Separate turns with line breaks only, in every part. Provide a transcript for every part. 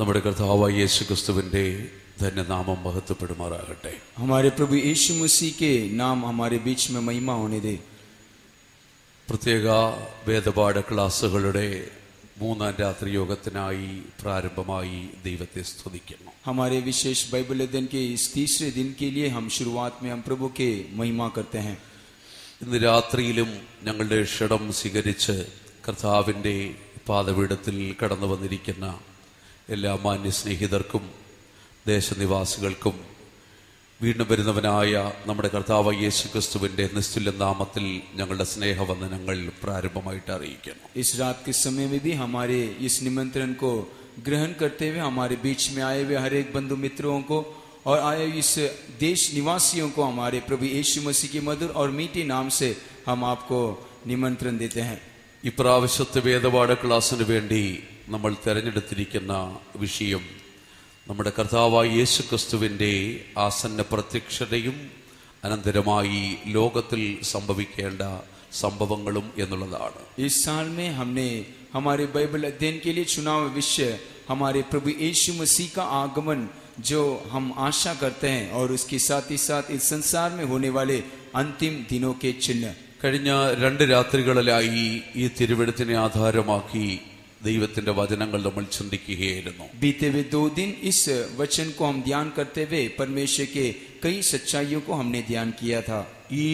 നമ്മുടെ കർത്താവായ യേശു ക്രിസ്തുവിൻ്റെ ധന്യനാമം മഹത്വപ്പെടുമാറാകട്ടെ
हमारे प्रभु यीशु मसीह के नाम हमारे बीच में महिमा होने दे
പ്രത്യേക വേദപാഠ ക്ലാസ്സുകളുടെ മൂന്നാം രാത്രി യോഗത്തിനായി പ്രാരംഭമായി ദൈവത്തെ സ്തുതിക്കുന്നു
हमारे विशेष बाइबल अध्ययन के इस तीसरे दिन के लिए हम शुरुआत में हम प्रभु के महिमा करते हैं
ഇന്ന് രാത്രിയിലും ഞങ്ങളുടെ ക്ഷണം സ്വീകരിച്ച് കർത്താവിൻ്റെ പാതപീഠത്തിൽ കടന്നു വന്നിരിക്കുന്ന എല്ലാ മാന്യ സ്നേഹിതർക്കും ദേശനിവാസികൾക്കും വീണ്ടും വരുന്നവനായ നമ്മുടെ കർത്താവ് യേശു ക്രിസ്തുവിൻ്റെ നിസ്തുല്യ നാമത്തിൽ ഞങ്ങളുടെ സ്നേഹവന്ദനങ്ങൾ പ്രാരംഭമായിട്ട് അറിയിക്കുന്നു
इस रात के समय में भी हमारे इस निमंत्रण को ग्रहण करते हुए हमारे बीच में आए हुए हर एक बंधु मित्रों को और आए हुए इस देश निवासियों को हमारे प्रभु यीशु मसीह के मधुर और मीठे नाम से हम आपको निमंत्रण देते हैं
ഇപ്രാവശ്യത്തെ വേദപാഠ ക്ലാസ്സിന് വേണ്ടി നമ്മൾ തിരഞ്ഞെടുത്തിരിക്കുന്ന വിഷയം നമ്മുടെ കർത്താവായ യേശു ക്രിസ്തുവിൻ്റെ ആസന്ന പ്രത്യക്ഷതയും അനന്തരമായി ലോകത്തിൽ സംഭവിക്കേണ്ട സംഭവങ്ങളും എന്നുള്ളതാണ്
इस साल में हमने हमारे बाइबल अध्ययन के लिए चुनाव विषय हमारे प्रभु यीशु मसीह का आगमन जो हम आशा करते हैं और उसके साथ ही साथ इस संसार में होने वाले अंतिम दिनों के चिन्ह
കഴിഞ്ഞ രണ്ട് രാത്രികളിലായി ഈ തിരുവെടുത്തിനെ ആധാരമാക്കി ദൈവത്തിന്റെ വചനങ്ങൾ നമ്മൾ ചിന്തിക്കുകയായിരുന്നു
बीते हुए दो दिन इस वचन को हम ध्यान करते हुए परमेश्वर के कई सच्चाइयों को हमने ध्यान किया था
ഈ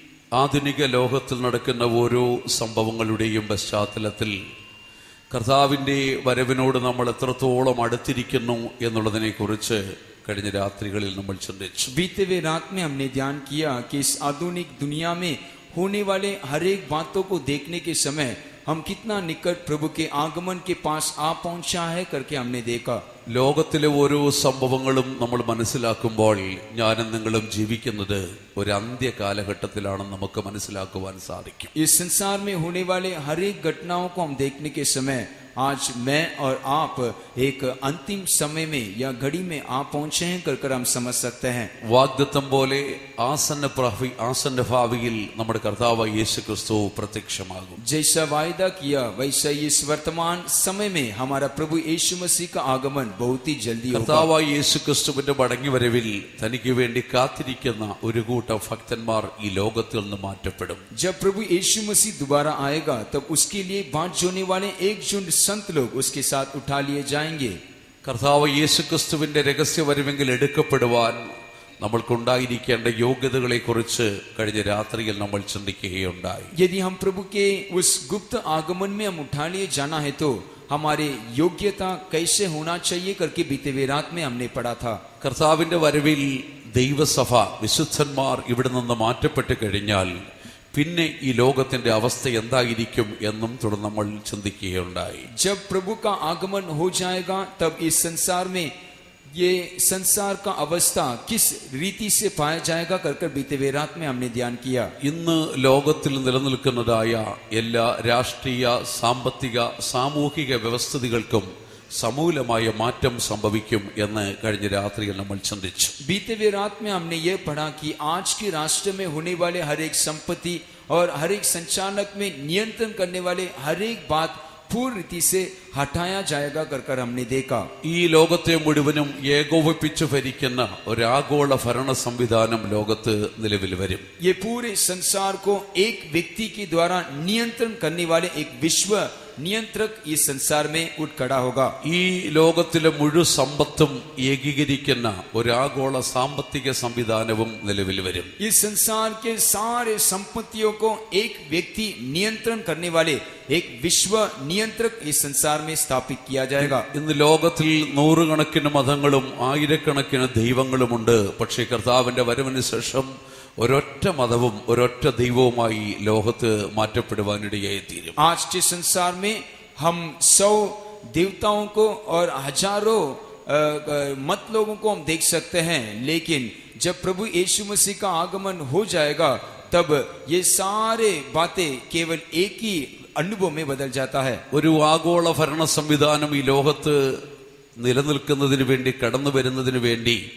ആധുനിക ലോകത്തിൽ നടക്കുന്ന ഓരോ സംഭവങ്ങളുടെയും പശ്ചാത്തലത്തിൽ കർത്താവിൻ്റെ വരവിനോട് നമ്മൾ എത്രത്തോളം അടുത്തിരിക്കുന്നു എന്നുള്ളതിനെ കുറിച്ച് കഴിഞ്ഞ രാത്രികളിൽ നമ്മൾ ചിന്തിച്ചു
बीते हुए रात में हमने ध्यान किया कि इस आधुनिक दुनिया में होने वाले हर एक बातों को देखने के समय हम कितना निकट प्रभु के आगमन के पास आ पहुंचा है करके हमने देखा
ലോകത്തിലെ ഓരോ സംഭവങ്ങളും നമ്മൾ മനസ്സിലാക്കുമ്പോൾ ഞാനും നിങ്ങളും ജീവിക്കുന്നത് ഒരു അന്ത്യ കാലഘട്ടത്തിലാണെന്ന് നമുക്ക് മനസ്സിലാക്കുവാൻ സാധിക്കും
इस संसार में होने वाले हर एक घटनाओं को हम देखने के समय आज मैं और आप एक अंतिम समय में या घड़ी में आ पहुंचे हैं कर कर हम समझ सकते हैं
വാഗ്ദത്തം പോലെ ആസന്ന പ്രാവി ആസന്ന ഭാവിയിൽ നമ്മുടെ കർത്താവ് യേശു ക്രിസ്തു പ്രത്യക്ഷമാകും
जैसा वायदा किया वैसा ही इस वर्तमान समय में हमारा प्रभु यीशु मसीह का आगमन बहुत ही जल्दी होगा
കർത്താവായ യേശു ക്രിസ്തുവിന്റെ മടങ്ങിവരവിൽ തനിക്ക് വേണ്ടി കാത്തിരിക്കുന്ന ഒരു കൂട്ടം ഭക്തന്മാർ ഈ ലോകത്തിൽ നിന്ന് മാറ്റപ്പെടും
जब प्रभु यीशु मसीह दोबारा आएगा तब उसके लिए बांट जोने वाले एक झुंड संत लोग उसके साथ उठा लिए जाएंगे
കർത്താവ് യേശു ക്രിസ്തുവിന്റെ രഹസ്യ വരവെങ്കിൽ എടുക്കപ്പെടുവാൻ നമ്മൾക്കുണ്ടായിരിക്കേണ്ട യോഗ്യതകളെ കുറിച്ച് കഴിഞ്ഞ രാത്രിയിൽ നമ്മൾ ചിന്തിക്കുകയുണ്ടായി
यदि हम प्रभु के उस गुप्त आगमन में हम उठा लिए जाना है तो हमारे योग्यता कैसे होना चाहिए करके बीते हुए रात में हमने पढ़ा था
കർത്താവിന്റെ വരവിൽ ദൈവസഭ വിശുദ്ധന്മാർ ഇവിടെ നിന്ന് മാറ്റപ്പെട്ട് കഴിഞ്ഞാൽ പിന്നെ ഈ ലോകത്തിന്റെ അവസ്ഥ എന്തായിരിക്കും എന്നും തുടർന്ന് നമ്മൾ ചിന്തിക്കുകയുണ്ടായി
जब प्रभु का आगमन हो जाएगा तब इस संसार में ये संसार का अवस्था किस रीति से पाया जाएगा कर कर बीते हुए रात में हमने ध्यान किया
ഇന്ന് ലോകത്തിൽ നിലനിൽക്കുന്നതായ എല്ലാ രാഷ്ട്രീയ സാമ്പത്തിക സാമൂഹിക വ്യവസ്ഥിതികൾക്കും സമൂലമായ മാറ്റം സംഭവിക്കും എന്ന് കഴിഞ്ഞ രാത്രിയിൽ നമ്മൾ ചിന്തിച്ചു
बीते हुए रात में हमने ये पढ़ा कि आज के राष्ट्र में होने वाले हर एक संपत्ति और हर एक संचालक में नियंत्रण करने वाले हर एक बात पूर्ण रीति से हटाया जाएगा कर कर हमने देखा
ഈ ലോകത്തെ മുഴുവനും ഏകോപിപ്പിച്ച് ഭരിക്കുന്ന ഒരാഗോള ഭരണ സംവിധാനം ലോകത്ത് നിലവിൽ വരും
ये पूरे संसार को एक व्यक्ति के द्वारा नियंत्रण करने वाले एक विश्व नियंत्रक इस संसार में उठ खड़ा होगा
ഈ ലോകത്തിലെ മുഴു സമ്പത്തും ഏകീകരിക്കുന്ന ഒരാഗോള സാമ്പത്തിക സംവിധാനവും നിലവിൽ വരും
इस संसार के सारे संपत्तियों को एक व्यक्ति नियंत्रण करने वाले एक विश्व नियंत्रक इस संसार में स्थापित किया जाएगा
ഇന്ന് ലോകത്തിൽ നൂറുകണക്കിന് മതങ്ങളും ആയിരക്കണക്കിന് ദൈവങ്ങളുമുണ്ട് പക്ഷേ കർത്താവിന്റെ വരവിന് ശേഷം ഒരൊറ്റ മതവും ഒരൊറ്റ ദൈവവുമായി ലോകത്ത് മാറ്റപ്പെടുവാനിടയായി തീരും
आज के संसार में हम सौ देवताओं को और हजारों अ, अ, मत लोगों को हम देख सकते हैं लेकिन जब प्रभु यीशु मसीह का आगमन हो जाएगा तब ये सारे बातें केवल एक ही अनुभव में बदल जाता है
ഒരു ആഗോള ഭരണ സംവിധാനം ഈ ലോകത്ത് നിലനിൽക്കുന്നതിന് വേണ്ടി കടന്നു വരുന്നതിന് വേണ്ടി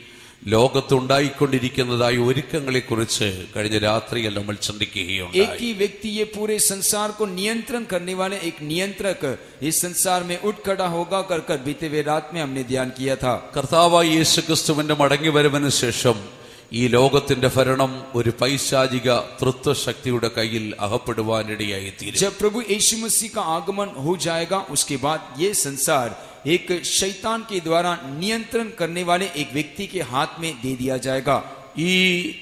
ലോകത്തുണ്ടായിക്കൊണ്ടിരിക്കുന്നതായ ഒരുക്കങ്ങളെക്കുറിച്ച് കഴിഞ്ഞ രാത്രിയിൽ നമ്മൾ
एक
ചിന്തിക്കുകയുണ്ടായി
ही व्यक्ति ये पूरे संसार को नियंत्रण करने वाले एक नियंत्रक इस संसार में उठ खड़ा होगा कर कर बीते हुए रात में हमने ध्यान किया था
കർത്താവായ യേശു ക്രിസ്തുവിന്റെ മടങ്ങിവരവിന് ശേഷം ഈ ലോകത്തിന്റെ ഭരണം ഒരു പൈശാചിക തൃത്വശക്തിയുടെ കയ്യിൽ അകപ്പെടുവാനിടയായി തീരും
जब प्रभु यीशु मसीह का आगमन हो जाएगा उसके बाद ये संसार एक शैतान के द्वारा नियंत्रण करने वाले एक व्यक्ति के हाथ में दे दिया जाएगा
ഈ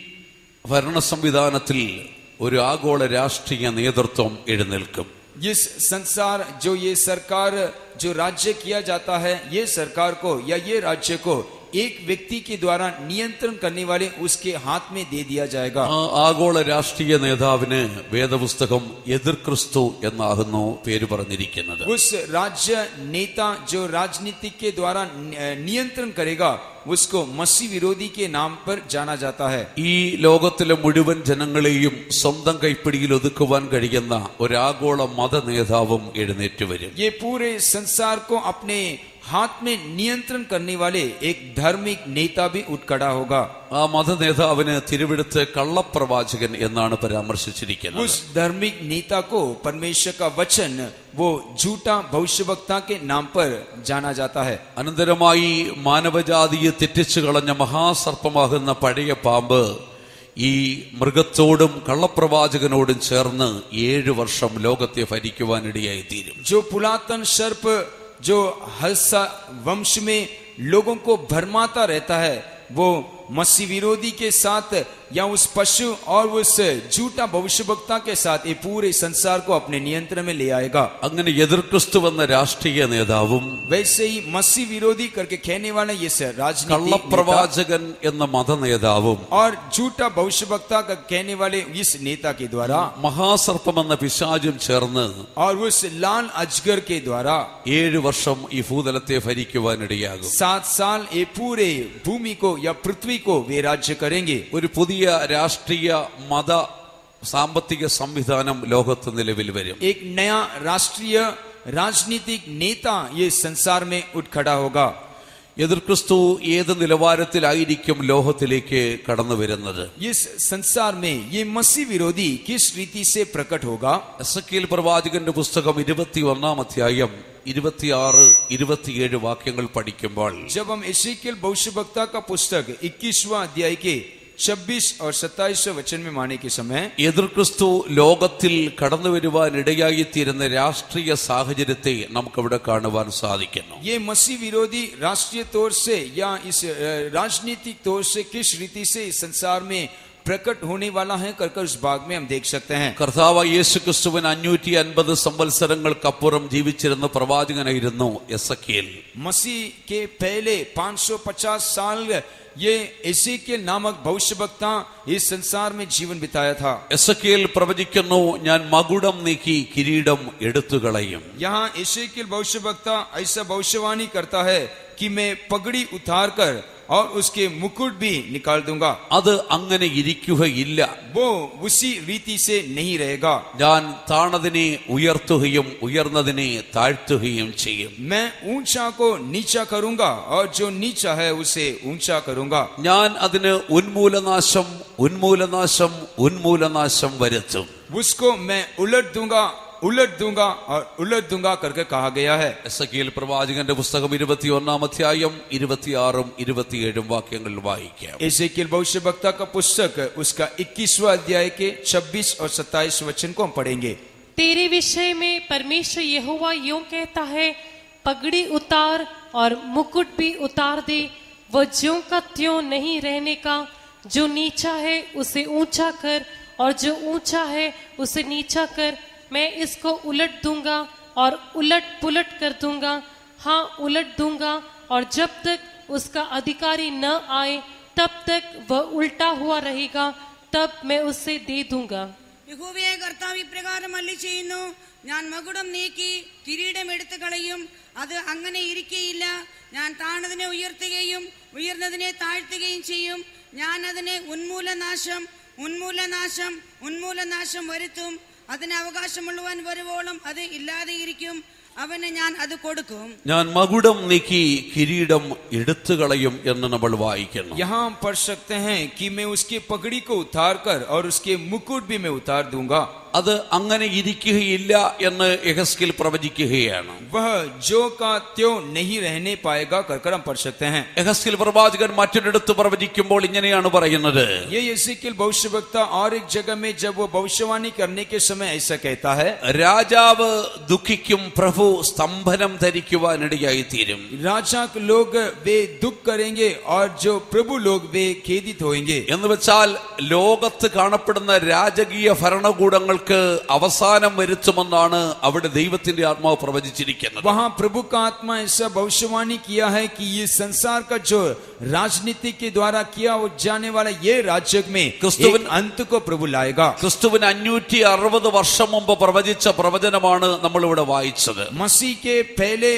ഭരണ സംവിധാനത്തിൽ ഒരു ആഗോള രാഷ്ട്രീയ നേതൃത്വം എഴുന്നേൽക്കും
इस संसार जो ये सरकार जो राज्य किया जाता है ये सरकार को या ये राज्य को एक व्यक्ति के द्वारा नियंत्रण करने वाले उसके हाथ में दे दिया जाएगा
ആ ആഗോള രാഷ്ട്രീയ നേതാവിന് വേദപുസ്തകം എതിർ ക്രിസ്തു എന്നാകുന്നു പേര് പറഞ്ഞിരിക്കുന്നത്
उस राज्य नेता जो राजनीति के द्वारा नि- नियंत्रण करेगा उसको मसीह विरोधी के नाम पर जाना जाता है
ഈ ലോകത്തിലെ മുഴുവൻ ജനങ്ങളെയും സ്വന്തം കൈപ്പിടിയിൽ ഒതുക്കുവാൻ കഴിയുന്ന ഒരാഗോള മത നേതാവും എഴുന്നേറ്റ് വരും
ये पूरे संसार को अपने हाथ में नियंत्रण करने वाले एक धार्मिक नेता भी उठ खड़ा होगा
ആ മത നേതാവിന് തിരുവിടുത്ത് കള്ളപ്രവാചകൻ എന്നാണ് പരാമർശിച്ചിരിക്കുന്നത്
उस धार्मिक नेता को परमेश्वर का वचन वो झूठा भविष्यवक्ता के नाम पर जाना जाता है
അനന്തരമായി മാനവജാതിയെ തെറ്റിച്ചു കളഞ്ഞ മഹാസർപ്പമാകുന്ന പഴയ പാമ്പ് ഈ മൃഗത്തോടും കള്ളപ്രവാചകനോടും ചേർന്ന് ഏഴു വർഷം ലോകത്തെ ഭരിക്കുവാനിടയായി തീരും
जो पुरातन सर्प जो हल्सा वंश में लोगों को भरमाता रहता है वो मसीह विरोधी के साथ या उस पशु और उस झूठा भविष्यवक्ता के साथ ये पूरे संसार को अपने नियंत्रण में ले आएगा
അങ്ങനെ എതിർ ക്രിസ്തു എന്ന രാഷ്ട്രീയ നേതാവും
वैसे ही मसीह विरोधी करके कहने वाले ये से राजनीति
കള്ളപ്രവാചകൻ എന്ന മത നേതാവും
और झूठा भविष्यवक्ता का कहने वाले इस नेता के द्वारा
മഹാസർപ്പം എന്ന പിശാചും ചേർന്ന്
और उस लाल अजगर के द्वारा
ഏഴു വർഷം ഈ ഭൂതലത്തെ ഭരിക്കുവാനിടയാകും
सात साल ये पूरे भूमि को या पृथ्वी को वे राज्य करेंगे
ഒരു പുതിയ രാഷ്ട്രീയ മത സാമ്പത്തിക സംവിധാനം ലോകത്ത് നിലവിൽ വരും
एक नया राष्ट्रीय राजनीतिक नेता ये संसार में उठ खड़ा होगा
എതിർ ക്രിസ്തു ഏത് നിലവാരത്തിലായിരിക്കും ലോകത്തിലേക്ക് കടന്നു വരുന്നത്
इस संसार में ये मसीह विरोधी किस रीति से प्रकट होगा
എസക്കിയൽ പ്രവാചകന്റെ പുസ്തകം ഇരുപത്തി ഒന്നാം അധ്യായം ഇരുപത്തിയാറ് ഇരുപത്തിയേഴ് വാക്യങ്ങൾ പഠിക്കുമ്പോൾ
जब हम एशिकल भविष्यवक्ता का पुस्तक 21वां अध्याय के 26 और 27 वचन में माने के समय
എതിർ ക്രിസ്തു ലോകത്തിൽ കടന്നു വരുവാൻ ഇടയായിത്തീരുന്ന രാഷ്ട്രീയ സാഹചര്യത്തെ നമുക്കവിടെ കാണുവാൻ സാധിക്കുന്നു
ये मसीह विरोधी राष्ट्रीय तौर से या इस अ, राजनीतिक तौर से किस रीति से इस संसार में प्रकट होने वाला है कर कर उस भाग में हम देख सकते हैं
കർത്താവ് യേശു ക്രിസ്തുവിന് അഞ്ഞൂറ്റി അൻപത് സംവത്സരങ്ങൾക്കപ്പുറം ജീവിച്ചിരുന്ന പ്രവാചകനായിരുന്നു എസക്കിയൽ
मसीह के पहले 550 साल ये एसेकियल नामक भविष्यवक्ता इस संसार में जीवन बिताया था
എസക്കിയൽ പ്രവചിക്കുന്നു ഞാൻ മകുടം നീക്കി കിരീടം എടുത്തു കളയും
यहाँ एसेकियल भविष्यवक्ता ऐसा भविष्यवाणी करता है कि मैं पगड़ी उतार कर और उसके मुकुट भी निकाल दूंगा
അത് അങ്ങനെ ഇരിക്കുകയില്ല
वो उसी रीति से नहीं रहेगा
ഞാൻ താണതിനെ ഉയർത്തുകയും ഉയർന്നതിനെ താഴ്ത്തുകയും ചെയ്യും
मैं ऊंचा को नीचा करूंगा और जो नीचा है उसे ऊंचा करूंगा
ഞാൻ അതിന് ഉന്മൂലനാശം ഉന്മൂലനാശം ഉന്മൂലനാശം വരുത്തും
उसको मैं उलट दूंगा उलट दूंगा और उलट दूंगा करके कहा गया है
എസക്കിയൽ പ്രവാചകന്റെ പുസ്തകം ഇരുപത്തിയൊന്നാം അധ്യായം ഇരുപത്തിയാറും ഇരുപത്തിയേഴും വാക്യങ്ങൾ വായിക്കാം
एजेकियल भविष्य वक्ता का पुस्तक उसका 21वां अध्याय के 26 और 27 वचन को हम पढ़ेंगे
तेरे विषय में परमेश्वर यहोवा यूं कहता है पगड़ी उतार और मुकुट भी उतार दे वो ज्यों का त्यों नहीं रहने का जो नीचा है उसे ऊंचा कर और जो ऊंचा है उसे नीचा कर मैं इसको उलट दूंगा और उलट पुलट कर दूंगा हाँ उलट दूंगा और जब तक उसका अधिकारी न आए तब तक वह उल्टा हुआ रहेगा तब मैं उसे दे दूंगा
യഹോവയെ കർത്താവ് ഇപ്രകാരം അല്ലി ചെയ്യുന്നു ഞാൻ മകുടം നീക്കി കിരീടം എടുത്തു കളയും അത് അങ്ങനെ ഇരിക്കയില്ല ഞാൻ താണതിനെ ഉയർത്തുകയും ഉയർന്നതിനെ താഴ്ത്തുകയും ചെയ്യും ഞാൻ അതിനെ ഉന്മൂലനാശം ഉന്മൂലനാശം ഉന്മൂലനാശം വരുത്തും അതിന് അവകാശമുള്ളവൻ വരുവോളം അത് ഇല്ലാതെയിരിക്കും അവന് ഞാൻ അത് കൊടുക്കും
ഞാൻ മകുടം നീക്കി കിരീടം എടുത്തു കളയും എന്ന് നമ്മൾ വായിക്കുന്നു
यहाँ हम पढ़ सकते हैं कि मैं उसकी पगड़ी को उतार कर और उसके मुकुट भी मैं उतार दूंगा
അത് അങ്ങനെ ഇരിക്കുകയില്ല എന്ന് യഹസ്കിൽ പ്രവചിക്കുകയാണ്
वह जो का त्यो नहीं रहने पाएगा कर कर हम पढ़ सकते हैं
യഹസ്കിൽ പ്രവാചകൻ മറ്റൊരിടത്ത് പ്രവചിക്കുമ്പോൾ ഇങ്ങനെയാണ് പറയുന്നത്
ये यसीकिल भविष्यवक्ता और एक जगह में जब वो भविष्यवाणी करने के समय ऐसा कहता है
രാജാവ് ദുഃഖിക്കും പ്രഭു സ്തംഭനം ധരിക്കുവാനിടയായി തീരും
राजा के लोग वे दुख करेंगे और जो प्रभु लोग वे खेदित होंगे
എന്ന് വെച്ചാൽ ലോകത്ത് കാണപ്പെടുന്ന രാജകീയ ഭരണകൂടങ്ങൾക്ക് അവസാനം വരുത്തുമെന്നാണ് അവിടെ ദൈവത്തിന്റെ ആത്മാവ് പ്രവചിച്ചിരിക്കുന്നത്
वहां प्रभु का आत्मा ऐसा भविष्यवाणी किया है कि ये संसार का जो राजनीति के द्वारा किया वो जाने वाला ये राज्य में
क्रिस्तुविन-
एक अंत को प्रभु लाएगा
ക്രിസ്തുവിന് അഞ്ഞൂറ്റി അറുപത് വർഷം മുമ്പ് പ്രവചിച്ച പ്രവചനമാണ് നമ്മളിവിടെ വായിച്ചത്
मसीह के पहले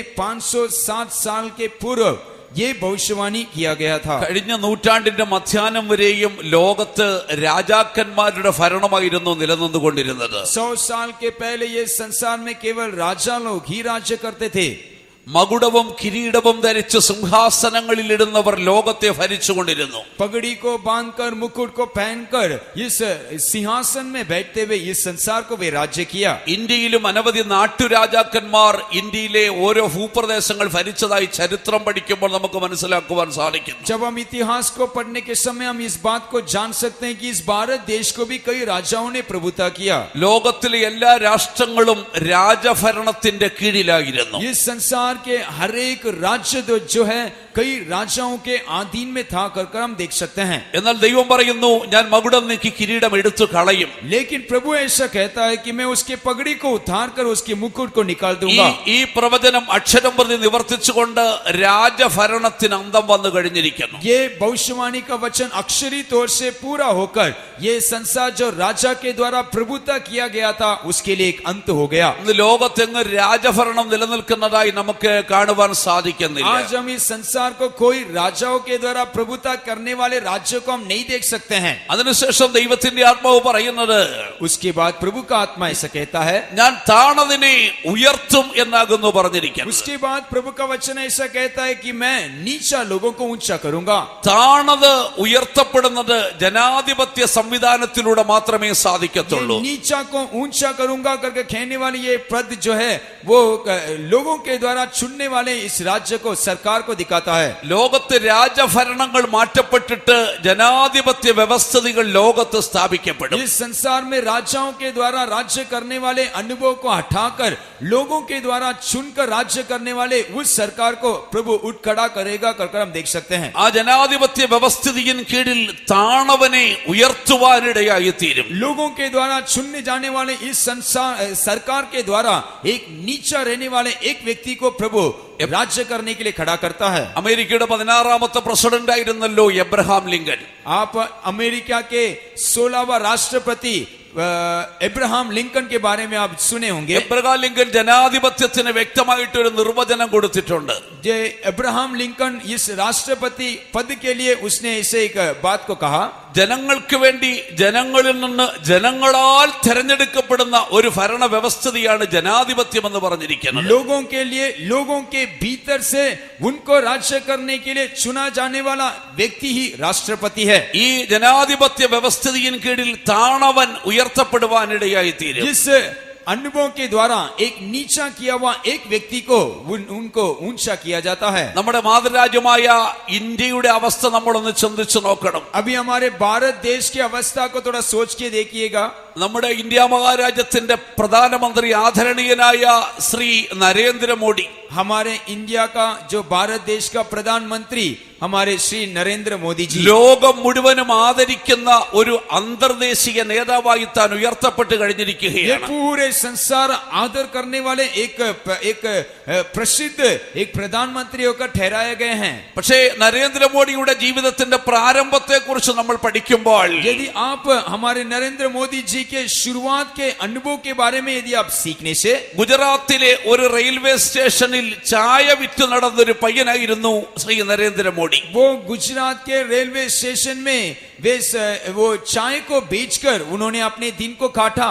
507 साल के पूर्व ये भविष्यवाणी किया गया था
കഴിഞ്ഞ നൂറ്റാണ്ടിന്റെ മധ്യാനം വരെയും ലോകത്ത് രാജാക്കന്മാരുടെ ഭരണമായിരുന്നു നിലനിന്നുകൊണ്ടിരുന്നത്
सौ साल के पहले ये संसार में केवल राजा लोग ही राज्य करते थे
മകുടവും കിരീടവും ധരിച്ച് സിംഹാസനങ്ങളിൽ ഇടുന്നവർ ലോകത്തെ ഭരിച്ചുകൊണ്ടിരുന്നു
पगड़ी को बांधकर मुकुट को पहनकर इस सिंहासन में बैठते हुए इस संसार को वे राज्य किया
ഇന്ത്യയിലും അനവധി നാട്ടുരാജാക്കന്മാർ ഇന്ത്യയിലെ ഓരോ ഭൂപ്രദേശങ്ങൾ ഭരിച്ചതായി ചരിത്രം പഠിക്കുമ്പോൾ നമുക്ക് മനസ്സിലാക്കുവാൻ സാധിക്കുന്നു
जब हम इतिहास को पढ़ने के समय हम इस बात को जान सकते हैं कि इस भारत देश को भी कई राजाओं ने प्रभुता किया
ലോകത്തിലെ എല്ലാ രാഷ്ട്രങ്ങളും രാജഭരണത്തിന്റെ കീഴിലായിരുന്നു
इस संसार के हर एक राज्य जो जो है कई राजाओं के अधीन में था कर कर हम देख सकते हैं
എന്നാൽ ദൈവം പറയുന്നു ഞാൻ മകുടം നീക്കി കിരീടം എടുത്തു കളയും
लेकिन प्रभु ऐसा कहता है कि मैं उसके पगड़ी को उतार कर उसके मुकुट को निकाल
ഈ
दूंगा
ഈ പ്രവചനം അക്ഷരം പ്രതി നിവർത്തിച്ചുകൊണ്ട് രാജഭരണത്തിന് അന്തം വന്നു കഴിഞ്ഞിരിക്കുന്നു
ये भविष्यवाणी का वचन अक्षरी तौर से पूरा होकर ये संसार जो राजा के द्वारा प्रभुता किया गया था उसके लिए एक अंत हो गया
ഇന്ന് ലോകത്തെങ്ങ് രാജഭരണം നിലനിൽക്കുന്നതായി നമുക്ക് കാണുവാൻ സാധിക്കുന്നില്ല
आज हम इस संसार को कोई राजाओं के द्वारा प्रभुता करने वाले राज्यों को हम नहीं देख सकते हैं
അതിനുശേഷം ദൈവത്തിന്റെ ആത്മാവ് പറയുന്നത്
उसके बाद प्रभु का आत्मा ऐसा कहता है
ഞാൻ താണതിനെ ഉയർത്തും എന്നാകുന്നു പറഞ്ഞിരിക്കുന്നത്
उसके बाद प्रभु का वचन ऐसा कहता है कि मैं नीचा लोगों को ऊंचा करूंगा
താണത് ഉയർത്തപ്പെടുന്നത് ജനാധിപത്യ സംവിധാനത്തിലൂടെ മാത്രമേ സാധിക്കത്തുള്ളൂ
ये नीचा को ऊंचा करूंगा करके कहने वाली ये पद जो है वो अ, लोगों के द्वारा चुनने वाले इस राज्य को सरकार को दिखाता है
ലോകത്ത് രാജഭരണങ്ങൾ മാറ്റപ്പെട്ടിട്ട് ജനാധിപത്യ വ്യവസ്ഥിതികൾ ലോകത്ത് സ്ഥാപിക്കപ്പെടും
इस संसार में राजाओं के द्वारा राज्य करने वाले अनुभव को हटाकर लोगों के द्वारा चुनकर राज्य करने वाले उस सरकार को प्रभु उठ खड़ा करेगा कर कर हम देख सकते हैं
ആ ജനാധിപത്യ വ്യവസ്ഥിതിயின் കീഴിൽ താണവനെ ഉയർത്തുവാനിടയായി തീരും
लोगों के द्वारा चुनने जाने वाले इस संसार अ, सरकार के द्वारा एक नीचा रहने वाले एक व्यक्ति को प्रभु राज्य करने के लिए खड़ा करता है
അമേരിക്കയുടെ പതിനാറാമത്തെ പ്രസിഡന്റ് ആയിരുന്നല്ലോ എബ്രഹാം ലിങ്കൻ
आप अमेरिका के सोलहवा राष्ट्रपति अ, एब्राहम लिंकन के बारे में आप सुने होंगे
എബ്രഹാം ലിങ്കൻ ജനാധിപത്യത്തിന് വ്യക്തമായിട്ടൊരു നിർവചനം കൊടുത്തിട്ടുണ്ട്
जे अब्राहम लिंकन इस राष्ट्रपति पद के लिए उसने ऐसे एक बात को कहा
ജനങ്ങൾക്ക് വേണ്ടി ജനങ്ങളിൽ നിന്ന് ജനങ്ങളാൽ തെരഞ്ഞെടുക്കപ്പെടുന്ന ഒരു ഭരണ വ്യവസ്ഥിതിയാണ് ജനാധിപത്യം എന്ന് പറഞ്ഞിരിക്കുന്നത്
लोगों के लिए लोगों के भीतर से उनको राज्य करने के लिए चुना जाने वाला व्यक्ति ही राष्ट्रपति है
ഈ ജനാധിപത്യ വ്യവസ്ഥിതിயின் കീഴിൽ താണവൻ ഉയർത്തപ്പെടുവാനിടയായി തീരും
जिस अनुभव के द्वारा एक नीचा किया हुआ एक व्यक्ति को उन, उनको ऊंचा किया जाता है
നമ്മുടെ മാതൃരാജ്യമായ ഇന്ത്യയുടെ അവസ്ഥ നമ്മളൊന്ന് ചിന്തിച്ചു നോക്കണം
अभी हमारे भारत देश की अवस्था को थोड़ा सोच के देखिएगा
നമ്മുടെ ഇന്ത്യ മഹാരാജ്യത്തിന്റെ പ്രധാനമന്ത്രി ആദരണീയനായ ശ്രീ നരേന്ദ്രമോദി
हमारे इंडिया का जो भारत देश का प्रधानमंत्री हमारे श्री नरेंद्र मोदी जी
ലോകം മുഴുവനും ആദരിക്കുന്ന ഒരു അന്തർദേശീയ നേതാവായി താൻ ഉയർത്തപ്പെട്ട്
ये
കഴിഞ്ഞിരിക്കുകയാണ്
पूरे संसार आदर करने वाले एक एक अ, प्रसिद्ध एक प्रधानमंत्री होकर ठहराए गए हैं
പക്ഷേ നരേന്ദ്രമോദിയുടെ ജീവിതത്തിന്റെ പ്രാരംഭത്തെ കുറിച്ച് നമ്മൾ പഠിക്കുമ്പോൾ
यदि आप हमारे नरेंद्र मोदी जी के शुरुआत के अनुभव के बारे में यदि आप सीखने से
ഗുജറാത്തിലെ ഒരു റെയിൽവേ സ്റ്റേഷനിൽ ചായ വിറ്റ് നടന്നൊരു പയ്യനായിരുന്നു ശ്രീ നരേന്ദ്രമോദി
वो गुजरात के रेलवे स्टेशन में वे स- वो चाय को बेचकर उन्होंने अपने दिन को काटा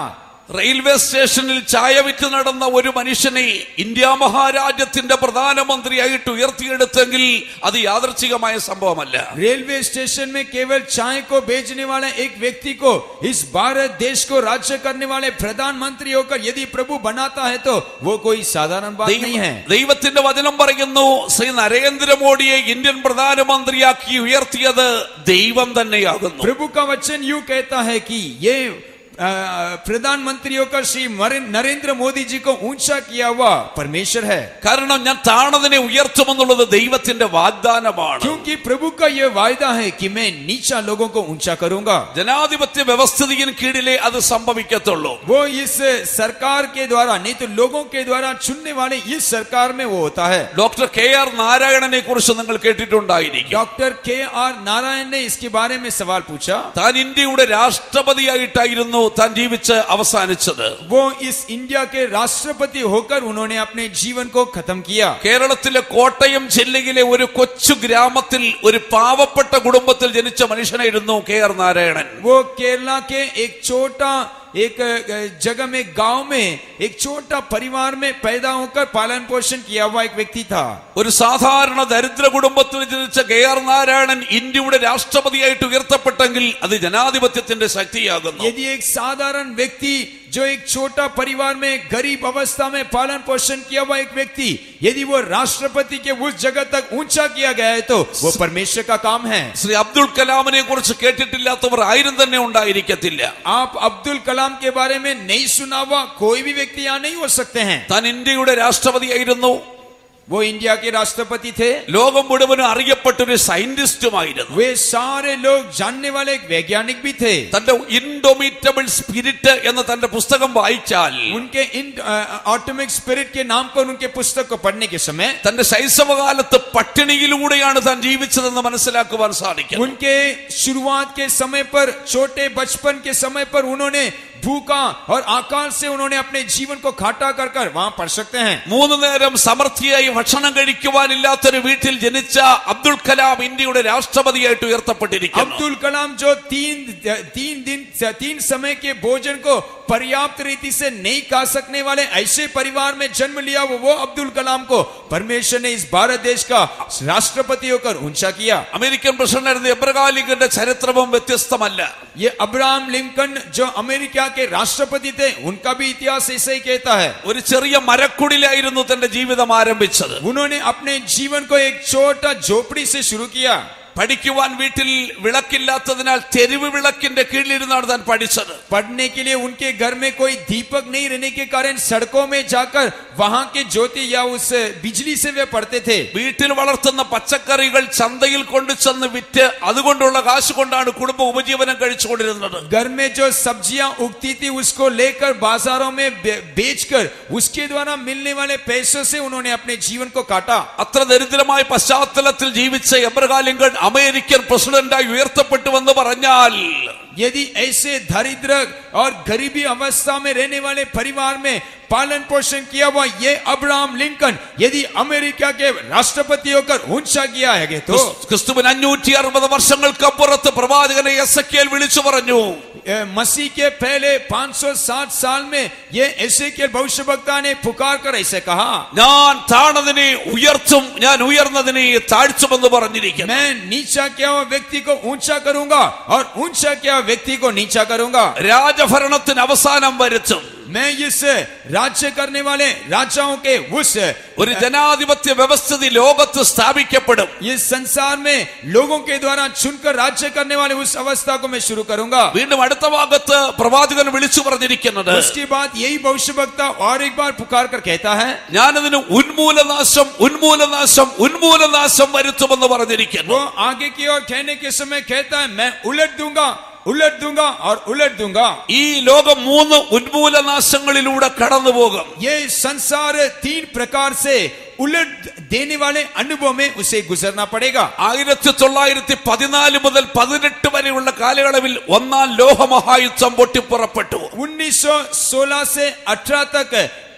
റെയിൽവേ സ്റ്റേഷനിൽ ചായ വിറ്റ് നടന്ന ഒരു മനുഷ്യനെ ഇന്ത്യ മഹാരാജ്യത്തിന്റെ പ്രധാനമന്ത്രിയായിട്ട് ഉയർത്തിയെടുത്തെങ്കിൽ അത് യാദർച്ഛികമായ സംഭവമല്ല
रेलवे स्टेशन में केवल चाय को बेचने वाले एक व्यक्ति को इस भारत देश को राज्य करने वाले प्रधानमंत्री होकर यदि प्रभु बनाता है तो वो कोई साधारण बात नहीं है
ദൈവ- ദൈവത്തിന്റെ വചനം പറയുന്നു ശ്രീ നരേന്ദ്രമോദിയെ ഇന്ത്യൻ പ്രധാനമന്ത്രിയാക്കി ഉയർത്തിയത് ദൈവം തന്നെയാകുന്നു
प्रभु का वचन यूं कहता है कि ये अ, प्रधानमंत्री होकर श्री मरे- नरेंद्र मोदी जी को ऊंचा किया हुआ परमेश्वर है
കാരണം ഞാൻ താണതിനെ ഉയർത്തുമെന്നുള്ളത് ദൈവത്തിന്റെ വാഗ്ദാനമാണ്
क्योंकि प्रभु का यह वायदा है कि मैं नीचा लोगों को ऊंचा करूंगा
ജനാധിപത്യ വ്യവസ്ഥിതിക്ക് കീഴിലെ അത് സംഭവിക്കത്തുള്ളൂ
वो इस सरकार के द्वारा नहीं तो लोगों के द्वारा चुनने वाले इस सरकार में वो होता है
ഡോക്ടർ കെ ആർ നാരായണനെ കുറിച്ച് നിങ്ങൾ കേട്ടിട്ടുണ്ടായിരിക്കും
डॉक्टर के आर नारायण ने इसके बारे में सवाल पूछा
താൻ ഇന്ത്യയുടെ രാഷ്ട്രപതിയായിട്ടായിരുന്നു താൻ ജീവിച്ച് അവസാനിച്ചത്
वो इस इंडिया के राष्ट्रपति होकर उन्होंने अपने जीवन को खत्म किया
കേരളത്തിലെ കോട്ടയം ജില്ലയിലെ ഒരു കൊച്ചു ഗ്രാമത്തിൽ ഒരു പാവപ്പെട്ട കുടുംബത്തിൽ ജനിച്ച മനുഷ്യനായിരുന്നു കെ ആർ നാരായണൻ
वो केरला के एक छोटा एक अ, जगह में गांव में एक छोटा परिवार में पैदा होकर पालन पोषण किया हुआ एक व्यक्ति था
ഒരു സാധാരണ ദരിദ്ര കുടുംബത്തിൽ ജനിച്ച കെ ആർ നാരായണൻ ഇന്ത്യയുടെ രാഷ്ട്രപതിയായിട്ട് ഉയർത്തപ്പെട്ടെങ്കിൽ അത് ജനാധിപത്യത്തിന്റെ ശക്തിയാകുന്നു
यदि एक साधारण व्यक्ति जो एक छोटा परिवार में गरीब अवस्था में पालन पोषण किया हुआ एक व्यक्ति यदि वो राष्ट्रपति के उस जगह तक ऊंचा किया गया है तो वो परमेश्वर का काम है
ശ്രീ അബ്ദുൽ കലാമിനെ കുറിച്ച് കേട്ടിട്ടില്ലാത്തവർ ആരും തന്നെ ഉണ്ടായിരിക്കത്തില്ല
आप अब्दुल कलाम के बारे में नहीं सुना हुआ कोई भी व्यक्ति यहाँ नहीं हो सकते हैं
താൻ ഇന്ത്യയുടെ രാഷ്ട്രപതിയായിരുന്നു
वो इंडिया के राष्ट्रपति थे
ലോകം മുഴുവനും അറിയപ്പെട്ടൊരു സയന്റിസ്റ്റുമായിരുന്നു
वे सारे लोग जानने वाले एक वैज्ञानिक भी थे
തന്റെ ഇൻഡോമിറ്റബിൾ സ്പിരിറ്റ് എന്ന തന്റെ പുസ്തകം വായിച്ചാൽ
उनके इन ऑटोमिक स्पिरिट के नाम पर उनके पुस्तक को पढ़ने के समय
തന്റെ ശൈശവകാലത്ത് പട്ടിണിയിലൂടെയാണ് താൻ ജീവിച്ചതെന്ന് മനസ്സിലാക്കുവാൻ സാധിക്കും
उनके शुरुआत के समय पर छोटे बचपन के समय पर उन्होंने भूखा और आकाल से उन्होंने अपने जीवन को घाटा कर कर वहां पढ़ सकते हैं
മൂന്ന് നേരം സമൃദ്ധിയായി ഭക്ഷണം കഴിക്കുവാനില്ലാത്തൊരു വീട്ടിൽ ജനിച്ച അബ്ദുൽ കലാം ഇന്ത്യയുടെ രാഷ്ട്രപതിയായിട്ട് ഉയർത്തപ്പെട്ടിരിക്കുന്നു
अब्दुल कलाम जो तीन तीन दिन तीन समय के भोजन को पर्याप्त रीति से नहीं खा सकने वाले ऐसे परिवार में जन्म लिया वो वो अब्दुल कलाम को परमेश्वर ने इस भारत देश का राष्ट्रपति होकर ऊंचा किया
അമേരിക്കൻ പ്രസിഡന്റായിരുന്ന എബ്രഹാലിംഗന്റെ ചരിത്രവും വ്യത്യസ്തമല്ല
ये अब्राहम लिंकन जो अमेरिका के राष्ट्रपति थे उनका भी इतिहास ऐसा ही कहता है
ഒരു ചെറിയ മരക്കുടിലായിരുന്നു തന്റെ ജീവിതം ആരംഭിച്ചത്
उन्होंने अपने जीवन को एक छोटा झोपड़ी से शुरू किया
പഠിക്കുവാൻ വീട്ടിൽ വിളക്കില്ലാത്തതിനാൽ തെരുവ് വിളക്കിന്റെ കീഴിലിരുന്നാണ് താൻ പഠിച്ചത്
पढ़ने के लिए उनके घर में कोई दीपक नहीं रहने के कारण सड़कों में जाकर वहां के ज्योति या उस बिजली से वे पढ़ते थे
വീട്ടിൽ വളർത്തുന്ന പച്ചക്കറികൾ ചന്തയിൽ കൊണ്ടു ചെന്ന് വിറ്റ് അതുകൊണ്ടുള്ള കാശ് കൊണ്ടാണ് കുടുംബം ഉപജീവനം കഴിച്ചുകൊണ്ടിരുന്നത്
घर में जो सब्जियां उगती थी उसको लेकर बाजारों में बे- बेचकर उसके द्वारा मिलने वाले पैसों से उन्होंने अपने जीवन को काटा
അത്ര ദരിദ്രമായ പശ്ചാത്തലത്തിൽ ജീവിച്ച എബ്രഹാം ലിങ്കൺ അമേരിക്കൻ പ്രസിഡന്റായി ഉയർത്തപ്പെട്ടുവെന്ന് പറഞ്ഞാൽ
यदि ऐसे दरिद्र और गरीबी अवस्था में रहने वाले परिवार में पालन पोषण किया हुआ ये अब्राहम लिंकन यदि अमेरिका के राष्ट्रपति होकर ऊंचा किया है तो
ക്രിസ്- ക്രിസ്തുവിന് അഞ്ഞൂറ്റി അറുപത് വർഷങ്ങൾക്കപ്പുറത്ത് പ്രവാചകനെ എസ് വിളിച്ചു പറഞ്ഞു
ए, मसीह के पहले 560 साल में ये ऐसे के भविष्य वक्ता ने पुकार कर ऐसे कहा
ഞാൻ താണതിനെ ഉയർത്തും ഞാൻ ഉയർന്നതിനെ താഴ്ചുമെന്ന് പറഞ്ഞിരിക്കുന്നു
मैं नीचा किया हुआ व्यक्ति को ऊंचा करूंगा और ऊंचा किया हुआ व्यक्ति को नीचा करूंगा
രാജഭരണത്തിന് അവസാനം വരുത്തും
मैं इस राज्य करने वाले राजाओं के उस
ഒരു ജനാധിപത്യ വ്യവസ്ഥിതി ലോകത്ത് സ്ഥാപിക്കപ്പെടും
इस संसार में लोगों के द्वारा चुनकर राज्य करने वाले उस अवस्था को मैं शुरू करूंगा
വീണ്ടും അടുത്ത ഭാഗത്ത് പ്രവാചകൻ വിളിച്ചു പറഞ്ഞിരിക്കുന്നത്
उसके बाद यही भविष्य वक्ता और एक बार पुकार कर कहता है
ഞാനതിന് ഉന്മൂലനാശം ഉന്മൂലനാശം ഉന്മൂലനാശം വരുത്തുമെന്ന് പറഞ്ഞിരിക്കുന്നു
वो आगे की ओर कहने के समय कहता है मैं उलट दूंगा उलट दूंगा और उलट दूंगा
ഈ ലോകം മൂന്ന് ഉന്മൂലനാശങ്ങളിലൂടെ കടന്നു പോകും
ये संसार तीन प्रकार से उलट देने वाले अनुभव में उसे गुजरना पड़ेगा
ആയിരത്തി തൊള്ളായിരത്തി പതിനാല് മുതൽ പതിനെട്ട് വരെയുള്ള കാലയളവിൽ ഒന്നാം ലോഹമഹായുദ്ധം പൊട്ടിപ്പുറപ്പെട്ടു
1916 से 18 तक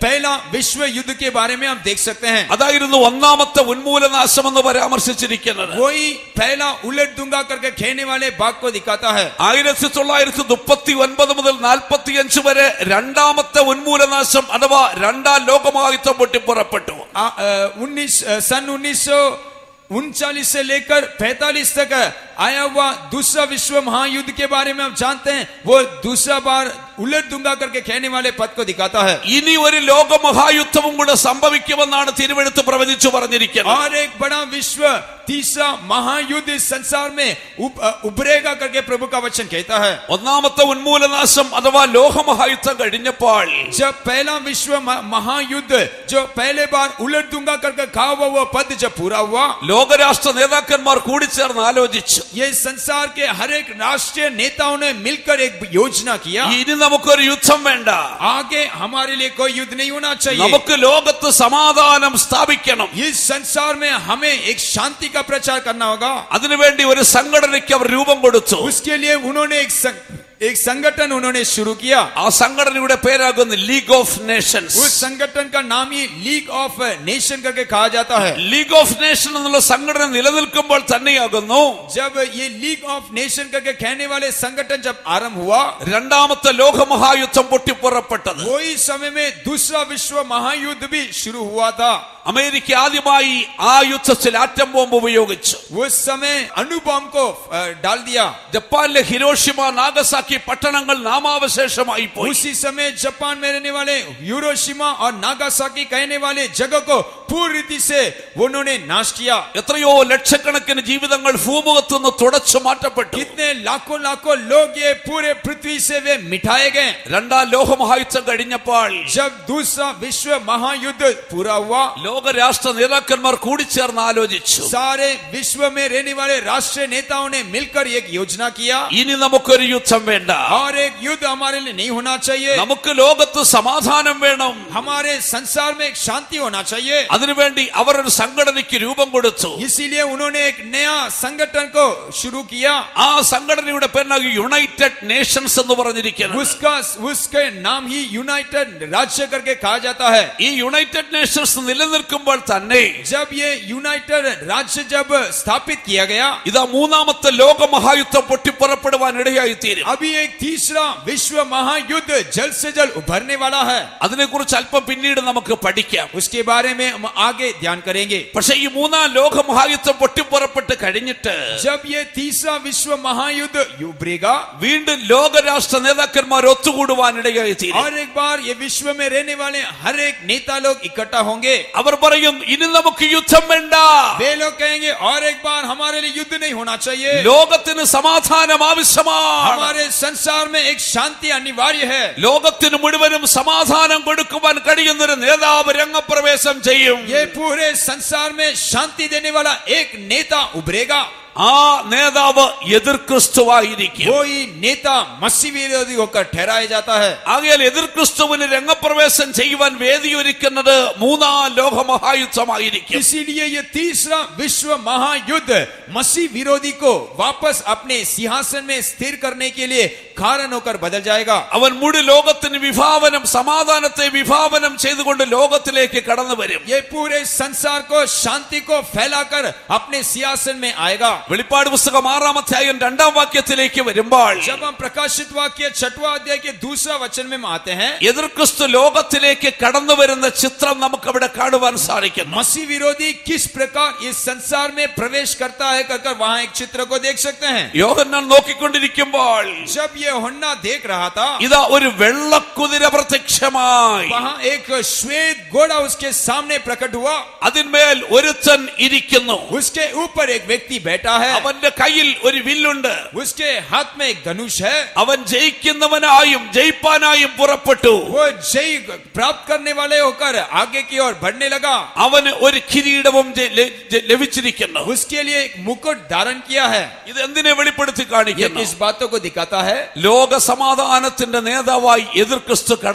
पहला विश्व युद्ध के बारे में हम देख सकते हैं
അതായിരുന്നു ഒന്നാമത്തെ ഉന്മൂലനാശം എന്ന് പരാമർശിച്ചിരിക്കുന്നത്
वही पहला उलट दूंगा करके खेने वाले बाग को दिखाता है
ആയിരത്തി തൊള്ളായിരത്തി മുപ്പത്തി ഒൻപത് മുതൽ നാൽപ്പത്തി അഞ്ച് വരെ രണ്ടാമത്തെ ഉന്മൂലനാശം അഥവാ രണ്ടാം ലോകമഹായുദ്ധം പൊട്ടിപ്പുറപ്പെട്ടു
उन्नीस सन उन्नीस सौ उनचालीस से लेकर पैतालीस तक आया हुआ दूसरा विश्व महायुद्ध के बारे में हम जानते हैं वो दूसरा बार उलट दूंगा करके कहने वाले पद को दिखाता है
ഇനി ഒരു ലോകമഹായുദ്ധവും കൂടെ സംഭവിക്കുമെന്നാണ് തിരുവെടുത്ത് പ്രവചിച്ചു പറഞ്ഞിരിക്കുന്നത്
और एक बड़ा विश्व तीसरा महायुद्ध इस संसार में उब, अ, उभरेगा करके प्रभु का वचन कहता है
ഒന്നാമത്തെ ഉന്മൂലനാശം അഥവാ ലോകമഹായുദ്ധം കഴിഞ്ഞപ്പോൾ
जब पहला विश्व म- महायुद्ध जो पहले बार उलट दूंगा करके कहा हुआ वो पद जब पूरा हुआ
ലോകരാഷ്ട്ര നേതാക്കന്മാർ കൂടിച്ചേർന്ന് ആലോചിച്ചു
ये संसार के हर एक राष्ट्रीय नेताओं ने मिलकर एक योजना किया
ഇനി നമുക്കൊരു യുദ്ധം വേണ്ട
आगे हमारे लिए कोई युद्ध नहीं होना चाहिए
നമുക്ക് ലോകത്ത് സമാധാനം സ്ഥാപിക്കണം
इस संसार में हमें एक शांति का प्रचार करना होगा
അതിനുവേണ്ടി ഒരു സംഘടനയ്ക്ക് അവർ രൂപം കൊടുത്തു
उसके लिए उन्होंने एक संग, एक संगठन उन्होंने शुरू किया
ആ സംഘടനയുടെ പേരാകുന്നു ലീഗ് ഓഫ് നേഷൻസ്
उस संगठन का नाम ही लीग ऑफ नेशन करके कहा जाता है
ലീഗ് ഓഫ് നേഷൻ എന്നുള്ള സംഘടന നിലനിൽക്കുമ്പോൾ തന്നെയാകുന്നു
जब ये लीग ऑफ नेशन करके कहने वाले संगठन जब आरंभ हुआ
രണ്ടാമത്തെ ലോകമഹായുദ്ധം പൊട്ടിപ്പുറപ്പെട്ടത്
वही समय में दूसरा विश्व महायुद्ध भी शुरू हुआ था
അമേരിക്ക ആദ്യമായി ആ യുദ്ധത്തിൽ ആറ്റം ബോംബ് ഉപയോഗിച്ചു
उस समय अणुबॉम को अ, डाल दिया
ജപ്പാനിലെ ഹിരോഷിമ നാഗസാക്കി പട്ടണങ്ങൾ നാമാവശേഷമായി പോയി
उसी समय जापान में रहने वाले यूरोशिमा और नागासाकी कहने वाले जगह को पूरी रीति से उन्होंने नाश किया
എത്രയോ ലക്ഷക്കണക്കിന് ജീവിതങ്ങൾ ഭൂമുഖത്തു നിന്ന് തുടച്ചു മാറ്റപ്പെട്ടു
कितने लाखों लाखों लोग ये पूरे पृथ्वी से वे मिटाए गए
രണ്ടാം ലോകമഹായുദ്ധം കഴിഞ്ഞപ്പോൾ
जब दूसरा विश्व महायुद्ध पूरा हुआ
ലോകരാഷ്ട്ര നേതാക്കന്മാർ കൂടിച്ചേർന്ന് ആലോചിച്ചു
सारे विश्व में रहने वाले राष्ट्रीय नेताओं ने मिलकर एक योजना किया
ഇനി നമുക്കൊരു യുദ്ധം വേണ്ട
और एक युद्ध हमारे लिए नहीं होना चाहिए
നമുക്ക് ലോകത്ത് സമാധാനം വേണം
हमारे संसार में एक शांति होना चाहिए
അതിനുവേണ്ടി അവർ ഒരു സംഘടനയ്ക്ക് രൂപം കൊടുത്തു
इसीलिए उन्होंने एक नया संगठन को शुरू किया
ആ സംഘടനയുടെ പേരാണ് യുണൈറ്റഡ് നേഷൻസ് എന്ന് പറഞ്ഞിരിക്കുന്നത്
उसका उसके नाम ही यूनाइटेड राज्य करके कहा जाता है
ഈ യുണൈറ്റഡ് നേഷൻസ് നിലനിൽക്കുമ്പോൾ തന്നെ
जब ये यूनाइटेड राज्य जब स्थापित किया गया
ഇതാ മൂന്നാമത്തെ ലോകമഹായുദ്ധം പൊട്ടിപ്പുറപ്പെടുവാൻ ഇടയായി തീരും
अभी एक तीसरा विश्व महायुद्ध जल्द से जल्द उभरने वाला है
അതിനെക്കുറിച്ച് അല്പം പിന്നീട് നമുക്ക് പഠിക്കാം
उसके बारे में हम आगे ध्यान करेंगे
പക്ഷെ ഈ മൂന്നാം ലോകമഹായുദ്ധം പൊട്ടിപ്പുറപ്പെട്ട് കഴിഞ്ഞിട്ട്
जब ये तीसरा विश्व महायुद्ध उभरेगा
വീണ്ടും ലോകരാഷ്ട്ര നേതാക്കന്മാർ ഒത്തുകൂടുവാൻ ഇടയായി തീരും
और एक बार ये विश्व में रहने वाले हर एक नेता लोग इकट्ठा होंगे
അവർ പറയും ഇനി നമുക്ക് യുദ്ധം വേണ്ട
वे लोग कहेंगे और एक बार हमारे लिए युद्ध नहीं होना चाहिए
ലോകത്തിന് സമാധാനം ആവശ്യമാണ്
हमारे संसार में एक शांति अनिवार्य है
ലോകത്തിന് മുഴുവനും സമാധാനം കൊടുക്കുവാൻ കഴിയുന്നൊരു നേതാവ് രംഗപ്രവേശം ചെയ്യും
ये पूरे संसार में शांति देने वाला एक नेता उभरेगा
ആ നേതാവ് എതിർ ക്രിസ്തുവായിരിക്കും
वो ही नेता मसीह विरोधी होकर ठहराया जाता है
ആകയാൽ എതിർ ക്രിസ്തുവിന് രംഗപ്രവേശം ചെയ്യുവാൻ വേദിയൊരുക്കുന്നത് മൂന്നാം ലോകമഹായുദ്ധമായിരിക്കും
इसीलिए ये तीसरा विश्व महायुद्ध मसीह विरोधी को वापस अपने सिंहासन में स्थिर करने के लिए कारण होकर बदल जाएगा
അവൻ മുഴു ലോകത്തിന് വിഭാവനം സമാധാനത്തെ വിഭാവനം ചെയ്തുകൊണ്ട് ലോകത്തിലേക്ക് കടന്നു വരും
ये पूरे संसार को शांति को फैलाकर अपने सिंहासन में आएगा
വെളിപ്പാട് പുസ്തകം ആറാം അധ്യായം രണ്ടാം വാക്യത്തിലേക്ക് വരുമ്പോൾ
जब हम प्रकाशित वाक्य छठवा अध्याय के दूसरा वचन में हम आते हैं
എതിർ ക്രിസ്തു ലോകത്തിലേക്ക് കടന്നു വരുന്ന ചിത്രം നമുക്ക് അവിടെ കാണുവാൻ സാധിക്കുന്നു
मसीह विरोधी किस प्रकार इस संसार में प्रवेश करता है कर कर वहां एक चित्र को देख सकते हैं
യോഹന്നാൻ നോക്കിക്കൊണ്ടിരിക്കുമ്പോൾ
जब ये होन्ना देख रहा था
ഇതാ ഒരു വെള്ളക്കുതിര പ്രത്യക്ഷമായി
वहां एक श्वेत घोड़ा उसके सामने प्रकट हुआ
അതിന്മേൽ ഒരുത്തൻ ഇരിക്കുന്നു
उसके ऊपर एक व्यक्ति बैठा है
അവന്റെ കയ്യിൽ ഒരു വില്ലുണ്ട്
उसके हाथ में एक धनुष है
അവൻ ജയിക്കുന്നവനായും ജയിപ്പാനായും പുറപ്പെട്ടു
वो जय प्राप्त करने वाले होकर आगे की ओर बढ़ने लगा
അവന് ഒരു കിരീടവും ജ- ല- ജ- ലഭിച്ചിരിക്കുന്നു
उसके लिए एक मुकुट धारण किया है
ഇത് എന്തിനെ വെളിപ്പെടുത്തി
ये
കാണിക്കുന്നു
किस बातों को दिखाता है
ലോക സമാധാനത്തിന്റെ നേതാവായി എതിർ ക്രിസ്തു കടന്നു വരികയാണ്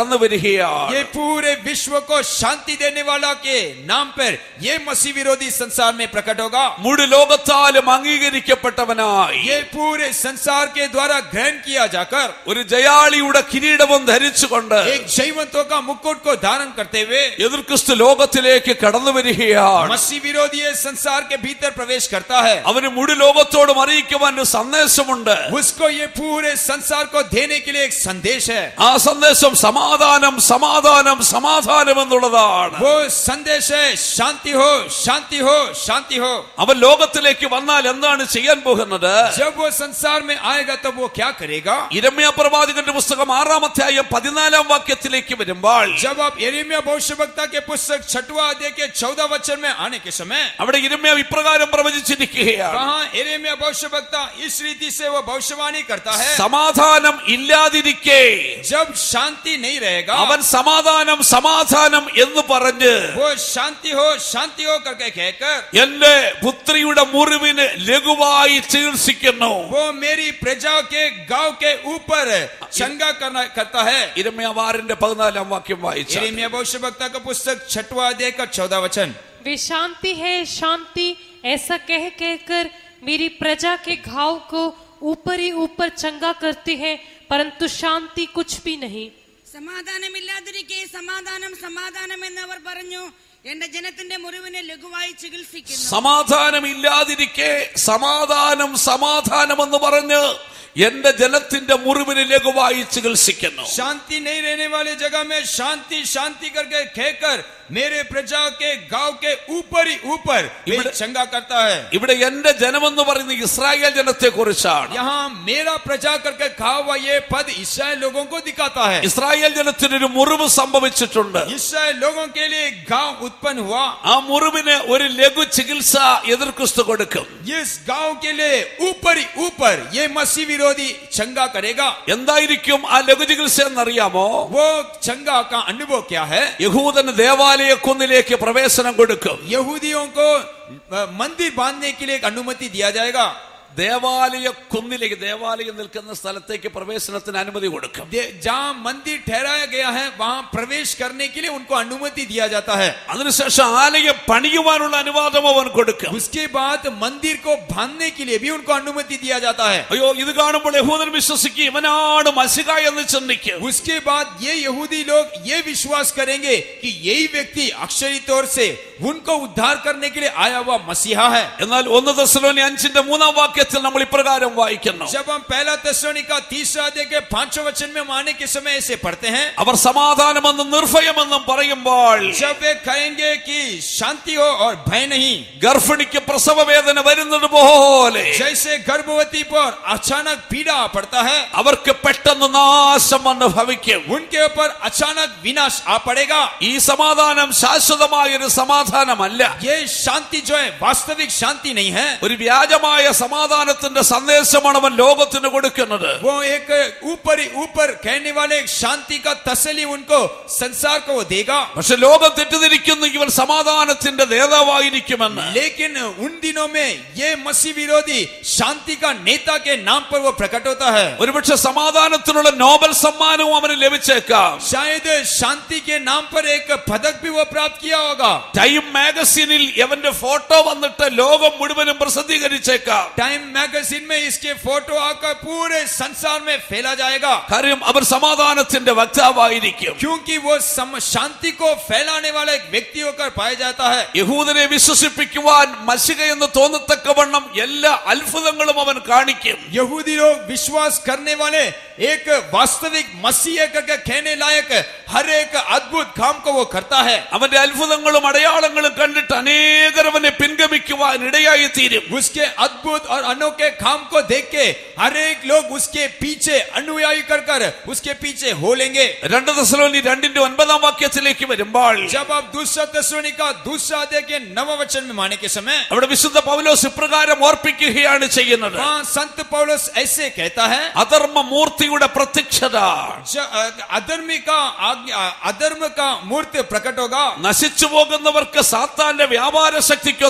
വരികയാണ്
ये पूरे विश्व को शांति देने वाला के नाम पर ये मसीह विरोधी संसार में प्रकट होगा
മുഴു ലോകത്താലും അംഗീകരിക്കപ്പെട്ടവനായി
ये पूरे संसार के द्वारा ग्रहण किया जाकर
ഒരു ജയാളിയുടെ കിരീടവും ധരിച്ചുകൊണ്ട്
एक जयवंतों का मुकुट को धारण करते हुए
എതിർ ക്രിസ്തു ലോകത്തിലേക്ക് കടന്നു വരികയാണ്
मसीह विरोधी ये संसार के भीतर प्रवेश करता है
അവന് മുഴു ലോകത്തോടും അറിയിക്കുവാൻ ഒരു സന്ദേശമുണ്ട്
उसको ये पूरे संसार को देने के लिए एक संदेश है
ആ സന്ദേശം സമാധാനം സമാധാനം സമാധാനം എന്നുള്ളതാണ്
वो संदेश है शांति हो शांति हो शांति हो
അവൻ ലോകത്തിലേക്ക് വന്നാൽ എന്താണ് ചെയ്യാൻ പോകുന്നത്
जब वो संसार में आएगा तब वो क्या करेगा
ഇരമ്യ പ്രവാചകന്റെ പുസ്തകം ആറാമധ്യായം പതിനാലാം വാക്യത്തിലേക്ക് വരുമ്പോൾ
जब आप एरेमिया भविष्यवक्ता के पुस्तक छठवा अध्याय के चौदह वचन में आने के समय
അവിടെ ഇരമ്യ ഇപ്രകാരം പ്രവചിച്ചിരിക്കുകയാണ്
वहाँ एरेमिया भविष्यवक्ता इस रीति से वो भविष्यवाणी करता है
സമാധാനം ഇല്ലാതിരിക്കെ
जब शांति नहीं रहेगा
അവൻ സമാധാനം സമാധാനം എന്ന് പറഞ്ഞ്
वो शांति हो शांति हो करके कहकर
എന്റെ പുത്രിയുടെ മുറിവിന് ലഘുവായി ചികിത്സിക്കുന്നു
वो मेरी प्रजा के गांव के ऊपर चंगा करना करता है
ഇരമ്യവാറിന്റെ പതിനാലാം വാക്യം വായിച്ച
एरेमिया भविष्यवक्ता का पुस्तक छठवा अध्याय का चौदह वचन
वे शांति है शांति ऐसा कह कहकर मेरी प्रजा के घाव को ऊपर ही ऊपर चंगा करती है परंतु शांति कुछ भी नहीं
സമാധാനമില്ലാതിരിക്കെ സമാധാനം സമാധാനം എന്ന് അവർ പറഞ്ഞു എന്റെ ജനത്തിന്റെ മുറിവിനെ ലഘുവായി ചികിത്സിക്കുന്നു
സമാധാനമില്ലാതിരിക്കെ സമാധാനം സമാധാനം എന്ന് പറഞ്ഞ് എന്റെ ജനത്തിന്റെ മുറിവിന് ലഘുവായി ചികിത്സിക്കുന്നു
शांति नहीं रहने वाले जगह में शांति शांति करके कहकर मेरे प्रजा के गांव के ऊपर ही ऊपर वे
इबड़-
चंगा करता है
ഇവിടെ എന്റെ ജനമെന്ന് പറയുന്ന ഇസ്രായേൽ ജനത്തെ കുറിച്ചാണ്
यहाँ मेरा प्रजा करके कहा हुआ ये पद इसराइल लोगों को दिखाता है
ഇസ്രായേൽ ജനത്തിനൊരു മുറിവ് സംഭവിച്ചിട്ടുണ്ട്
इसराइल लोगों के लिए गांव उत्पन्न हुआ
ആ മുറിവിന് ഒരു ലഘു ചികിത്സ എതിർ ക്രിസ്തു കൊടുക്കും
इस गांव के लिए ऊपर ही ऊपर ये मसीह विरोधी चंगा करेगा
എന്തായിരിക്കും ആ ലഘു ചികിത്സ എന്നറിയാമോ
वो चंगा का अनुभव क्या है
യഹൂദന് ദേവാലയ കുന്നിലേക്ക് പ്രവേശനം കൊടുക്കും
यहूदियों को अ, मंदिर बांधने के लिए एक अनुमति दिया जाएगा
ദേവാലയ കുന്നിലേക്ക് ദേവാലയം നിൽക്കുന്ന സ്ഥലത്തേക്ക് പ്രവേശനത്തിന് അനുമതി കൊടുക്കും
दे- जहाँ मंदिर ठहराया गया है वहाँ प्रवेश करने के लिए उनको अनुमति दिया जाता है
അതിനുശേഷം ആലയം പണിയുവാനുള്ള അനുവാദം അവൻ കൊടുക്കും
उसके बाद मंदिर को बांधने के लिए भी उनको अनुमति दिया जाता है
അയ്യോ ഇത് കാണുമ്പോൾ യഹൂദൻ വിശ്വസിക്കും ഇവനാണ് മസിക എന്ന് ചിന്തിക്കും
उसके बाद ये यहूदी लोग ये विश्वास करेंगे कि यही व्यक्ति अक्षरी तौर से उनको उद्धार करने के लिए आया हुआ मसीहा है
എന്നാൽ ഒന്ന് ദശലോനി അഞ്ചിന്റെ മൂന്നാം വാക്യത്തിൽ നമ്മൾ ഇപ്രകാരം വായിക്കുന്നു
जब हम पहला तस्वीर का तीसरा अध्याय के पांचवें वचन में हम आने के समय ऐसे पढ़ते हैं
അവർ സമാധാനമെന്നും നിർഭയമെന്നും പറയുമ്പോൾ
जब वे कहेंगे कि शांति हो और भय नहीं
ഗർഭിണിക്ക് പ്രസവ വേദന വരുന്നത് പോലെ
जैसे गर्भवती पर अचानक पीड़ा पड़ता है
അവർക്ക് പെട്ടെന്ന് നാശം വന്ന് ഭവിക്കും
उनके ऊपर अचानक विनाश आ पड़ेगा
ഈ സമാധാനം ശാശ്വതമായൊരു സമാധാനമല്ല
ये शांति जो है वास्तविक शांति नहीं है
ഒരു വ്യാജമായ സമാധാനത്തിന്റെ സന്ദേശമാണ് അവൻ ലോകത്തിന് കൊടുക്കുന്നത്
वो एक ऊपर ही ऊपर कहने वाले एक शांति का तसली उनको संसार को वो देगा
പക്ഷെ ലോകം തെറ്റിദ്ധരിക്കുന്നു ഇവൻ സമാധാനത്തിന്റെ നേതാവായിരിക്കുമെന്ന്
लेकिन उन दिनों में ये मसीह विरोधी शांति का नेता के नाम पर वो प्रकट होता है
ഒരുപക്ഷെ സമാധാനത്തിനുള്ള നോബൽ സമ്മാനവും അവന് ലഭിച്ചേക്കാം
शायद शांति के नाम पर एक पदक भी वो प्राप्त किया होगा
ടൈം മാഗസിനിൽ അവന്റെ ഫോട്ടോ വന്നിട്ട് ലോകം മുഴുവനും പ്രസിദ്ധീകരിച്ചേക്കാം
टाइम मैगजीन में इसके फोटो आकर पूरे संसार में फैला जाएगा
കാര്യം അവർ സമാധാനത്തിന്റെ വക്താവായിരിക്കും
क्योंकि वो सम, शांति को फैलाने वाला एक व्यक्ति होकर पाया जाता है
യഹൂദനെ വിശ്വസിപ്പിക്കുവാൻ മഷിക എന്ന് തോന്നത്തക്കവണ്ണം എല്ലാ അത്ഭുതങ്ങളും അവൻ കാണിക്കും
यहूदी लोग विश्वास करने वाले एक वास्तविक मसीह करके कहने लायक हर एक अद्भुत काम को वो करता है
അവന്റെ അത്ഭുതങ്ങളും അടയാളങ്ങളും കണ്ടിട്ട് അനേകർ അവനെ പിൻഗമിക്കുവാൻ ഇടയായി തീരും
उसके अद्भुत और अनोखे काम को देख के हर एक लोग उसके पीछे अनुयायी कर कर उसके पीछे हो लेंगे
രണ്ട് ദശലോനി രണ്ടിന്റെ ഒൻപതാം വാക്യത്തിലേക്ക് വരുമ്പോൾ
जब आप दूसरा तस्वीर का दूसरा अध्याय के नव वचन में माने के समय
അവിടെ विശുദ്ധ പൗലോസ് ഇപ്രകാരം ഓർപ്പിക്കുകയാണ് ചെയ്യുന്നത്
वहाँ संत पौलुस ऐसे कहता है
അധർമ്മ മൂർത്തിയുടെ പ്രത്യക്ഷത
ज- अधर्मी का आज्ञा अधर्म का मूर्त प्रकट होगा
നശിച്ചു പോകുന്നവർക്ക് സാത്താന്റെ വ്യാപാര ശക്തിക്കൊത്തവണ്ണം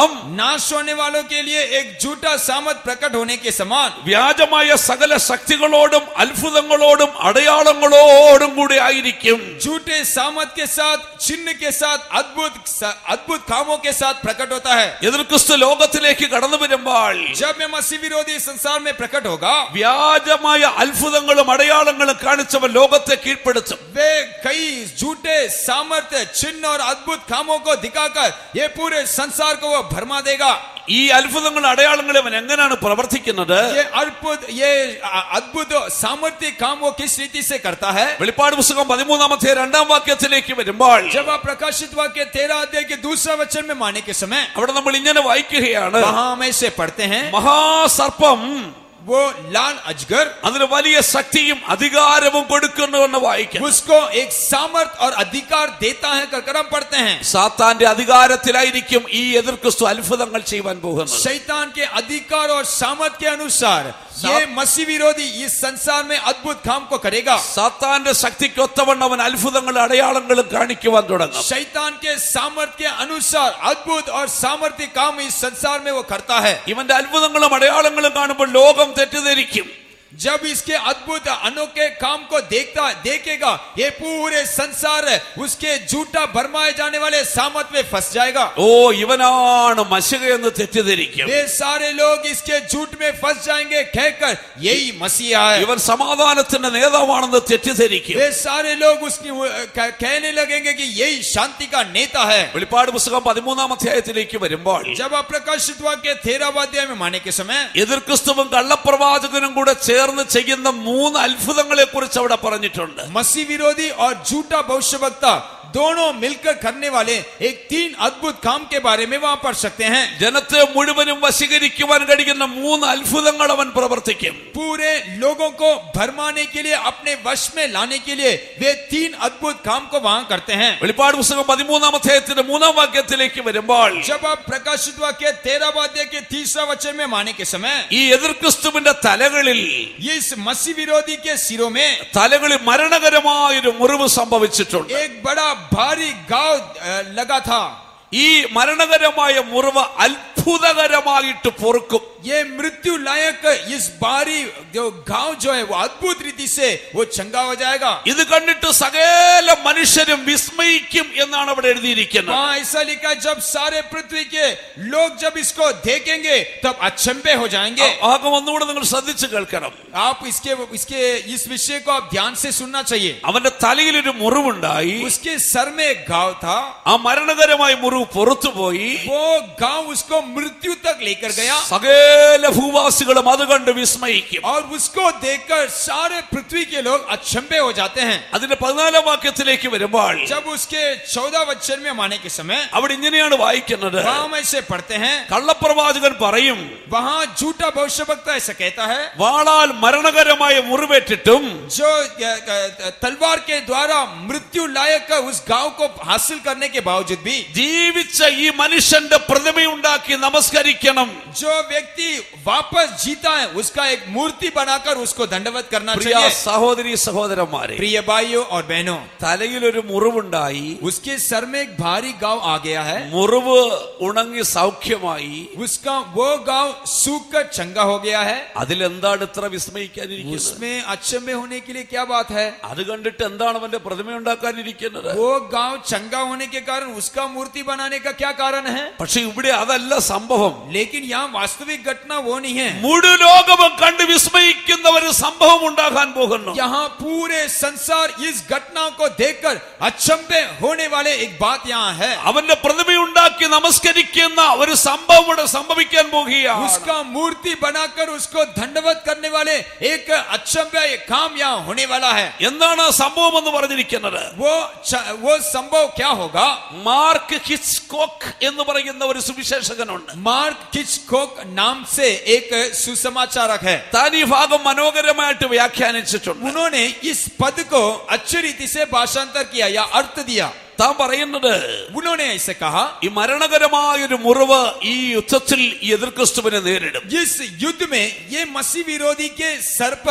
ഉദാഹരണം
नाश होने वालों के लिए एक झूठा सामत प्रकट होने के समान
വ്യാജമായ സകല ശക്തികളോടും അത്ഭുതങ്ങളോടും അടയാളങ്ങളോടും കൂടി ആയിരിക്കും
झूठे सामत के साथ चिन्ह के साथ अद्भुत अद्भुत कामों के साथ प्रकट होता है
എതിർ ക്രിസ്തു ലോകത്തിലേക്ക് കടന്നു വരുമ്പോൾ
जब मैं मसीह विरोधी संसार में प्रकट होगा
വ്യാജമായ അത്ഭുതങ്ങളും അടയാളങ്ങളും കാണിച്ചവൻ ലോകത്തെ കീഴ്പ്പെടുത്തും
वे कई झूठे सामर्थ्य चिन्ह और अद्भुत कामों को दिखाकर ये पूरे संसार को वो भरमा देगा
ഈ അത്ഭുതങ്ങളും അടയാളങ്ങളും അവൻ എങ്ങനെയാണ് പ്രവർത്തിക്കുന്നത്
ये अद्भुत ये अद्भुत सामर्थ्य काम वो किस रीति से करता है
വെളിപ്പാട് പുസ്തകം പതിമൂന്നാമത്തെ രണ്ടാം വാക്യത്തിലേക്ക് വരുമ്പോൾ
जब आप प्रकाशित वाक्य तेरह अध्याय के दूसरा वचन में माने के समय
അവിടെ നമ്മൾ ഇങ്ങനെ വായിക്കുകയാണ്
वहां हम ऐसे पढ़ते हैं
മഹാസർപ്പം
वो लाल अजगर
അതിന് വലിയ ശക്തിയും അധികാരവും കൊടുക്കുന്നു എന്ന് വായിക്കാം
उसको एक सामर्थ और अधिकार देता है कर कर हम पढ़ते हैं
സാത്താന്റെ അധികാരത്തിലായിരിക്കും ഈ എതിർ ക്രിസ്തു അത്ഭുതങ്ങൾ ചെയ്യുവാൻ പോകുന്നത്
शैतान के अधिकार और सामर्थ के अनुसार ये मसीह विरोधी इस संसार में अद्भुत काम को करेगा
സാത്താന്റെ ശക്തിക്ക് ഒത്തവണ്ണം അവൻ അത്ഭുതങ്ങളും അടയാളങ്ങളും കാണിക്കുവാൻ തുടങ്ങും
शैतान के सामर्थ्य के अनुसार अद्भुत और सामर्थ्य काम इस संसार में वो करता है
ഇവന്റെ അത്ഭുതങ്ങളും അടയാളങ്ങളും കാണുമ്പോൾ ലോകം തെറ്റിദ്ധരിക്കും
जब इसके अद्भुत अनोखे काम को देखता देखेगा ये पूरे संसार उसके झूठा भरमाए जाने वाले सामर्थ में फंस जाएगा
ഓ ഇവനാണ് മശക എന്ന് തെറ്റിദ്ധരിക്കും
वे सारे लोग इसके झूठ में फंस जाएंगे कहकर यही मसीहा है
ഇവൻ സമാധാനത്തിന്റെ നേതാവാണെന്ന് തെറ്റിദ്ധരിക്കും
वे सारे लोग उसकी कह- कहने लगेंगे कि यही शांति का नेता है
വെളിപ്പാട് പുസ്തകം പതിമൂന്നാം അധ്യായത്തിലേക്ക് വരുമ്പോൾ
जब आप प्रकाशित वाक्य तेरहवा अध्याय में माने के समय
എതിർ ക്രിസ്തുവും കള്ളപ്രവാചകനും കൂടെ ചേർന്ന് ചെയ്യുന്ന മൂന്ന് അത്ഭുതങ്ങളെ കുറിച്ച് അവിടെ പറഞ്ഞിട്ടുണ്ട്
मसीह विरोधी और झूठा भविष्यवक्ता दोनों मिलकर करने वाले एक तीन अद्भुत काम के बारे में वहां पढ़ सकते हैं
ജനത്തെ മുഴുവനും വശീകരിക്കുവാൻ കഴിയുന്ന മൂന്ന് അത്ഭുതങ്ങൾ അവൻ പ്രവർത്തിക്കും
पूरे लोगों को भरमाने के लिए अपने वश में लाने के लिए वे तीन अद्भुत काम को वहां करते हैं
വെളിപ്പാട് പുസ്തകം പതിമൂന്നാം അധ്യായത്തിന്റെ മൂന്നാം വാക്യത്തിലേക്ക് വരുമ്പോൾ
जब आप प्रकाशित वाक्य तेरह अध्याय के तीसरा वचन में माने के समय
ഈ എതിർ ക്രിസ്തുവിന്റെ തലകളിൽ
इस मसीह विरोधी के सिरों में
തലകളിൽ മരണകരമായൊരു മുറിവ് സംഭവിച്ചിട്ടുണ്ട്
एक बड़ा भारी गांव अ, लगा था
ഈ മരണകരമായ മുറിവ് അത്ഭുതകരമായിട്ട് പൊറുക്കും
ये मृत्यु लायक इस भारी जो गांव जो है वो अद्भुत रीति से वो चंगा हो जाएगा
ഇത് കണ്ടിട്ട് സകല മനുഷ്യരും വിസ്മയിക്കും എന്നാണ് അവിടെ എഴുതിയിരിക്കുന്നത്
वहां ऐसा लिखा है, जब सारे पृथ्वी के लोग जब इसको देखेंगे तब अचंबे हो जाएंगे
ആകം ഒന്നുകൂടെ നിങ്ങൾ ശ്രദ്ധിച്ചു കേൾക്കണം
आप इसके इसके इस विषय को आप ध्यान से सुनना चाहिए
അവന്റെ തലയിൽ ഒരു മുറിവുണ്ടായി
उसके सर में एक गांव था
ആ മരണകരമായ മുറിവ് പുറത്തുപോയി
वो गांव उसको मृत्यु तक लेकर गया
സകല ഭൂവാസികളും അത് കണ്ട് വിസ്മയിക്കും
और उसको देखकर सारे पृथ्वी के लोग अचंबे हो जाते हैं
അതിന്റെ പതിനാലാം വാക്യത്തിലേക്ക് വരുമ്പോൾ
जब उसके चौदह वचन में माने के समय
അവിടെ ഇങ്ങനെയാണ് വായിക്കുന്നത്
वहां हम ऐसे पढ़ते हैं
കള്ളപ്രവാചകൻ പറയും
वहां झूठा भविष्यवक्ता ऐसा कहता है
വാളാൽ മരണകരമായ മുറിവേറ്റിട്ടും
जो अ, अ, तलवार के द्वारा मृत्यु लायक उस गांव को हासिल करने के बावजूद भी
ജീവിച്ച ഈ മനുഷ്യന്റെ പ്രതിമയുണ്ടാക്കി നമസ്കരിക്കണം
जो व्यक्ति वापस जीता है उसका एक मूर्ति बनाकर उसको दंडवत करना
പ്രിയ
चाहिए
സഹോദരി സഹോദരന്മാരെ
प्रिय भाइयों और बहनों
തലയിലൊരു മുറിവുണ്ടായി
उसके सर में एक भारी गांव आ गया है
മുറിവ് ഉണങ്ങി സൗഖ്യമായി
उसका वो गांव सूख कर चंगा हो गया है
അതിലെന്താണ് ഇത്ര വിസ്മയിക്കാനിരിക്കുന്നത്
उसमें अचंभे होने के लिए क्या बात है
അത് കണ്ടിട്ട് എന്താണ് അവന്റെ പ്രതിമ ഉണ്ടാക്കാനിരിക്കുന്നത്
वो गांव चंगा होने के कारण उसका मूर्ति बनाने का क्या कारण है
പക്ഷെ ഇവിടെ അതല്ല സംഭവം
लेकिन यहाँ वास्तविक घटना वो नहीं है
മുഴു ലോകവും കണ്ട് വിസ്മയിക്കുന്ന ഒരു സംഭവം ഉണ്ടാകാൻ പോകുന്നു
यहाँ पूरे संसार इस घटना को देखकर अचंभे होने वाले एक बात यहाँ है
അവന്റെ പ്രതിമയുണ്ടാക്കി നമസ്കരിക്കുന്ന ഒരു സംഭവം ഇവിടെ സംഭവിക്കാൻ പോകുകയാണ്
उसका मूर्ति बनाकर उसको दंडवत करने वाले एक अचंभे काम यहाँ होने वाला है
എന്താണ് ആ സംഭവം എന്ന് പറഞ്ഞിരിക്കുന്നത്
वो च- वो संभव क्या होगा
മാർക്ക് ഹിച്ച്കോക്ക് എന്ന് പറയുന്ന ഒരു സുവിശേഷകനുണ്ട്
मार्क किचकोक नाम से एक सुसमाचारक है
താൻ ഈ ഭാഗം മനോഹരമായിട്ട് വ്യാഖ്യാനിച്ചിട്ടുണ്ട്
उन्होंने इस पद को अच्छी रीति से भाषांतर किया या अर्थ दिया
താൻ പറയുന്നത്
उन्होंने ऐसे कहा
ഈ മരണകരമായ ഒരു മുറിവ് ഈ യുദ്ധത്തിൽ ഈ എതിർ ക്രിസ്തുവിനെ നേരിടും
इस युद्ध में ये मसीह विरोधी के सर पर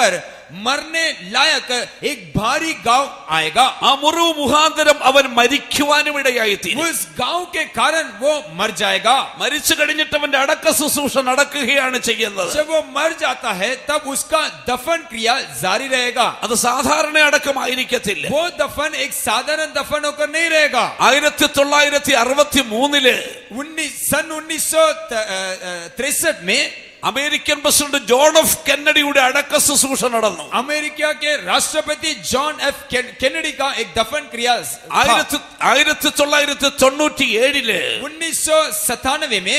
मरने लायक एक भारी गांव आएगा
ആ മുറിവ് മുഖാന്തരം അവൻ മരിക്കുവാനും ഇടയായി തീരും
उस गांव के कारण वो मर जाएगा
മരിച്ചു കഴിഞ്ഞിട്ട് അവന്റെ അടക്ക ശുശ്രൂഷ നടക്കുകയാണ് ചെയ്യുന്നത്
जब वो मर जाता है तब उसका दफन क्रिया जारी रहेगा
അത് സാധാരണ അടക്കമായിരിക്കത്തില്ല
वो दफन एक साधारण दफन होकर नहीं रहेगा
ആയിരത്തി തൊള്ളായിരത്തി അറുപത്തി മൂന്നില്
उन्नीस सन उन्नीस सौ तिरसठ में
അമേരിക്കൻ പ്രസിഡന്റ് ജോൺ എഫ് കെന്നഡിയുടെ അടക്ക ശുശ്രൂഷ നടന്നു
अमेरिका के राष्ट्रपति जॉन एफ केनेडी का एक दफन क्रिया था।
ആയിരത്തി ആയിരത്തി തൊള്ളായിരത്തി തൊണ്ണൂറ്റി ഏഴില്
उन्नीस सौ सतानवे में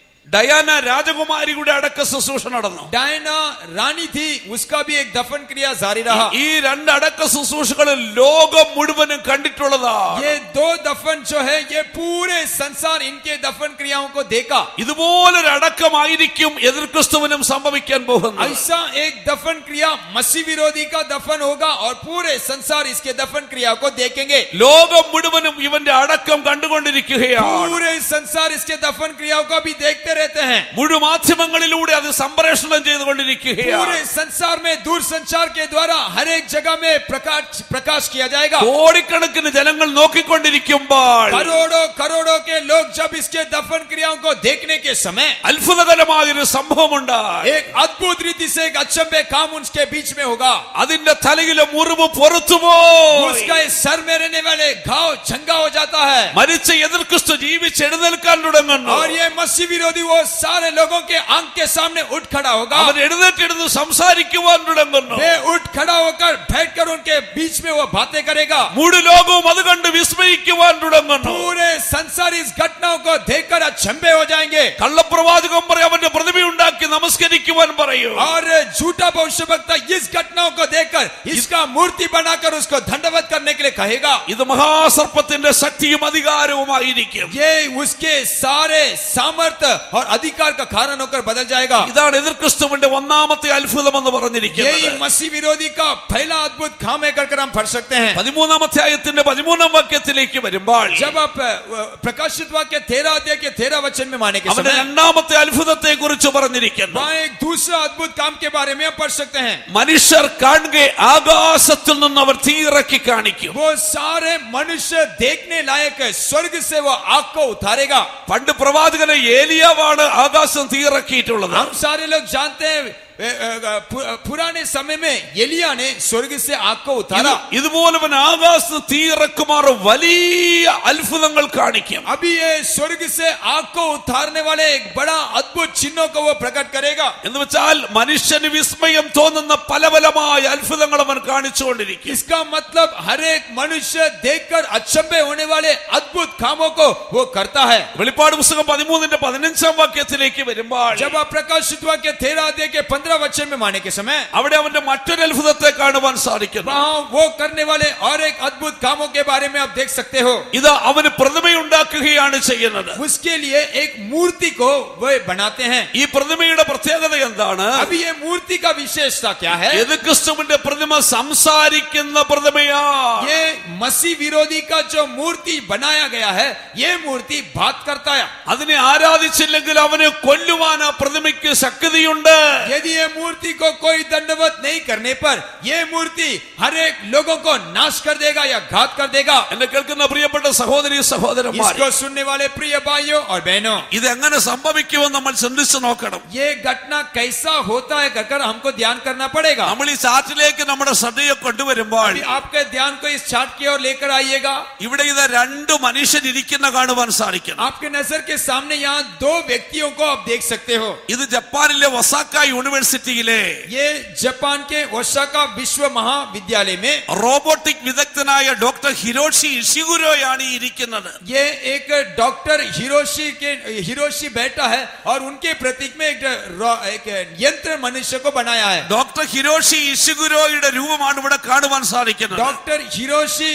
ഡയാന രാജകുമാരിയുടെ അടക്ക ശുശ്രൂഷ നടന്നു
डायना रानी थी उसका भी एक दफन क्रिया जारी रहा
ഈ രണ്ട് അടക്ക ശുശ്രൂഷകൾ ലോകം മുഴുവനും കണ്ടിട്ടുള്ളതാ
ये दो दफन जो है ये पूरे संसार इनके दफन क्रियाओं को देखा
ഇതുപോലൊരു അടക്കമായിരിക്കും എതിർ ക്രിസ്തുവിനും സംഭവിക്കാൻ പോകുന്നത്
ऐसा एक दफन क्रिया मसीह विरोधी का दफन होगा और पूरे संसार इसके दफन क्रिया को देखेंगे
ലോകം മുഴുവനും ഇവന്റെ അടക്കം കണ്ടുകൊണ്ടിരിക്കുകയാണ്
पूरे संसार इसके दफन क्रियाओं को भी देखते रहते हैं
മുഴുമാധ്യമങ്ങളിലൂടെ അത് സംപ്രേഷണം ചെയ്തുകൊണ്ടിരിക്കുകയാണ്
पूरे संसार में दूर संचार के द्वारा हर एक जगह में प्रकाश प्रकाश किया जाएगा
കോടിക്കണക്കിന് ജനങ്ങൾ നോക്കിക്കൊണ്ടിരിക്കുമ്പോൾ
करोड़ों करोड़ों के लोग जब इसके दफन क्रियाओं को देखने के समय
അത്ഭുതകരമായൊരു സംഭവമുണ്ടായി
एक अद्भुत रीति से एक अचंबे काम उनके बीच में होगा
അതിന്റെ തലയിലെ മുറിവ് പുറത്തുപോയി
उसका इस सर में रहने वाले घाव चंगा हो जाता है
മരിച്ച എതിർ ക്രിസ്തു ജീവിച്ചെഴുന്നേൽക്കാൻ തുടങ്ങുന്നു
और ये मसीह विरोधी वो सारे लोगों के आंख के सामने उठ खड़ा होगा
അവൻ എഴുന്നേറ്റിരുന്ന് സംസാരിക്കുവാൻ തുടങ്ങുന്നു
वे उठ खड़ा होकर बैठकर उनके बीच में वो बातें करेगा
മുഴു ലോകവും അത് കണ്ട് വിസ്മയിക്കുവാൻ തുടങ്ങുന്നു
पूरे संसार इस घटनाओं को देखकर अचंबे हो जाएंगे
കള്ളപ്രവാചകം പറയും അവന്റെ പ്രതിമയുണ്ടാക്കി നമസ്കരിക്കുവാൻ പറയൂ
और झूठा भविष्यवक्ता इस घटनाओं को देखकर इसका मूर्ति बनाकर उसको दंडवत करने के लिए कहेगा
ഇത് മഹാസർപ്പത്തിന്റെ ശക്തിയും അധികാരവുമായിരിക്കും
ये उसके सारे सामर्थ्य और अधिकार का कारण होकर बदल जाएगा
ഇതാണ് എതിർ ക്രിസ്തുവിന്റെ ഒന്നാമത്തെ അത്ഭുതം എന്ന്
यही
പറഞ്ഞിരിക്കുന്നത്
मसीह विरोधी का पहला अद्भुत काम है कर हम पढ़ सकते हैं
പതിമൂന്നാം അധ്യായത്തിന്റെ പതിമൂന്നാം വാക്യത്തിലേക്ക് വരുമ്പോൾ
जब आप अ, प्रकाशित वाक्य तेरह अध्याय के तेरह वचन में माने के
അവന്റെ
समय
രണ്ടാമത്തെ അത്ഭുതത്തെ കുറിച്ച് പറഞ്ഞിരിക്കുന്നു
वहाँ एक दूसरा अद्भुत काम के बारे में हम पढ़ सकते हैं
മനുഷ്യർ കാണുക ആകാശത്തിൽ നിന്ന് അവർ തീയിറക്കി കാണിക്കും
वो सारे मनुष्य देखने लायक है स्वर्ग से वो आग को उतारेगा
പണ്ട് പ്രവാചകനെ ഏലിയാവാണ് ആകാശം തീയിറക്കിയിട്ടുള്ളത്
हम सारे लोग जानते हैं ए, ए, पु- पुराने समय में एलिया ने स्वर्ग से आग को उतारा
ഇത് ഇതുപോലെ അവൻ ആകാശത്ത് തീയിറക്കുമാർ വലിയ അത്ഭുതങ്ങൾ കാണിക്കും
अभी ये स्वर्ग से आग को उतारने वाले एक बड़ा अद्भुत चिन्हों को वो प्रकट करेगा
എന്ന് വെച്ചാൽ മനുഷ്യന് വിസ്മയം തോന്നുന്ന പല പലമായ അത്ഭുതങ്ങൾ അവൻ കാണിച്ചുകൊണ്ടിരിക്കും
इसका मतलब हर एक मनुष्य देखकर अचंबे होने वाले अद्भुत कामों को वो करता है
വെളിപ്പാട് പുസ്തകം പതിമൂന്നിന്റെ പതിനഞ്ചാം വാക്യത്തിലേക്ക് വരുമ്പോൾ
जब आप प्रकाशित हुआ के तेरह अध्याय के पंद्रह वचन में माने के समय
അവിടെ അവന്റെ മറ്റൊരു അത്ഭുതത്തെ കാണുവാൻ സാധിക്കുന്നു
वहाँ वो करने वाले और एक अद्भुत कामों के बारे में आप देख सकते हो
ഇത് അവന് പ്രതിമയുണ്ടാക്കുകയാണ് ചെയ്യുന്നത്
उसके लिए एक मूर्ति को वे बनाते हैं
ഈ പ്രതിമയുടെ പ്രത്യേകത എന്താണ്
अभी ये मूर्ति का विशेषता क्या है
എത് ക്രിസ്തുവിന്റെ പ്രതിമ സംസാരിക്കുന്ന പ്രതിമയാ
ये मसीह विरोधी का जो मूर्ति बनाया गया है ये मूर्ति बात करता है
അതിനെ ആരാധിച്ചില്ലെങ്കിൽ അവനെ കൊല്ലുവാൻ ആ പ്രതിമയ്ക്ക് ശക്തിയുണ്ട്
यदि ये मूर्ति को कोई दंडवत नहीं करने पर ये मूर्ति हर एक लोगों को नाश कर देगा या घात कर देगा
എന്നെ കേൾക്കുന്ന പ്രിയപ്പെട്ട സഹോദരി സഹോദരന്മാർ
इसको सुनने वाले प्रिय भाइयों और बहनों
ഇത് എങ്ങനെ സംഭവിക്കുമെന്ന് നമ്മൾ ചിന്തിച്ചു നോക്കണം
ये घटना कैसा होता है कर हमको ध्यान करना पड़ेगा
നമ്മൾ ഈ ചാറ്റിലേക്ക് നമ്മുടെ ശ്രദ്ധയെ കൊണ്ടുവരുമ്പോൾ
अभी आपके ध्यान को इस चार्ट की ओर लेकर आइएगा
ഇവിടെ ഇത് രണ്ട് മനുഷ്യരിയ്ക്കുന്ന കാണുവാൻ സാധിക്കണം
आपके नजर के सामने यहाँ दो व्यक्तियों को आप देख सकते हो
ഇത് ജപ്പാനിലെ ഒസാക്ക യൂണിവേഴ്സിറ്റിയിലെ
ये जापान के ओसाका विश्व महाविद्यालय में
റോബോട്ടിക് വിദഗ്ധനായ ഡോക്ടർ ഹിരോഷി ഇഷിഗുരോയാണ് ഈ ഇരിക്കുന്നത്
ये एक डॉक्टर हिरोशी के हिरोशी बैठा है और उनके प्रतीक में एक, रो- एक यंत्र मनुष्य को बनाया है
ഡോക്ടർ ഹിരോഷി ഇഷിഗുരോയുടെ രൂപമാണ് ഇവിടെ കാണുവാൻ സാധിക്കുന്നത്
डॉक्टर हिरोशी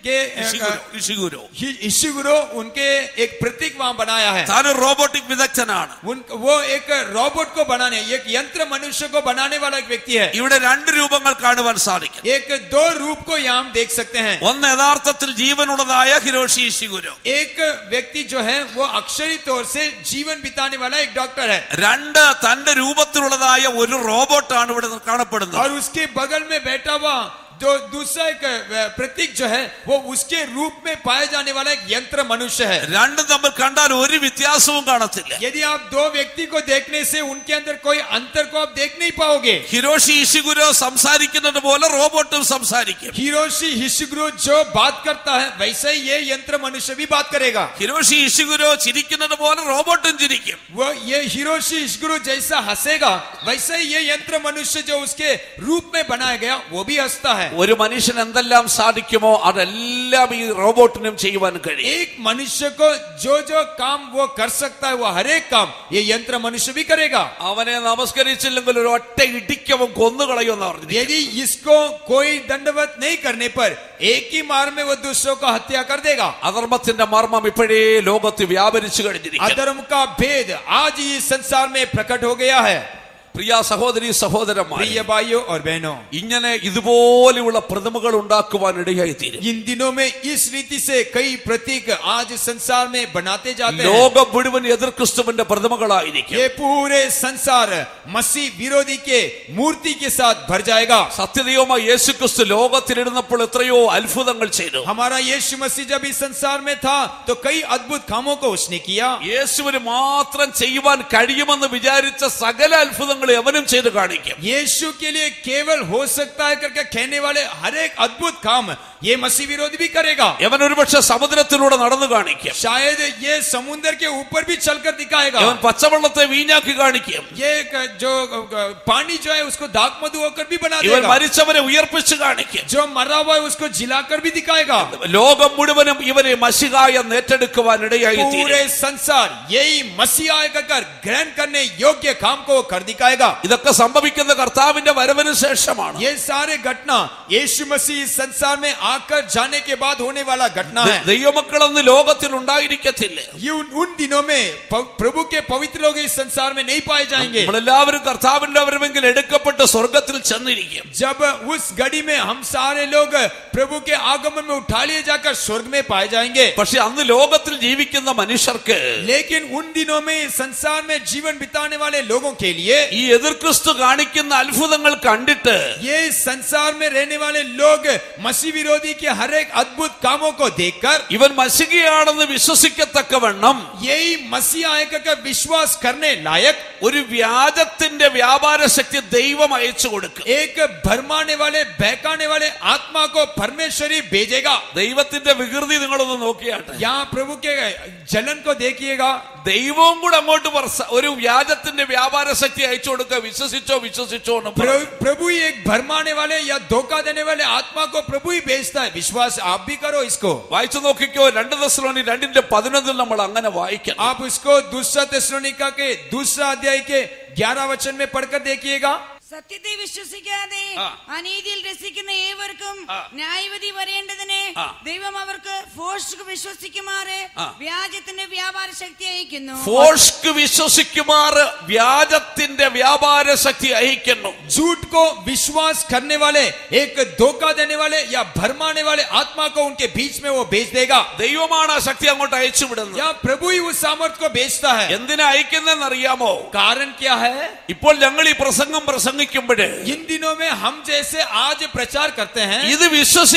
के
ഇഷിഗുരു, ഇഷിഗുരു.
इशिगुरो उनके एक प्रतीक वहां बनाया है
താൻ ഒരു റോബോട്ടിക് വിദഗ്ധനാണ്
उन वो एक रोबोट को बनाने एक यंत्र मनुष्य को बनाने वाला एक व्यक्ति है
ഇവിടെ രണ്ട് രൂപങ്ങൾ കാണുവാൻ സാധിക്കും
एक दो रूप को यहाँ हम देख सकते हैं
ഒന്ന് യഥാർത്ഥത്തിൽ ജീവനുള്ളതായ ഹിരോഷി ഇഷിഗുരു
एक व्यक्ति जो है वो अक्षरी तौर से जीवन बिताने वाला एक डॉक्टर है
രണ്ട് തന്റെ രൂപത്തിലുള്ളതായ ഒരു റോബോട്ടാണ് ഇവിടെ കാണപ്പെടുന്നത്
और उसके बगल में बैठा हुआ जो दूसरा एक अ, प्रतीक जो है वो उसके रूप में पाया जाने वाला एक यंत्र मनुष्य है
രണ്ടും തമ്മിൽ കണ്ടാൽ ഒരു വ്യത്യാസവും കാണത്തില്ല
यदि आप दो व्यक्ति को देखने से उनके अंदर कोई अंतर को आप देख नहीं पाओगे
ഹിരോഷി ഇഷിഗുരു സംസാരിക്കുന്നത് പോലെ റോബോട്ടും സംസാരിക്കും
हिरोशी हिशुग्रो जो बात करता है वैसे ही ये यंत्र मनुष्य भी बात करेगा
ഹിരോഷി ഇഷിഗുരു ചിരിക്കുന്നത് പോലെ റോബോട്ടും ചിരിക്കും
वो ये हिरोशी हिशुग्रो जैसा हंसेगा वैसे ही ये यंत्र मनुष्य जो उसके रूप में बनाया गया वो भी हंसता है
ഒരു മനുഷ്യൻ എന്തെല്ലാം സാധിക്കുമോ അതെല്ലാം ഈ റോബോട്ടിനും ചെയ്യുവാൻ കഴിയും
एक मनुष्य को जो जो काम वो कर सकता है वो हर एक काम ये यंत्र मनुष्य भी करेगा
അവനെ നമസ്കരിച്ചില്ലെങ്കിൽ ഒരു ഒറ്റ ഇടിക്കവൻ കൊന്നുകളയുമെന്ന് പറഞ്ഞു
यदि इसको कोई दंडवत नहीं करने पर एक ही मार में वो दूसरों को हत्या कर देगा
അധർമ്മത്തിന്റെ മർമ്മം ഇപ്പോഴേ ലോകത്ത് വ്യാപരിച്ചു കഴിഞ്ഞിരിക്കുന്നു
अधर्म का भेद आज ही इस संसार में प्रकट हो गया है
പ്രിയ സഹോദരി സഹോദരന്മാർ
प्रिय भाइयों और बहनों
ഇങ്ങനെ ഇതുപോലെയുള്ള പ്രതിമകൾ ഉണ്ടാക്കുവാൻ ഇടയായി തീരും
इन दिनों में इस रीति से कई प्रतीक आज संसार में बनाते जाते हैं
ലോകം മുഴുവൻ എതിർ ക്രിസ്തുവിന്റെ പ്രതിമകളായിരിക്കും
ये पूरे संसार मसीह विरोधी के मूर्ति के साथ भर जाएगा
സത്യദൈവമായ യേശു ക്രിസ്തു ലോകത്തിലിരുന്നപ്പോൾ എത്രയോ അത്ഭുതങ്ങൾ ചെയ്തു
हमारा यीशु मसीह जब इस संसार में था तो कई अद्भुत कामों को उसने किया
യേശുവിന് മാത്രം ചെയ്യുവാൻ കഴിയുമെന്ന് വിചാരിച്ച സകല അത്ഭുതങ്ങൾ എവനും ചെയ്ത് കാണിക്കും
यीशु के लिए केवल हो सकता है करके कहने वाले हर एक अद्भुत काम ये मसीह विरोधी भी करेगा
യവൻ ഒരുപക്ഷെ സമുദ്രത്തിലൂടെ നടന്നു കാണിക്കും
शायद ये समुद्र के ऊपर भी चलकर दिखाएगा
യവൻ പച്ചവെള്ളത്തെ വീഞ്ഞാക്കി കാണിക്കും
ये एक जो पानी जो है उसको दाग मधु होकर भी बना
ഇവൻ
देगा
മരിച്ചവരെ ഉയർപ്പിച്ച് കാണിക്കും
जो मरा हुआ है उसको जिलाकर भी दिखाएगा
ലോകം മുഴുവനും ഇവരെ മഷികായ ഏറ്റെടുക്കുവാൻ ഇടയായി
पूरे संसार यही मसीह आएगा कर ग्रहण करने योग्य काम को कर दिखाएगा
ഇതൊക്കെ സംഭവിക്കുന്ന കർത്താവിന്റെ വരവിന് ശേഷമാണ്
ये सारे घटना यीशु मसीह इस संसार में आकर जाने के बाद होने वाला घटना है
ദൈവമക്കളൊന്ന് ലോകത്തിൽ ഉണ്ടായിരിക്കത്തില്ല
ये उन, उन दिनों में प- प्रभु के पवित्र लोग इस संसार में नहीं पाए जाएंगे
നമ്മളെല്ലാവരും കർത്താവിന്റെ വരവെങ്കിൽ എടുക്കപ്പെട്ട് സ്വർഗത്തിൽ ചെന്നിരിക്കും
जब उस घड़ी में हम सारे लोग प्रभु के आगमन में उठा लिए जाकर स्वर्ग में पाए जाएंगे
പക്ഷെ അന്ന് ലോകത്തിൽ ജീവിക്കുന്ന മനുഷ്യർക്ക്
लेकिन उन दिनों में संसार में जीवन बिताने वाले लोगों के लिए
ഈ എതിർ ക്രിസ്തു കാണിക്കുന്ന അത്ഭുതങ്ങൾ കണ്ടിട്ട്
ये संसार में रहने वाले लोग मसीह विरोधी के हर एक अद्भुत कामों को देखकर
ഇവൻ മശികയാണെന്ന് വിശ്വസിക്കത്തക്കവണ്ണം
यही मसीह आएगा का विश्वास करने लायक
ഒരു വ്യാജത്തിന്റെ വ്യാപാര ശക്തി ദൈവം അയച്ചു കൊടുക്കും
एक भरमाने वाले बहकाने वाले आत्मा को परमेश्वरी भेजेगा
ദൈവത്തിന്റെ വികൃതി നിങ്ങളൊന്ന് നോക്കിയാട്ടെ
यहाँ प्रभु के जलन को देखिएगा
ദൈവവും കൂടെ അങ്ങോട്ട് വർഷ- ഒരു വ്യാജത്തിന്റെ വ്യാപാര ശക്തി അയച്ചു കൊടുക്കുക വിശ്വസിച്ചോ വിശ്വസിച്ചോ എന്ന് പറയും.
प्रभु प्रभु ही एक भरमाने वाले या धोखा देने वाले आत्मा को प्रभु ही भेजता है विश्वास आप भी करो इसको
വായിച്ചു നോക്കിക്കോ രണ്ട് ദശലോനി രണ്ടിന്റെ പതിനൊന്നിൽ നമ്മൾ അങ്ങനെ വായിക്കണം
आप इसको दूसरा तेस्लोनिका के दूसरा अध्याय के ग्यारह वचन में पढ़कर देखिएगा
സത്യത്തെ വിശ്വസിക്കാതെ
ആ.
അനീതിയിൽ രസിക്കുന്ന ഏവർക്കും
ആ.
ന്യായവിധി വരേണ്ടതിന്
ആ.
ദൈവം അവർക്ക് ഫോഴ്സ് വിശ്വസിക്കുമാറ്
ആ.
വ്യാജത്തിന്റെ വ്യാപാര ശക്തി അയക്കുന്നു
ഫോഴ്സ്ക്ക് വിശ്വസിക്കുമാർ വ്യാജത്തിന്റെ വ്യാപാര ശക്തി അയക്കുന്നു
झूठ को विश्वास करने वाले एक धोखा देने वाले या भरमाने वाले आत्मा को उनके बीच में वो भेज देगा
ദൈവമാണ് ആ ശക്തി അങ്ങോട്ട് അയച്ചു വിടുന്നത്
या प्रभु ही उस सामर्थ को भेजता है
എന്തിനാ അയക്കുന്നതെന്ന് അറിയാമോ
कारण क्या है
ഇപ്പോൾ ഞങ്ങൾ ഈ പ്രസംഗം പ്രസംഗിക്കുമ്പോഴ്
इन दिनों में हम जैसे आज प्रचार करते हैं
ഇത്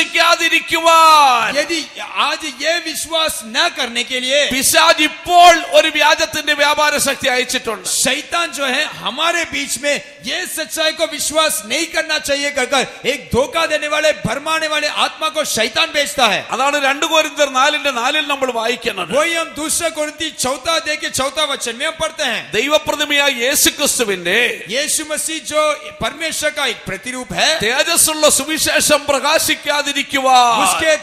വിശ്വസിക്കാതിരിക്കുവാൻ
यदि आज ये विश्वास न करने के लिए
പിശാജ് ഇപ്പോൾ ഒരു വ്യാജത്തിന്റെ വ്യാപാര ശക്തി അയച്ചിട്ടുണ്ട്
शैतान जो है हमारे बीच में ये सच्चाई को विश्वास नहीं करना चाहिए कर कर एक धोखा देने वाले भरमाने वाले आत्मा को शैतान भेजता है
അതാണ് രണ്ട് കോരിന്തർ നാലിന്റെ നാലിൽ നമ്മൾ വായിക്കുന്നത്
वही हम दूसरा कुरिन्ती चौथा दे के चौथा वचन में हम पढ़ते हैं
ദൈവപ്രതിമയായ യേശു ക്രിസ്തുവിന്റെ
यीशु मसीह जो परमेश्वर का एक प्रतिरूप है
തേജസ്സുള്ള സുവിശേഷം പ്രകാശിക്കാതിരിക്കുവാൻ
उसके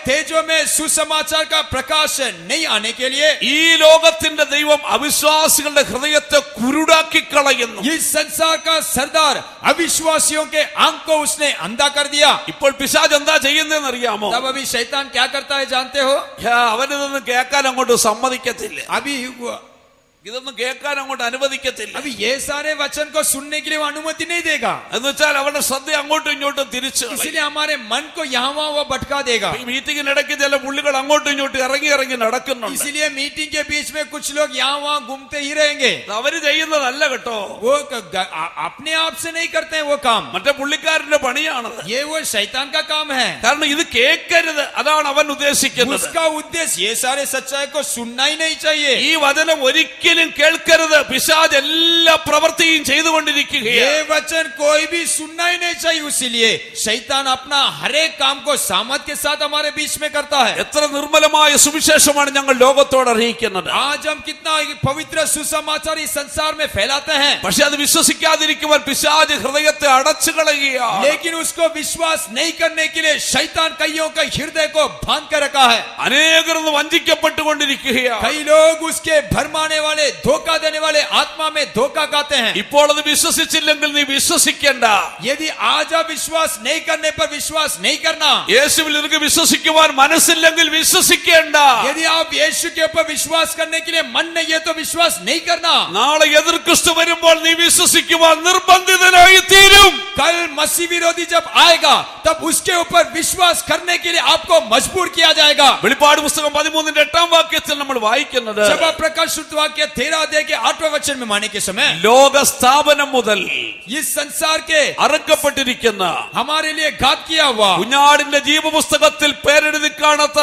तेजो में सुसमाचार का प्रकाश नहीं आने के लिए
ഈ ലോകത്തിന്റെ ദൈവം അവിശ്വാസികളുടെ ഹൃദയത്തെ കുരുടാക്കി കളയുന്നു
इस संसार का सरदार अविश्वासियों के आंख को उसने अंधा कर दिया
ഇപ്പോൾ പിശാജ് എന്താ ചെയ്യുന്നതെന്ന് അറിയാമോ
तब अभी शैतान क्या करता है जानते हो
അവനിതൊന്നും കേൾക്കാൻ അങ്ങോട്ട് സമ്മതിക്കത്തില്ല
अभी वो-
ഇതൊന്നും കേൾക്കാൻ അങ്ങോട്ട് അനുവദിക്കത്തില്ല
अभी ये सारे वचन को सुनने के लिए वो अनुमति नहीं देगा
എന്ന് വെച്ചാൽ അവരുടെ ശ്രദ്ധ അങ്ങോട്ടും ഇങ്ങോട്ടും തിരിച്ചു കളയും.
इसीलिए हमारे मन को यहाँ वहाँ वो भटका देगा
ഈ മീറ്റിംഗിനിടയ്ക്ക് ചില പുള്ളികൾ അങ്ങോട്ടും ഇങ്ങോട്ടും ഇറങ്ങി ഇറങ്ങി നടക്കുന്നുണ്ട്
इसीलिए मीटिंग के बीच में कुछ लोग यहाँ वहाँ घूमते ही रहेंगे
ഇത് അവര് ചെയ്യുന്നതല്ല കേട്ടോ
वो क- ग- आ- अपने आप से नहीं करते हैं वो काम
മറ്റേ പുള്ളിക്കാരന്റെ പണിയാണത്
ये वो शैतान का काम है
കാരണം ഇത് കേൾക്കരുത് അതാണ് അവൻ ഉദ്ദേശിക്കുന്നത്
उसका उद्देश्य ये सारे सच्चाई को सुनना ही नहीं चाहिए
ഈ വചനം ഒരിക്കലും കേൾക്കരുത് പിശാജ് എല്ലാ പ്രവൃത്തിയും ചെയ്തുകൊണ്ടിരിക്കുകയാണ്
ये वचन कोई भी सुनना ही नहीं चाहिए इसीलिए शैतान अपना हर एक काम को सामत के साथ हमारे बीच में करता है
എത്ര നിർമ്മലമായ സുവിശേഷമാണ് ഞങ്ങൾ ലോകത്തോട് അറിയിക്കുന്നത്
आज हम कितना पवित्र सुसमाचार इस संसार में फैलाते हैं
പക്ഷെ അത് വിശ്വസിക്കാതിരിക്കുവാൻ പിശാജ് ഹൃദയത്തെ അടച്ചു കളയുകയാണ്
लेकिन उसको विश्वास नहीं करने के लिए शैतान कईयों का हृदय को बांध कर रखा है
അനേകർ ഇന്ന് വഞ്ചിക്കപ്പെട്ടുകൊണ്ടിരിക്കുകയാണ്
कई लोग उसके भरमाने वाले धोखा देने वाले आत्मा में धोखा खाते हैं
ഇപ്പോൾ അത് വിശ്വസിച്ചില്ലെങ്കിൽ നീ വിശ്വസിക്കണ്ട
यदि आज आप विश्वास नहीं करने पर विश्वास नहीं करना
യേശുവിൽ നിനക്ക് വിശ്വസിക്കുവാൻ മനസ്സില്ലെങ്കിൽ വിശ്വസിക്കേണ്ട
यदि आप यीशु के ऊपर विश्वास करने के लिए मन नहीं है तो विश्वास नहीं करना
നാളെ എതിർ ക്രിസ്തു വരുമ്പോൾ നീ വിശ്വസിക്കുവാൻ നിർബന്ധിതനായി തീരും
कल मसीह विरोधी जब आएगा तब उसके ऊपर विश्वास करने के लिए आपको मजबूर किया जाएगा
വെളിപ്പാട് പുസ്തകം പതിമൂന്നിന്റെ എട്ടാം വാക്യത്തിൽ നമ്മൾ വായിക്കുന്നത്
जब आप प्रकाश शुद्ध वाक्य तेरह अध्याय के आठवें वचन में माने के समय
ലോക സ്ഥാപനം മുതൽ
इस संसार के
അറക്കപ്പെട്ടിരിക്കുന്ന
हमारे लिए घात किया हुआ
കുഞ്ഞാടിന്റെ ജീവപുസ്തകത്തിൽ പേരെഴുതി കാണാത്ത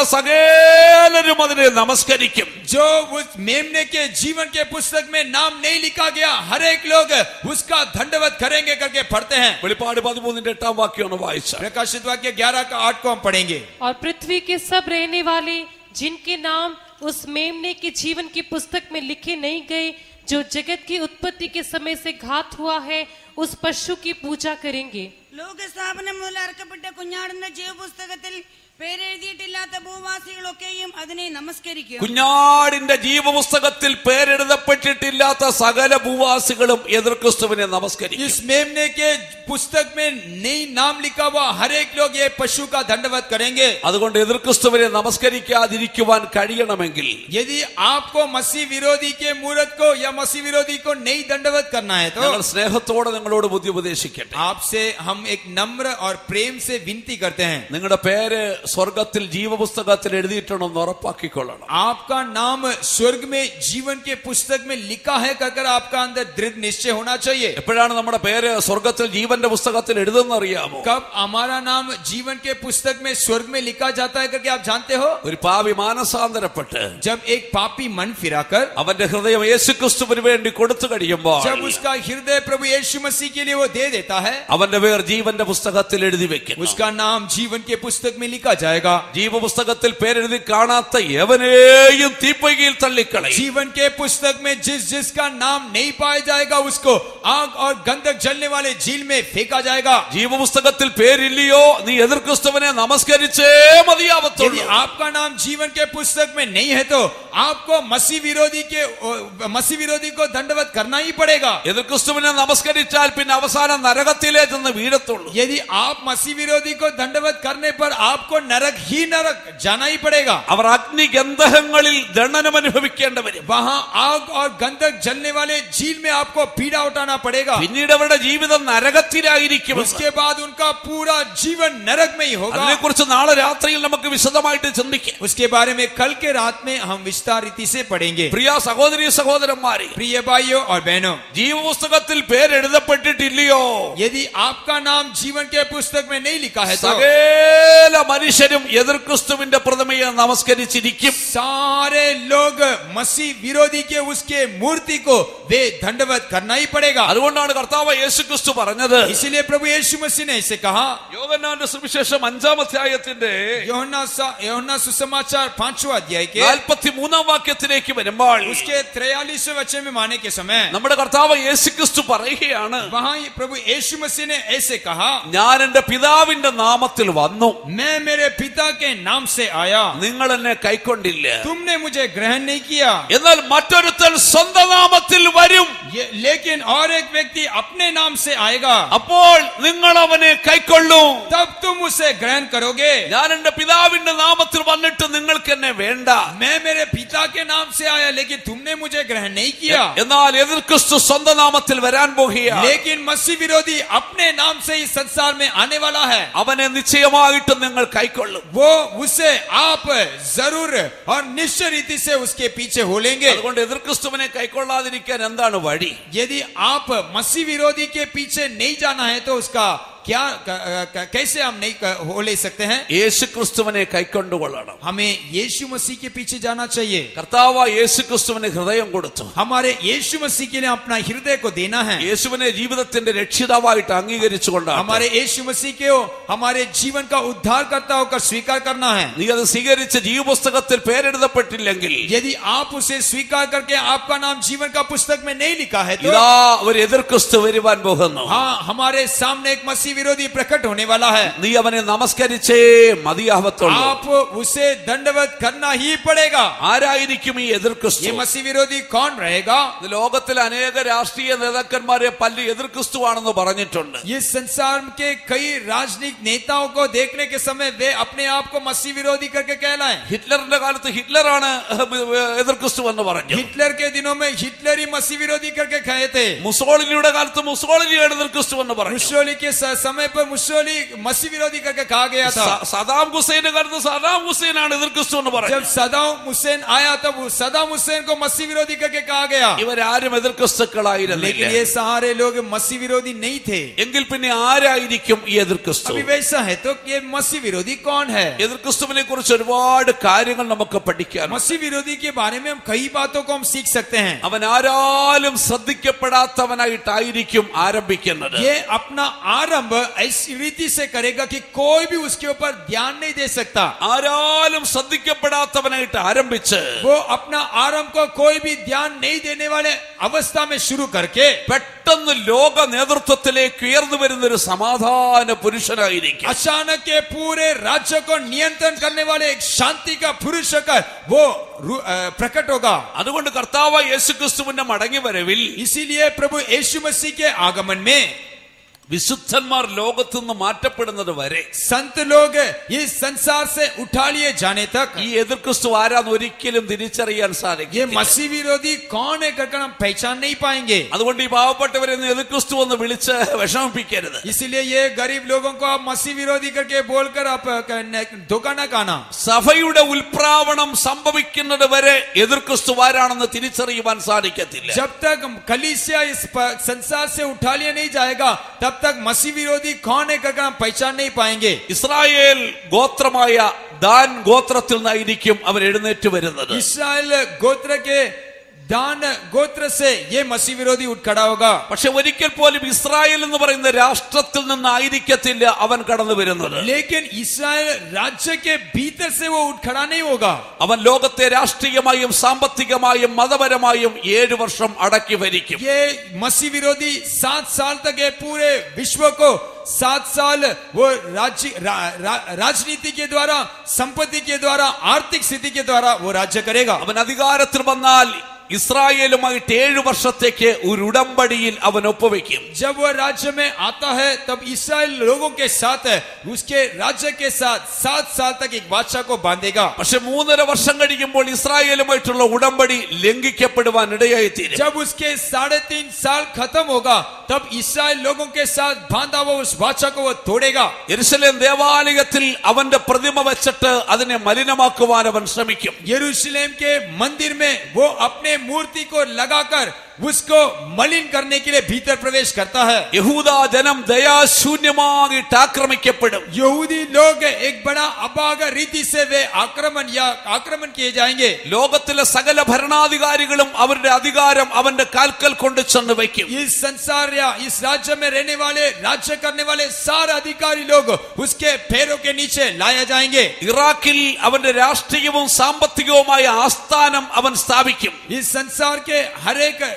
സകലരും അതിനെ നമസ്കരിക്കും
जो उस मेमने के जीवन के पुस्तक में नाम नहीं लिखा गया हर एक लोग उसका दंडवत करेंगे करके पढ़ते हैं
വെളിപ്പാട് പതിമൂന്നിന്റെ എട്ടാം വാക്യമാണ് വായിച്ച
प्रकाशित वाक्य ग्यारह का आठ को हम पढ़ेंगे
और पृथ्वी के सब रहने वाले जिनके नाम उस मेमने के जीवन की पुस्तक में लिखे नहीं गए जो जगत की उत्पत्ति के समय से घात हुआ है उस पशु की पूजा करेंगे
ലോകസ്ഥാപനം മുതൽ അറക്കപ്പെട്ട കുഞ്ഞാടിന്റെ ജീവപുസ്തകത്തിൽ പേരെഴുതിയിട്ടില്ലാത്ത ഭൂവാസികളൊക്കെയും അതിനെ നമസ്കരിക്കും
കുഞ്ഞാടിന്റെ ജീവപുസ്തകത്തിൽ പേരെഴുതപ്പെട്ടിട്ടില്ലാത്ത സകല ഭൂവാസികളും എതിർ ക്രിസ്തുവിനെ നമസ്കരിക്കും
इस मेमने के पुस्तक में नहीं नाम लिखा हुआ हर एक लोग ये पशु का दंडवत करेंगे
അതുകൊണ്ട് എതിർ ക്രിസ്തുവിനെ നമസ്കരിക്കാതിരിക്കുവാൻ കഴിയണമെങ്കിൽ
यदि आपको मसीह विरोधी के मूर्त को या मसीह विरोधी को नहीं दंडवत करना है तो
ഞങ്ങൾ സ്നേഹത്തോടെ നിങ്ങളോട് ബുദ്ധി ഉപദേശിക്കട്ടെ
आपसे हम एक नम्र और प्रेम से विनती करते हैं
നിങ്ങളുടെ പേര് സ്വർഗത്തിൽ ജീവപുസ്തകത്തിൽ എഴുതിയിട്ടുണ്ടെന്ന് ഉറപ്പാക്കിക്കൊള്ളണം
आपका नाम स्वर्ग में जीवन के पुस्तक में लिखा है कर आपका अंदर दृढ़ निश्चय होना चाहिए
എപ്പോഴാണ് നമ്മുടെ പേര് സ്വർഗത്തിൽ ജീവന്റെ പുസ്തകത്തിൽ എഴുതുന്ന അറിയാമോ
कब हमारा नाम जीवन के पुस्तक में स्वर्ग में लिखा जाता है करके आप जानते हो
ഒരു പാവി മാനസാന്തരപ്പെട്ട്
जब एक पापी मन फिराकर
അവന്റെ ഹൃദയം യേശുക്രിസ്തുവിന് വേണ്ടി കൊടുത്തു കഴിയുമ്പോൾ
जब उसका हृदय प्रभु यीशु मसीह के लिए वो दे देता है
അവന്റെ പേർ ജീവന്റെ പുസ്തകത്തിൽ എഴുതി വെക്കും
उसका नाम जीवन के पुस्तक में लिखा जाएगा
ജീവപുസ്തകത്തിൽ പേരെഴുതി കാണാത്ത എവനെയും തീപ്പൈകയിൽ തള്ളിക്കളയും
जीवन के पुस्तक में जिस जिसका नाम नहीं पाया जाएगा उसको आग और गंधक जलने वाले झील में फेंका जाएगा
ജീവപുസ്തകത്തിൽ പേരില്ലയോ നീ എതിർ ക്രിസ്തുവിനെ നമസ്കരിച്ചേ
यदि
മതിയാവത്തുള്ളൂ
आपका नाम जीवन के पुस्तक में नहीं है तो आपको मसीह विरोधी के मसीह विरोधी को दंडवत करना ही पड़ेगा
എതിർ ക്രിസ്തുവിനെ നമസ്കരിച്ചാൽ പിന്നെ അവസാനം നരകത്തിലേ ചെന്ന് വീഴത്തുള്ളൂ
यदि आप मसीह विरोधी को दंडवत करने पर आपको नरक ही नरक जाना ही पड़ेगा
അവർ അഗ്നിഗന്ധകങ്ങളിൽ ദണ്ഡനം അനുഭവിക്കേണ്ടി വരും
वहां आग और गंधक जलने वाले झील में आपको पीड़ा उठाना पड़ेगा
പിന്നീട് അവരുടെ ജീവിതം നരകത്തിലായിരിക്കും
उसके बाद उनका पूरा जीवन नरक में ही होगा
അതിനെക്കുറിച്ച് നാളെ രാത്രിയിൽ നമുക്ക് വിശദമായിട്ട് ചിന്തിക്കാം
उसके बारे में कल के रात में हम विस्तार रीति से पढ़ेंगे
പ്രിയ സഹോദരി സഹോദരന്മാരെ
प्रिय भाइयों और बहनों
ജീവപുസ്തകത്തിൽ പേരെഴുതപ്പെട്ടിട്ടില്ലയോ
यदि आपका नाम जीवन के पुस्तक में नहीं लिखा है तो
സകല മനുഷ്യരും എതിർ ക്രിസ്തുവിന്റെ പ്രതിമയെ നമസ്കരിച്ചിരിക്കും
सारे लोग मसीह विरोधी के उसके मूर्ति को वे दंडवत करना ही पड़ेगा
അതുകൊണ്ടാണ് കർത്താവ് യേശു ക്രിസ്തു പറഞ്ഞത്
इसीलिए प्रभु यीशु मसीह ने इसे कहा
യോഗന്നാന്റെ സുവിശേഷം അഞ്ചാം അധ്യായത്തിന്റെ
योहन्ना सा- योहन्ना सुसमाचार पांचवा अध्याय के
നാൽപ്പത്തി മൂന്നാം വാക്യത്തിലേക്ക് വരുമ്പോൾ
उसके त्रयालीसवें वचन में माने के समय
നമ്മുടെ കർത്താവ് യേശു ക്രിസ്തു പറയുകയാണ്
वहां ये प्रभु यीशु मसीह ने ऐसे कहा
ഞാൻ എന്റെ പിതാവിന്റെ നാമത്തിൽ വന്നു
मैं मेरे मेरे पिता के नाम से आया
നിങ്ങൾ എന്നെ കൈക്കൊണ്ടില്ല
तुमने मुझे ग्रहण नहीं किया
എന്നാൽ മറ്റൊരുത്തൻ സ്വന്തം നാമത്തിൽ വരും
ये, लेकिन और एक व्यक्ति अपने नाम से आएगा
അപ്പോൾ നിങ്ങൾ അവനെ കൈക്കൊള്ളും
तब तुम उसे ग्रहण करोगे
ഞാൻ എന്റെ പിതാവിന്റെ നാമത്തിൽ വന്നിട്ട് നിങ്ങൾക്ക് എന്നെ വേണ്ട
मैं मेरे पिता के नाम से आया लेकिन तुमने मुझे ग्रहण नहीं किया
എന്നാൽ എതിർ ക്രിസ്തു സ്വന്തം നാമത്തിൽ വരാൻ പോകുകയാണ്
लेकिन मसीह विरोधी अपने नाम से इस संसार में आने वाला है
അവനെ നിശ്ചയമായിട്ടും നിങ്ങൾ കൈക്കൊള്ളും
वो उसे आप जरूर और निश्चय रीति से उसके पीछे हो लेंगे
അതുകൊണ്ട് എതിർ ക്രിസ്തുവിനെ കൈക്കൊള്ളാതിരിക്കാൻ എന്താണ് വഴി
यदि आप मसीह विरोधी के पीछे नहीं जाना है तो उसका क्या क- क- कैसे हम नहीं क- हो ले सकते हैं
യേശു ക്രിസ്തുവിനെ കൈക്കൊണ്ടുകൊള്ളണം
हमें यीशु मसीह के पीछे जाना चाहिए
കർത്താവ് യേശു ക്രിസ്തുവിന് ഹൃദയം കൊടുത്തു
हमारे यीशु मसीह के लिए अपना हृदय को देना है
യേശുവിനെ ജീവിതത്തിന്റെ രക്ഷിതാവായിട്ട് അംഗീകരിച്ചുകൊണ്ടാണ്
हमारे यीशु मसीह के हो हमारे जीवन का उद्धार करता होकर स्वीकार करना है
നീ അത് സ്വീകരിച്ച് ജീവപുസ്തകത്തിൽ പേരെഴുതപ്പെട്ടില്ലെങ്കിൽ
यदि आप उसे स्वीकार करके आपका नाम जीवन का पुस्तक में नहीं लिखा है तो
ഇതാ ഒരു എതിർ ക്രിസ്തു വരുവാൻ പോകുന്നു
हाँ हमारे सामने एक मसीह विरोधी प्रकट होने वाला है
നീ അവനെ നമസ്കരിച്ചേ മതിയാവത്തുള്ളൂ
आप उसे दंडवत करना ही पड़ेगा
ആരായിരിക്കും ഈ എതിർ
ये
ക്രിസ്തു
मसीह विरोधी कौन रहेगा
ഇത് ലോകത്തിലെ അനേക രാഷ്ട്രീയ നേതാക്കന്മാരെ പല്ല് എതിർ ക്രിസ്തുവാണെന്ന് പറഞ്ഞിട്ടുണ്ട്
ये संसार के कई राजनीतिक नेताओं को देखने के समय वे अपने आप को मसीह विरोधी करके कहलाएं
ഹിറ്റ്ലറിന്റെ കാലത്ത് ഹിറ്റ്ലറാണ് എതിർ ക്രിസ്തു എന്ന് പറഞ്ഞു
हिटलर के दिनों में हिटलर ही मसीह विरोधी करके कहे थे
മുസോളിനിയുടെ കാലത്ത് മുസോളിനിയാണ് എതിർ ക്രിസ്തു എന്ന് പറഞ്ഞു
मुसोली के स- समय पर मुसोली मसीह विरोधी करके कहा गया था
സ- സദാം ഹുസൈന്റെ കാലത്ത് സദാം ഹുസൈനാണ് എതിർ ക്രിസ്തു എന്ന് പറഞ്ഞു
जब सदाम हुसैन आया तब वो सदाम हुसैन को मसीह विरोधी करके कहा गया
ഇവരാരും എതിർ ക്രിസ്തുക്കളായിരുന്നില്ല
लेकिन ये सहारे लोग मसीह विरोधी नहीं थे
എങ്കിൽ പിന്നെ ആരായിരിക്കും ഈ എതിർ ക്രിസ്തു
अभी वैसा है तो ये मसीह विरोधी कौन है
എതിർ ക്രിസ്തുവിനെ കുറിച്ച് ഒരുപാട് കാര്യങ്ങൾ നമുക്ക് പഠിക്കാനുണ്ട്
मसीह विरोधी के बारे में हम कई बातों को हम सीख सकते हैं
അവൻ ആരാലും ശ്രദ്ധിക്കപ്പെടാത്തവനായിട്ടായിരിക്കും ആരംഭിക്കുന്നത്
ये अपना आरंभ ऐसी रीति से करेगा कि कोई भी उसके ऊपर ध्यान नहीं दे सकता
ആരാലും ശ്രദ്ധിക്കപ്പെടാത്തവനായിട്ട് ആരംഭിച്ച്
वो अपना आरंभ को कोई भी ध्यान नहीं देने वाले अवस्था में शुरू करके
പെട്ടെന്ന് ലോക നേതൃത്വത്തിലേക്ക് ഉയർന്നു വരുന്ന ഒരു സമാധാന പുരുഷനായിരിക്കും
अचानक के पूरे राज्य को नियंत्रण करने वाले एक शांति का पुरुष होकर वो रू- अ, प्रकट होगा
അതുകൊണ്ട് കർത്താവ് യേശുക്രിസ്തുവിന്റെ മടങ്ങി വരവിൽ
इसीलिए प्रभु यीशु मसीह के आगमन में
വിശുദ്ധന്മാർ ലോകത്തു നിന്ന് മാറ്റപ്പെടുന്നത് വരെ
संत लोग इस संसार से उठा लिए जाने तक
ഈ എതിർ ക്രിസ്തു ആരാന്ന് ഒരിക്കലും തിരിച്ചറിയാൻ
ये
സാധിക്കും
मसीह विरोधी कौन है करके हम पहचान नहीं पाएंगे
അതുകൊണ്ട് ഈ പാവപ്പെട്ടവരെ ഒന്ന് എതിർ ക്രിസ്തു എന്ന് വിളിച്ച് വിഷമിപ്പിക്കരുത്
इसीलिए ये गरीब लोगों को आप मसीह विरोधी करके बोलकर आप अ, न- धोखा न खाना
സഭയുടെ ഉൽപ്രാവണം സംഭവിക്കുന്നത് വരെ എതിർ ക്രിസ്തു ആരാണെന്ന് തിരിച്ചറിയുവാൻ സാധിക്കത്തില്ല
जब तक कलीसिया इस प- संसार से उठा लिया नहीं जाएगा तब तक मसीह विरोधी कौन है करके हम पहचान नहीं पाएंगे
ഇസ്രായേൽ ഗോത്രമായ ദാൻ ഗോത്രത്തിൽ നിന്നായിരിക്കും അവർ എഴുന്നേറ്റ് വരുന്നത്
इसराइल गोत्र के दान गोत्र से ये मसीह विरोधी उठ खड़ा होगा
പക്ഷെ ഒരിക്കൽ പോലും ഇസ്രായേൽ എന്ന് പറയുന്ന രാഷ്ട്രത്തിൽ നിന്നായിരിക്കത്തില്ല അവൻ കടന്നു വരുന്നത്
लेकिन इसराइल राज्य के भीतर से वो उठ खड़ा नहीं होगा
അവൻ ലോകത്തെ രാഷ്ട്രീയമായും സാമ്പത്തികമായും മതപരമായും ഏഴു വർഷം അടക്കി ഭരിക്കും
ये मसीह विरोधी सात साल तक ये पूरे विश्व को सात साल वो राज्य रा, रा, राजनीति के द्वारा संपत्ति के द्वारा आर्थिक स्थिति के द्वारा वो राज्य करेगा
അവൻ അധികാരത്തിൽ വന്നാൽ ഇസ്രായേലുമായിട്ട് ഏഴു വർഷത്തേക്ക് ഒരു ഉടമ്പടിയിൽ അവൻ ഒപ്പുവെക്കും
जब वह राज्य में आता है तब इसराइल लोगों के साथ उसके राज्य के साथ सात साल तक एक बादशाह को बांधेगा
പക്ഷെ മൂന്നര വർഷം കഴിയുമ്പോൾ ഇസ്രായേലുമായിട്ടുള്ള ഉടമ്പടി ലംഘിക്കപ്പെടുവാൻ ഇടയായിത്തീരും
जब उसके साढ़े तीन साल खत्म होगा तब इसराइल लोगों के साथ बांधा हुआ उस बादशाह को वो तोड़ेगा
യെരുശലേം ദേവാലയത്തിൽ അവന്റെ പ്രതിമ വെച്ചിട്ട് അതിനെ മലിനമാക്കുവാൻ അവൻ ശ്രമിക്കും
यरूशलेम के मंदिर में वो अपने मूर्ति को लगाकर उसको मलिन करने के लिए भीतर प्रवेश करता है
യഹൂദ ജനം ദയാശൂന്യമായിട്ട് ആക്രമിക്കപ്പെടും
यहूदी लोग एक बड़ा अभाग रीति से वे आक्रमण या आक्रमण किए जाएंगे
ലോകത്തിലെ സകല ഭരണാധികാരികളും അവരുടെ അധികാരം അവന്റെ കാൽക്കൽ കൊണ്ട് ചെന്ന് വയ്ക്കും
इस संसार या इस राज्य में रहने वाले राज्य करने वाले सारे अधिकारी लोग उसके पैरों के नीचे लाया जाएंगे
ഇറാഖിൽ അവന്റെ രാഷ്ട്രീയവും സാമ്പത്തികവുമായ ആസ്ഥാനം അവൻ സ്ഥാപിക്കും
इस संसार के हर एक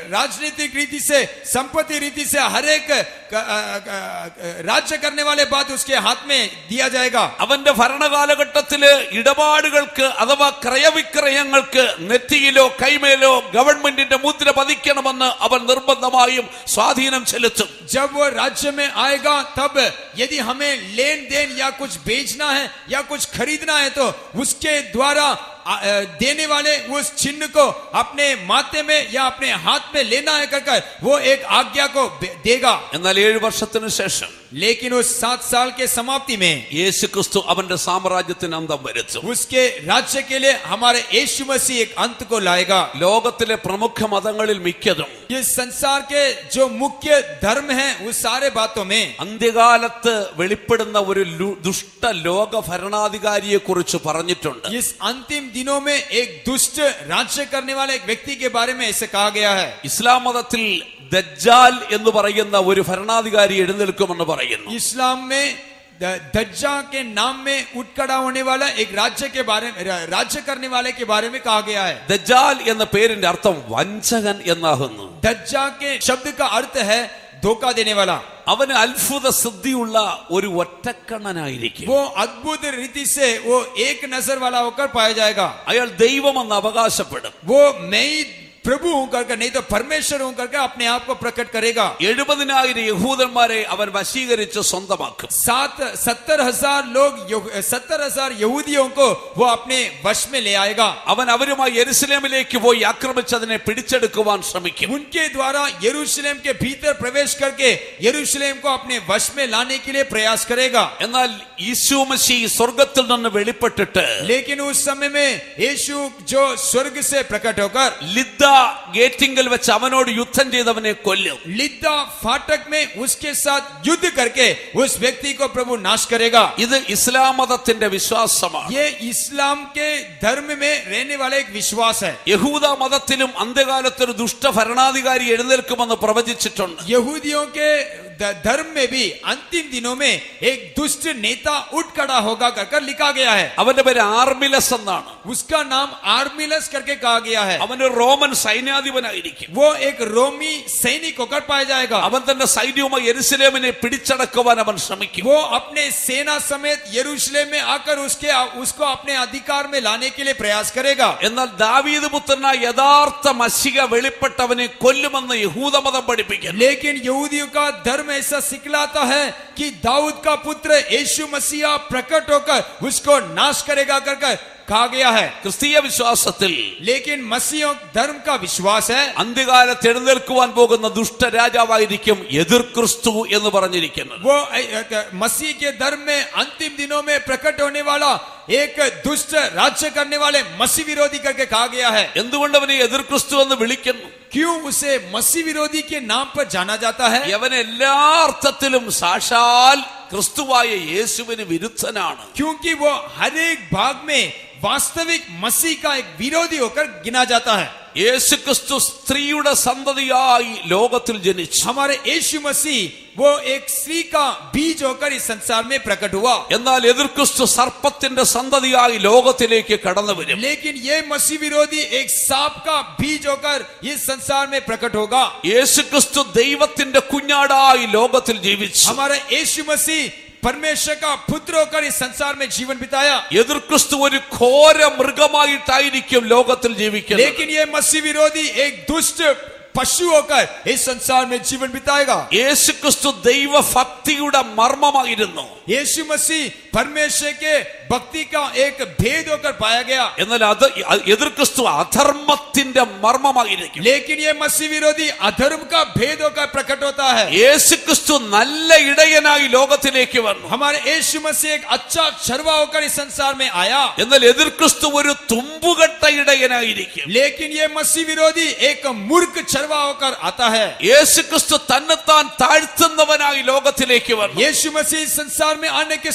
राजनीतिक रीति से संपत्ति रीति से हर एक क- अ- अ- राज्य करने वाले बात उसके हाथ में दिया जाएगा
അവന്റെ ഭരണകാലഘട്ടത്തില് ഇടപാടുകൾക്ക് അഥവാ ക്രയവിക്രയങ്ങൾക്ക് നെറ്റിയിലോ കൈമേലോ ഗവൺമെന്റിന്റെ മുദ്ര പതിക്കണമെന്ന് അവൻ നിർബന്ധമായും സ്വാധീനം ചെലുത്തും
जब वो राज्य में आएगा तब यदि हमें लेन देन या कुछ बेचना है या कुछ खरीदना है तो उसके द्वारा आ- अ, देने वाले उस चिन्ह को अपने माथे में या अपने हाथ में लेना है कर कर वो एक आज्ञा को बे- देगा
എന്നാൽ ഏഴു വർഷത്തിനു ശേഷം
लेकिन उस सात साल के समाप्ति में
യേശു ക്രിസ്തു അവന്റെ സാമ്രാജ്യത്തിന് അന്തം വരുത്തും
उसके राज्य के लिए हमारे यीशु मसीह एक अंत को लाएगा
ലോകത്തിലെ പ്രമുഖ മതങ്ങളിൽ മിക്കതും
ये संसार के जो मुख्य धर्म हैं उस सारे बातों में
അന്ത്യകാലത്ത് വെളിപ്പെടുന്ന ഒരു ലു- ദുഷ്ട ലോക ഭരണാധികാരിയെ കുറിച്ച് പറഞ്ഞിട്ടുണ്ട്
इस अंतिम दिनों में एक दुष्ट राज्य करने वाले एक व्यक्ति के बारे में ऐसे कहा गया है
ഇസ്ലാം മതത്തിൽ ദജ്ജാൽ എന്ന് പറയുന്ന ഒരു ഭരണാധികാരി എഴുന്നേൽക്കുമെന്ന് പറയുന്നു
इस्लाम में द- दज्जा के नाम में उठ खड़ा होने वाला एक राज्य के बारे में रा- राज्य करने वाले के बारे में कहा गया है
ദജ്ജാൽ എന്ന പേരിന്റെ അർത്ഥം വഞ്ചകൻ എന്നാകുന്നു
दज्जा के शब्द का अर्थ है धोखा देने वाला
അവന് അത്ഭുത സിദ്ധിയുള്ള ഒരു ഒറ്റക്കണ്ണനായിരിക്കും
वो अद्भुत रीति से वो एक नजर वाला होकर पाया जाएगा
അയാൾ ദൈവമെന്ന് അവകാശപ്പെടും
वो मैं ही प्रभु हूं करके नहीं तो परमेश्वर हूं करके अपने आप को प्रकट करेगा
എഴുപതിനായിരം യഹൂദന്മാരെ അവൻ വശീകരിച്ച് സ്വന്തമാക്കും
सात सत्तर हजार लोग सत्तर हजार यहूदियों को वो अपने वश में ले आएगा
അവൻ അവരുമായി യെരുസലേമിലേക്ക് പോയി ആക്രമിച്ചതിനെ പിടിച്ചെടുക്കുവാൻ ശ്രമിക്കും
उनके द्वारा यरूशलेम के भीतर प्रवेश करके यरूशलेम को अपने वश में लाने के लिए प्रयास करेगा
എന്നാൽ ഈശോ മസി സ്വർഗത്തിൽ നിന്ന് വെളിപ്പെട്ടിട്ട്
लेकिन उस समय में यीशु जो स्वर्ग से प्रकट होकर
ലിദ്ദ ഗേറ്റിങ്കൽ വെച്ച് അവനോട് യുദ്ധം ചെയ്തവനെ കൊല്ലും
लिद्दा फाटक में उसके साथ युद्ध करके उस व्यक्ति को प्रभु नाश करेगा
ഇത് ഇസ്ലാം മതത്തിന്റെ വിശ്വാസമാണ്
ये इस्लाम के धर्म में रहने वाला एक विश्वास है
യഹൂദ മതത്തിലും അന്ത്യകാലത്ത് ഒരു ദുഷ്ട ഭരണാധികാരി എഴുന്നേൽക്കുമെന്ന് പ്രവചിച്ചിട്ടുണ്ട്
यहूदियों के ध- धर्म में भी अंतिम दिनों में एक दुष्ट नेता उठ खड़ा होगा कर कर लिखा गया है
അവന്റെ പേര് ആർമിലസ് എന്നാണ്
उसका नाम आर्मिलस करके कहा गया है
അവന് റോമൻ സൈന്യാധിപനായിരിക്കും
वो एक रोमी सैनिक होकर पाया जाएगा
അവൻ തന്റെ സൈന്യവുമായി യെരുസലേമിനെ പിടിച്ചടക്കുവാൻ അവൻ ശ്രമിക്കും
वो अपने सेना समेत यरूशलेम में आकर उसके उसको अपने अधिकार में लाने के लिए प्रयास करेगा
എന്നാൽ ദാവീദ് പുത്രനായ യഥാർത്ഥ മഷിക വെളിപ്പെട്ടവനെ കൊല്ലുമെന്ന് യഹൂദമതം പഠിപ്പിക്കുന്നു
लेकिन यहूदियों का धर्म ऐसा सिखलाता है कि दाऊद का पुत्र यीशु मसीहा प्रकट होकर उसको नाश करेगा कर कर कहा गया है
ക്രിസ്തീയ വിശ്വാസത്തിൽ
लेकिन मसीहों धर्म का विश्वास है
അന്ത്യകാലത്ത് എഴുന്നേൽക്കുവാൻ പോകുന്ന ദുഷ്ടരാജാവായിരിക്കും എതിർ ക്രിസ്തു എന്ന് പറഞ്ഞിരിക്കുന്നത്
वो अ- अ- मसीह के धर्म में अंतिम दिनों में प्रकट होने वाला एक दुष्ट राज्य करने वाले मसीह विरोधी करके कहा गया है
എന്തുകൊണ്ട് അവനെ എതിർ ക്രിസ്തു എന്ന് വിളിക്കുന്നു
क्यों उसे मसीह विरोधी के नाम पर जाना जाता है
യവൻ എല്ലാ അർത്ഥത്തിലും സാക്ഷാൽ ക്രിസ്തുവായ യേശുവിന് വിരുദ്ധനാണ്
क्योंकि वो हर एक भाग में वास्तविक मसीह का एक विरोधी होकर गिना जाता है
യേശു ക്രിസ്തു സ്ത്രീയുടെ സന്തതിയായി ലോകത്തിൽ ജനിച്ചു
हमारे यीशु मसीह वो एक स्त्री का बीज होकर इस संसार में प्रकट हुआ
എന്നാൽ എതിർ ക്രിസ്തു സർപ്പത്തിന്റെ സന്തതിയായി ലോകത്തിലേക്ക് കടന്നു വരും
लेकिन ये मसीह विरोधी एक सांप का बीज होकर इस संसार में प्रकट होगा
യേശു ക്രിസ്തു ദൈവത്തിന്റെ കുഞ്ഞാടായി ലോകത്തിൽ ജീവിച്ചു
हमारा यीशु मसीह परमेश्वर का पुत्र होकर इस संसार में जीवन बिताया
എതിർ ക്രിസ്തു ഒരു ഘോര മൃഗമായിട്ടായിരിക്കും ലോകത്തിൽ ജീവിക്കുന്നത്
लेकिन ये मसीह विरोधी एक दुष्ट पशु होकर इस संसार में जीवन बिताएगा
യേശു ക്രിസ്തു ദൈവഭക്തിയുടെ മർമ്മമായിരുന്നു
यीशु मसीह परमेश्वर के भक्ति का एक भेद होकर पाया गया
എന്നാൽ അത് എതിർ ക്രിസ്തു അധർമ്മത്തിന്റെ മർമ്മമായിരിക്കും
लेकिन ये मसीह विरोधी अधर्म का भेद होकर प्रकट होता है
യേശു ക്രിസ്തു നല്ല ഇടയനായി ലോകത്തിലേക്ക് വന്നു
हमारे यीशु मसीह एक अच्छा छरवा होकर इस संसार में आया
എന്നാൽ എതിർ ക്രിസ്തു ഒരു തുമ്പുകെട്ട ഇടയനായിരിക്കും
लेकिन ये मसीह विरोधी एक मूर्ख छरवा होकर आता है
യേശു ക്രിസ്തു തന്നെത്താൻ താഴ്ത്തുന്നവനായി ലോകത്തിലേക്ക് വന്നു
यीशु मसीह इस संसार में आने के समय अपने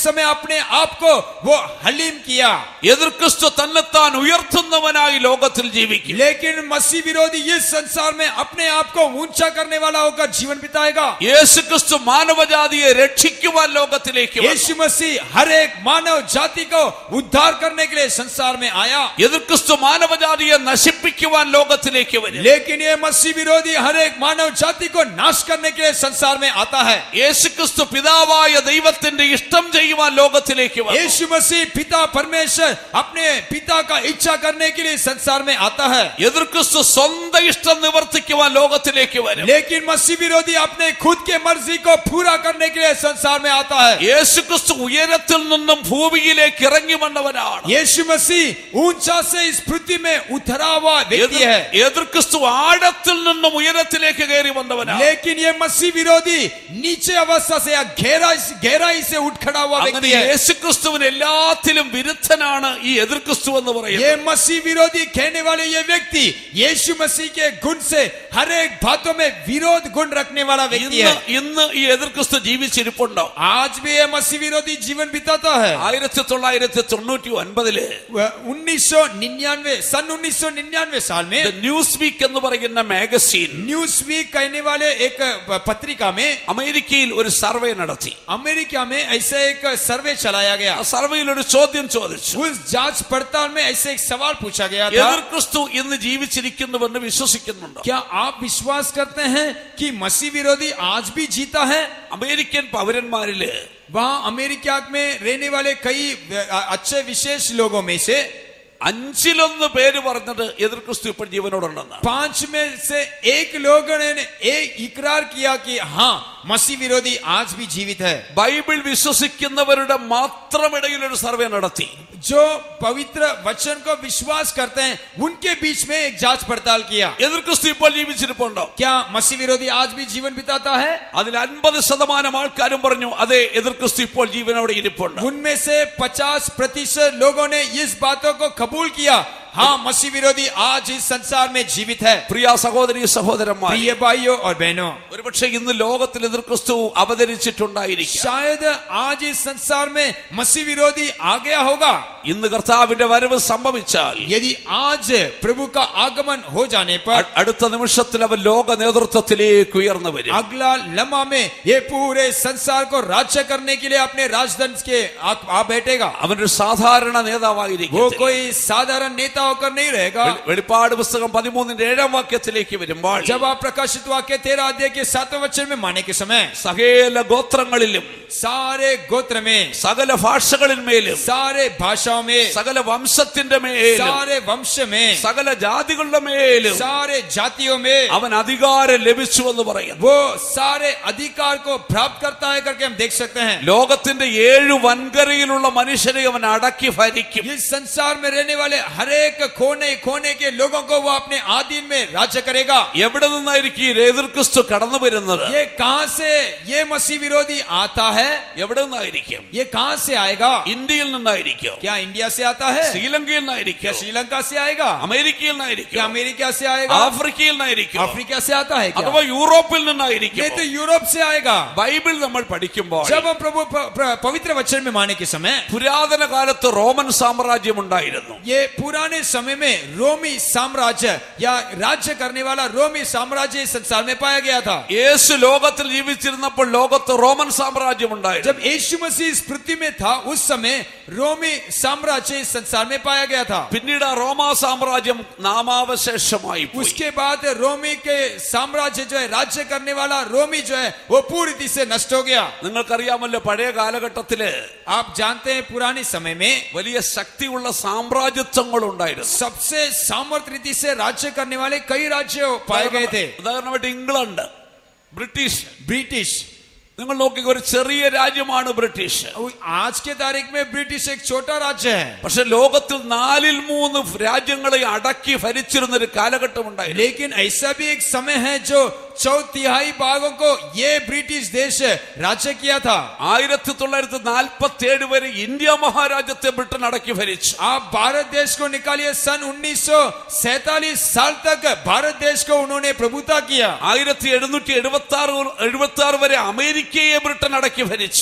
अपने आप को वो हलीम किया
എതിർ ക്രിസ്തു തന്നെത്താൻ ഉയർത്തുന്നവനായി ലോകത്തിൽ ജീവിക്കും
लेकिन मसीह विरोधी इस संसार में अपने आप को ऊंचा करने वाला होकर जीवन बिताएगा
യേശു ക്രിസ്തു മാനവജാതിയെ രക്ഷിക്കുവാൻ ലോകത്തിലേക്ക് വന്നു.
यीशु मसीह हर एक मानव जाति को उद्धार करने के लिए संसार में आया
എതിർ ക്രിസ്തു മാനവജാതിയെ നശിപ്പിക്കുവാൻ ലോകത്തിലേക്ക് വരും
लेकिन ये मसीह विरोधी हर एक मानव जाति को नाश करने के लिए संसार में आता है
യേശു ക്രിസ്തു പിതാവായ ദൈവത്തിന്റെ ഇഷ്ടം ചെയ്യുവാൻ ലോകത്തിലേക്ക് വന്നു
यीशु मसीह पिता परमेश्वर अपने पिता का इच्छा करने के लिए संसार में आता है
എതിർ ക്രിസ്തു സ്വന്തം ഇഷ്ടം നിവർത്തിക്കുവാൻ ലോകത്തിലേക്ക് വരും
लेकिन मसीह विरोधी अपने खुद के मर्जी को पूरा करने के लिए संसार में आता है
യേശു ക്രിസ്തു ഉയരത്തിൽ നിന്നും ഭൂമിയിലേക്ക് ഇറങ്ങി വന്നവനാണ്
यीशु मसीह ऊंचा से इस पृथ्वी में उतरा हुआ व्यक्ति है
എതിർ ക്രിസ്തു ആഴത്തിൽ നിന്നും ഉയരത്തിലേക്ക് കയറി വന്നവനാണ്
लेकिन ये मसीह विरोधी नीचे अवस्था से या गहराई गहराई से उठ खड़ा हुआ
അങ്ങനെ
व्यक्ति है
യേശു ക്രിസ്തുവിന് എല്ലാത്തിലും വിരുദ്ധനാണ് ഈ എതിർ ക്രിസ്തു എന്ന് പറയുന്നത്
ये मसीह विरोधी कहने वाले ये व्यक्ति यीशु मसीह के गुण से हर एक बातों में विरोध गुण रखने वाला व्यक्ति
ഇന്ന്
है
ഇന്ന് ഈ എതിർ ക്രിസ്തു ജീവിച്ചിരിപ്പുണ്ടോ
आज भी ये मसीह विरोधी जीवन बिताता है
ആയിരത്തി തൊള്ളായിരത്തി തൊണ്ണൂറ്റി ഒൻപതില്
उन्नीस सौ निन्यानवे सन उन्नीस सौ निन्यानवे साल में
ന്യൂസ് വീക്ക് എന്ന് പറയുന്ന മാഗസീൻ
न्यूज वीक कहने वाले एक पत्रिका में
അമേരിക്കയിൽ ഒരു സർവേ നടത്തി
अमेरिका में ऐसे एक सर्वे चलाया गया
ആ സർവേയിൽ ഒരു ചോദ്യം ചോദിച്ചു
उस जांच पड़ताल में ऐसे एक सवाल पूछा गया था
എതിർ ക്രിസ്തു ഇന്ന് ജീവിച്ചിരിക്കുന്നുവെന്ന് വിശ്വസിക്കുന്നുണ്ടോ
क्या आप विश्वास करते हैं कि मसीह विरोधी आज भी जीता है
അമേരിക്കൻ പൗരന്മാരില്
वहाँ अमेरिका में रहने वाले कई अ- अच्छे विशेष लोगों में से
അഞ്ചിലൊന്ന് പേര് പറഞ്ഞത് എതിർ ക്രിസ്തു ഇപ്പോൾ ജീവനോടുണ്ടെന്ന്
पांच में से एक लोगों ने एक इकरार किया कि हाँ मसीह विरोधी आज भी जीवित है
ബൈബിൾ വിശ്വസിക്കുന്നവരുടെ മാത്രം ഇടയിൽ ഒരു സർവേ നടത്തി
जो पवित्र वचन को विश्वास करते हैं उनके बीच में एक जांच पड़ताल किया
എതിർ ക്രിസ്തു ഇപ്പോൾ ജീവിച്ചിരിപ്പുണ്ടോ
क्या मसीह विरोधी आज भी जीवन बिताता है
അതിൽ അൻപത് ശതമാനം ആൾക്കാരും പറഞ്ഞു അതെ എതിർ ക്രിസ്തു ഇപ്പോൾ ജീവനോടെ ഇരിപ്പുണ്ട്
उनमें से 50 प्रतिशत लोगों ने इस बातों को कबूल किया हाँ मसीह विरोधी आज इस संसार में जीवित है
പ്രിയ സഹോദരി സഹോദരന്മാർ
प्रिय भाइयों और बहनों
ഒരുപക്ഷെ ഇന്ന് ലോകത്തിൽ എതിർ ക്രിസ്തു അവതരിച്ചിട്ടുണ്ടായിരിക്കും
शायद आज इस संसार में मसीह विरोधी आ गया होगा
ഇന്ന് കർത്താവിന്റെ വരവ് സംഭവിച്ചാൽ
यदि आज प्रभु का आगमन हो जाने पर
അ- അടുത്ത നിമിഷത്തിൽ അവൻ ലോക നേതൃത്വത്തിലേക്ക് ഉയർന്നു വരും
अगला लम्हा में ये पूरे संसार को राज्य करने के लिए अपने राजदंड के आ, आ बैठेगा
അവനൊരു സാധാരണ
वो
നേതാവായിരിക്കും
कोई साधारण नेता होकर नहीं रहेगा
വെളിപ്പാട് പുസ്തകം പതിമൂന്നിന്റെ ഏഴാം വാക്യത്തിലേക്ക് വരുമ്പോൾ
जब आप प्रकाशित वाक्य तेरह अध्याय के सातवें वचन में माने के समय
സകല ഗോത്രങ്ങളിലും
सारे गोत्र में
സകല ഭാഷകളിന്മേലും
सारे भाषाओं में
സകല വംശത്തിന്റെ മേലും
सारे वंश में
സകല ജാതികളുടെ മേലും
सारे जातियों में
അവൻ അധികാരം ലഭിച്ചു എന്ന് പറയുന്നു
वो सारे अधिकार को प्राप्त करता है करके हम देख सकते हैं
ലോകത്തിന്റെ ഏഴു വൻകരയിലുള്ള മനുഷ്യരെ അവൻ അടക്കി ഭരിക്കും
इस संसार में रहने वाले हर एक कोने कोने के लोगों को वो अपने आधीन में राज्य करेगा
എവിടെ നിന്നായിരിക്കും ഈ എതിർ ക്രിസ്തു കടന്നു വരുന്നത്
ये कहां से ये मसीह विरोधी आता है
എവിടെ നിന്നായിരിക്കും
ये कहां से आएगा
ഇന്ത്യയിൽ നിന്നായിരിക്കും
क्या इंडिया से आता है
ശ്രീലങ്കയിൽ
क्या
നിന്നായിരിക്കും
श्रीलंका से आएगा
അമേരിക്കയിൽ
क्या
നിന്നായിരിക്കും
अमेरिका से आएगा
ആഫ്രിക്കയിൽ നിന്നായിരിക്കും
अफ्रीका से आता है क्या
അഥവാ യൂറോപ്പിൽ
ये
നിന്നായിരിക്കും
तो यूरोप से आएगा
ബൈബിൾ നമ്മൾ പഠിക്കുമ്പോൾ
जब हम प्रभु प- प- पवित्र वचन में माने के समय
പുരാതന കാലത്ത് റോമൻ സാമ്രാജ്യം ഉണ്ടായിരുന്നു
ये पुराने समय में रोमी साम्राज्य या राज्य करने वाला रोमी साम्राज्य इस संसार में पाया गया था
യേശു ലോകത്തിൽ ജീവിച്ചിരുന്നപ്പോൾ ലോകത്ത് റോമൻ സാമ്രാജ്യം ഉണ്ടായിരുന്നു
जब यीशु मसीह इस पृथ्वी में था उस समय रोमी साम्राज्य इस संसार में पाया गया था
പിന്നീട് ആ റോമാ സാമ്രാജ്യം നാമാവശേഷമായി പോയി
उसके बाद रोमी के साम्राज्य जो है राज्य करने वाला रोमी जो है वो पूरी रीति से नष्ट हो गया
നിങ്ങൾക്കറിയാമല്ലോ പഴയ കാലഘട്ടത്തില്
आप जानते हैं पुराने समय में
വലിയ ശക്തിയുള്ള സാമ്രാജ്യത്വങ്ങൾ ഉണ്ടായിരുന്നു
सबसे सामर्थ रीति से राज्य करने वाले कई राज्य पाए गए थे
ഉദാഹരണമായിട്ട് ഇംഗ്ലണ്ട് ബ്രിട്ടീഷ്
ब्रिटिश
നിങ്ങൾ നോക്കി ഒരു ചെറിയ രാജ്യമാണ് ബ്രിട്ടീഷ്
आज के तारीख में ब्रिटिश एक छोटा राज्य है
പക്ഷെ ലോകത്തിൽ നാലിൽ മൂന്ന് രാജ്യങ്ങളെ അടക്കി ഭരിച്ചിരുന്ന ഒരു കാലഘട്ടം ഉണ്ടായിരുന്നു
लेकिन ऐसा भी एक समय है जो चौतिहाई भागों को ये ब्रिटिश देश राज्य किया था
ആയിരത്തി തൊള്ളായിരത്തി നാൽപ്പത്തി ഏഴ് വരെ ഇന്ത്യ മഹാരാജ്യത്തെ ബ്രിട്ടൻ അടക്കി ഭരിച്ചു
आप भारत देश को निकालिए सन 1947 साल तक भारत देश को उन्होंने प्रभुता किया
ആയിരത്തി എഴുന്നൂറ്റി എഴുപത്തി ആറ് എഴുപത്തി ആറ് വരെ അമേരിക്കയെ ബ്രിട്ടൻ അടക്കി ഭരിച്ചു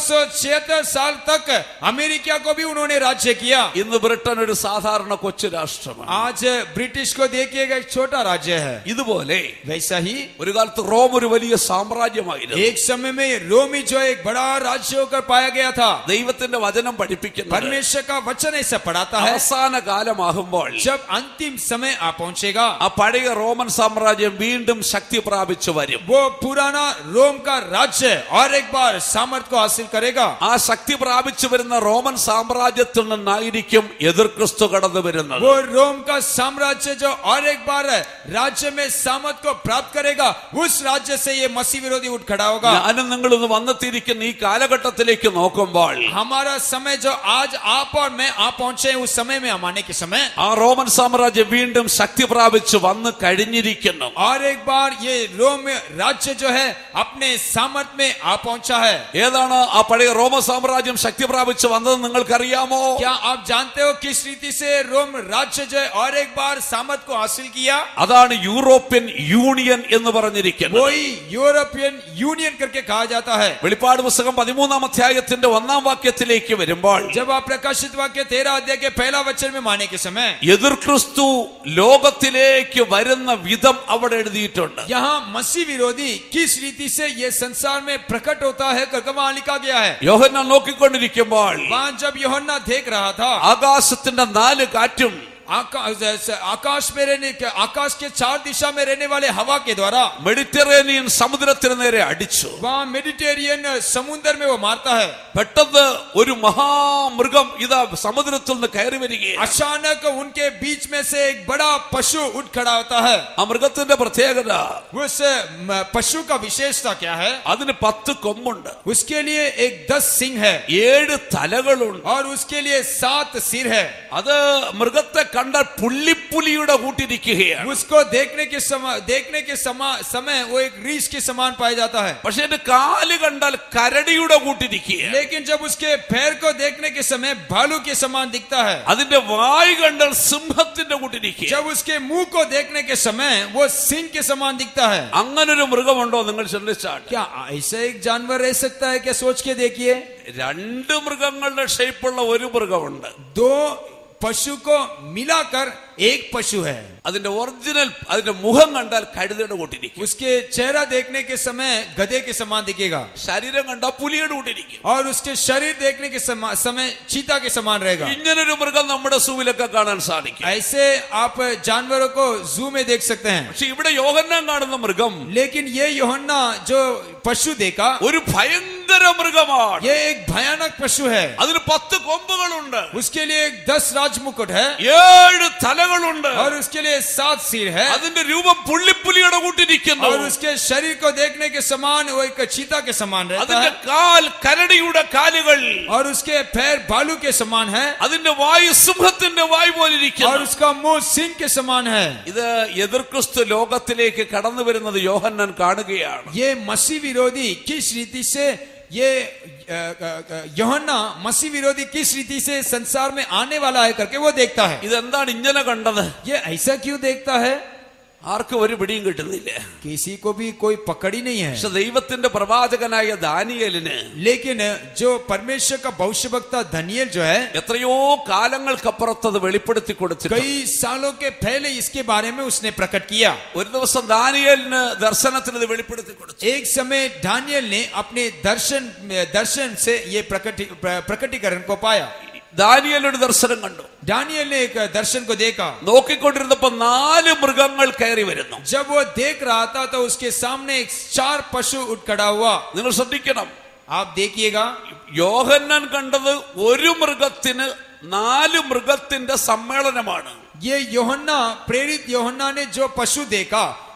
सत्रह साल तक अमेरिका को भी उन्होंने राज्य किया
ഇന്ന് ബ്രിട്ടൻ ഒരു സാധാരണ കൊച്ചു രാഷ്ട്രമാണ്
आज ब्रिटिश को देखिएगा एक छोटा राज्य है
ഇതുപോലെ
वैसा ही
ഒരു കാലത്ത് റോം ഒരു വലിയ സാമ്രാജ്യമായിരുന്നു
एक समय में रोमी जो एक बड़ा राज्य होकर पाया गया था
ദൈവത്തിന്റെ വചനം പഠിപ്പിക്കുന്നത്
परमेश्वर का वचन ऐसा पढ़ाता है
അവസാന കാലമാകുമ്പോൾ
जब अंतिम समय आ पहुंचेगा
ആ പഴയ റോമൻ സാമ്രാജ്യം വീണ്ടും ശക്തി പ്രാപിച്ചു വരും
वो पुराना रोम का राज्य और एक बार सामर्थ्य को हासिल करेगा
ആ ശക്തി പ്രാപിച്ചു വരുന്ന റോമൻ സാമ്രാജ്യത്തിൽ നിന്നായിരിക്കും എതിർ ക്രിസ്തു കടന്നു വരുന്നത്
वो रोम का साम्राज्य जो और एक बार राज्य में सामर्थ को प्राप्त करेगा उस राज्य से ये मसीह विरोधी उठ खड़ा होगा
ഞാനും നിങ്ങൾ ഇന്ന് വന്നെത്തിയിരിക്കുന്ന ഈ കാലഘട്ടത്തിലേക്ക് നോക്കുമ്പോൾ
हमारा समय जो आज आप और मैं आप पहुंचे हैं उस समय में हम आने के समय
ആ റോമൻ സാമ്രാജ്യം വീണ്ടും ശക്തി പ്രാപിച്ചു വന്ന് കഴിഞ്ഞിരിക്കുന്നു
और एक बार ये रोम राज्य जो है अपने सामर्थ में आ पहुंचा है
ഏതാണ് ആ പഴയ റോമ സാമ്രാജ്യം ശക്തി പ്രാപിച്ചു വന്നത് നിങ്ങൾക്കറിയാമോ
क्या आप जानते हो किस रीति से रोम राज्य जो है और एक बार सामर्थ को हासिल किया
അതാണ് യൂറോപ്യൻ യൂണിയൻ എന്ന് പറഞ്ഞിരിക്കുന്നത്
वही यूरोपियन यूनियन करके कहा जाता है
വെളിപ്പാട് പുസ്തകം പതിമൂന്നാം അധ്യായത്തിന്റെ ഒന്നാം വാക്യത്തിലേക്ക് വരുമ്പോൾ
जब आप प्रकाशित वाक्य तेरह अध्याय के पहला वचन में माने के समय
എതിർ ക്രിസ്തു ലോകത്തിലേക്ക് വരുന്ന വിധം അവിടെ എഴുതിയിട്ടുണ്ട്
यहाँ मसीह विरोधी किस रीति से ये संसार में प्रकट होता है करके वहां लिखा गया है
യോഹന്ന നോക്കിക്കൊണ്ടിരിക്കുമ്പോൾ
वहां जब योहन्ना देख रहा था
ആകാശത്തിന്റെ നാല് കാറ്റും
आकाश आकाश में रहने के आकाश के चार दिशा में रहने वाले हवा के द्वारा
മെഡിറ്ററേനിയൻ സമുദ്രത്തിന് നേരെ അടിച്ചു
वहां मेडिटेरियन समुद्र में वो मारता है
പെട്ടെന്ന് ഒരു മഹാമൃഗം ഇതാ സമുദ്രത്തിൽ നിന്ന് കയറി വരികയാണ്
अचानक उनके बीच में से एक बड़ा पशु उठ खड़ा होता है
ആ മൃഗത്തിന്റെ പ്രത്യേകത
उस म, पशु का विशेषता क्या है
അതിന് പത്ത് കൊമ്പുണ്ട്
उसके लिए एक दस सिंह है
ഏഴ് തലകളുണ്ട്
और उसके लिए सात सिर है
അത് മൃഗത്തെ കണ്ടാൽ പുള്ളിപ്പുലിയുടെ കൂട്ടിരിക്കുകയാണ്
उसको देखने के समय देखने के समा, समय वो एक रीछ के समान पाया जाता है
പക്ഷെ എന്റെ കാല് കണ്ടാൽ കരടിയുടെ കൂട്ടിരിക്കുകയാണ്
लेकिन जब उसके पैर को देखने के समय भालू के समान दिखता है
അതിന്റെ വായ് കണ്ടാൽ സിംഹത്തിന്റെ കൂട്ടിരിക്കുക
जब उसके मुंह को देखने के समय वो सिंह के समान दिखता है
അങ്ങനൊരു മൃഗമുണ്ടോ നിങ്ങൾ ചിന്തിച്ചാൽ
क्या ऐसा एक जानवर रह सकता है क्या सोच के देखिए
രണ്ട് മൃഗങ്ങളുടെ ഷേപ്പുള്ള ഒരു മൃഗമുണ്ട്
दो पशु को मिलाकर एक पशु है
അതിന്റെ ഒറിജിനൽ അതിന്റെ മുഖം കണ്ടാൽ കഴുതയുടെ കൂട്ടിരിക്കും
उसके चेहरा देखने के समय गधे के समान दिखेगा
ശരീരം കണ്ടാൽ പുലിയുടെ കൂട്ടിരിക്കും
और उसके शरीर देखने के समा- समय चीता के समान रहेगा
ഇങ്ങനൊരു മൃഗം നമ്മുടെ സൂവിലൊക്കെ കാണാൻ സാധിക്കും
ऐसे आप जानवरों को जू में देख सकते हैं
പക്ഷെ ഇവിടെ യോഹന്നാൻ കാണുന്ന മൃഗം
लेकिन ये योहन्ना जो पशु देखा
ഒരു ഭയങ്കര മൃഗമാണ്
ये एक भयानक पशु है
അതിന് പത്ത് കൊമ്പുകളുണ്ട്
उसके लिए एक दस राजमुकुट है
ഏഴ് തലകളുണ്ട്
और उसके लिए सात सिर है
അതിന്റെ രൂപം പുള്ളിപ്പുലിയുടെ കൂട്ടിരിക്കുന്നു
और उसके शरीर को देखने के समान वो एक चीता के समान रहता
അതിന്റെ
है
കാൽ കരടിയുടെ കാലുകൾ
और उसके पैर भालू के समान है
അതിന്റെ വായു സിംഹത്തിന്റെ വായു
और
പോലിരിക്കുന്നു
उसका मुंह सिंह के समान है
ഇത് എതിർ ക്രിസ്തു ലോകത്തിലേക്ക് കടന്നു വരുന്നത് യോഹന്നാൻ കാണുകയാണ്
ये मसीह विरोधी किस रीति से ये अ, अ, अ, यूहन्ना मसीह विरोधी किस रीति से संसार में आने वाला है करके वो देखता है
ഇതെന്താണ് ഇങ്ങനെ കണ്ടത്
ये ऐसा क्यों देखता है
ആർക്കും ഒരു പിടിയും കിട്ടുന്നില്ല
किसी को भी कोई पकड़ ही नहीं है
പക്ഷെ ദൈവത്തിന്റെ പ്രവാചകനായ ദാനിയേലിന്
लेकिन जो परमेश्वर का भविष्य वक्ता धनियल जो है
എത്രയോ കാലങ്ങൾക്കപ്പുറത്ത് അത് വെളിപ്പെടുത്തി കൊടുത്തിട്ട്
कई सालों के पहले इसके बारे में उसने प्रकट किया
ഒരു ദിവസം ദാനിയേലിന് ദർശനത്തിന് ഇത് വെളിപ്പെടുത്തി കൊടുത്തു
एक समय दानियल ने अपने दर्शन दर्शन से ये प्रकटी प्रकटीकरण को पाया
ദാനിയേൽ ഒരു ദർശനം കണ്ടു
दानियल ने एक दर्शन को देखा
നോക്കിക്കൊണ്ടിരുന്നപ്പോ നാല് മൃഗങ്ങൾ കയറി വരുന്നു
जब वो देख रहा था तो उसके सामने एक चार पशु उठ खड़ा हुआ
നിങ്ങൾ ശ്രദ്ധിക്കണം
आप देखिएगा
യോഹന്നാൻ കണ്ടത് ഒരു മൃഗത്തിന് നാല് മൃഗത്തിന്റെ സമ്മേളനമാണ്
ये योहन्ना प्रेरित योहन्ना ने जो पशु देखा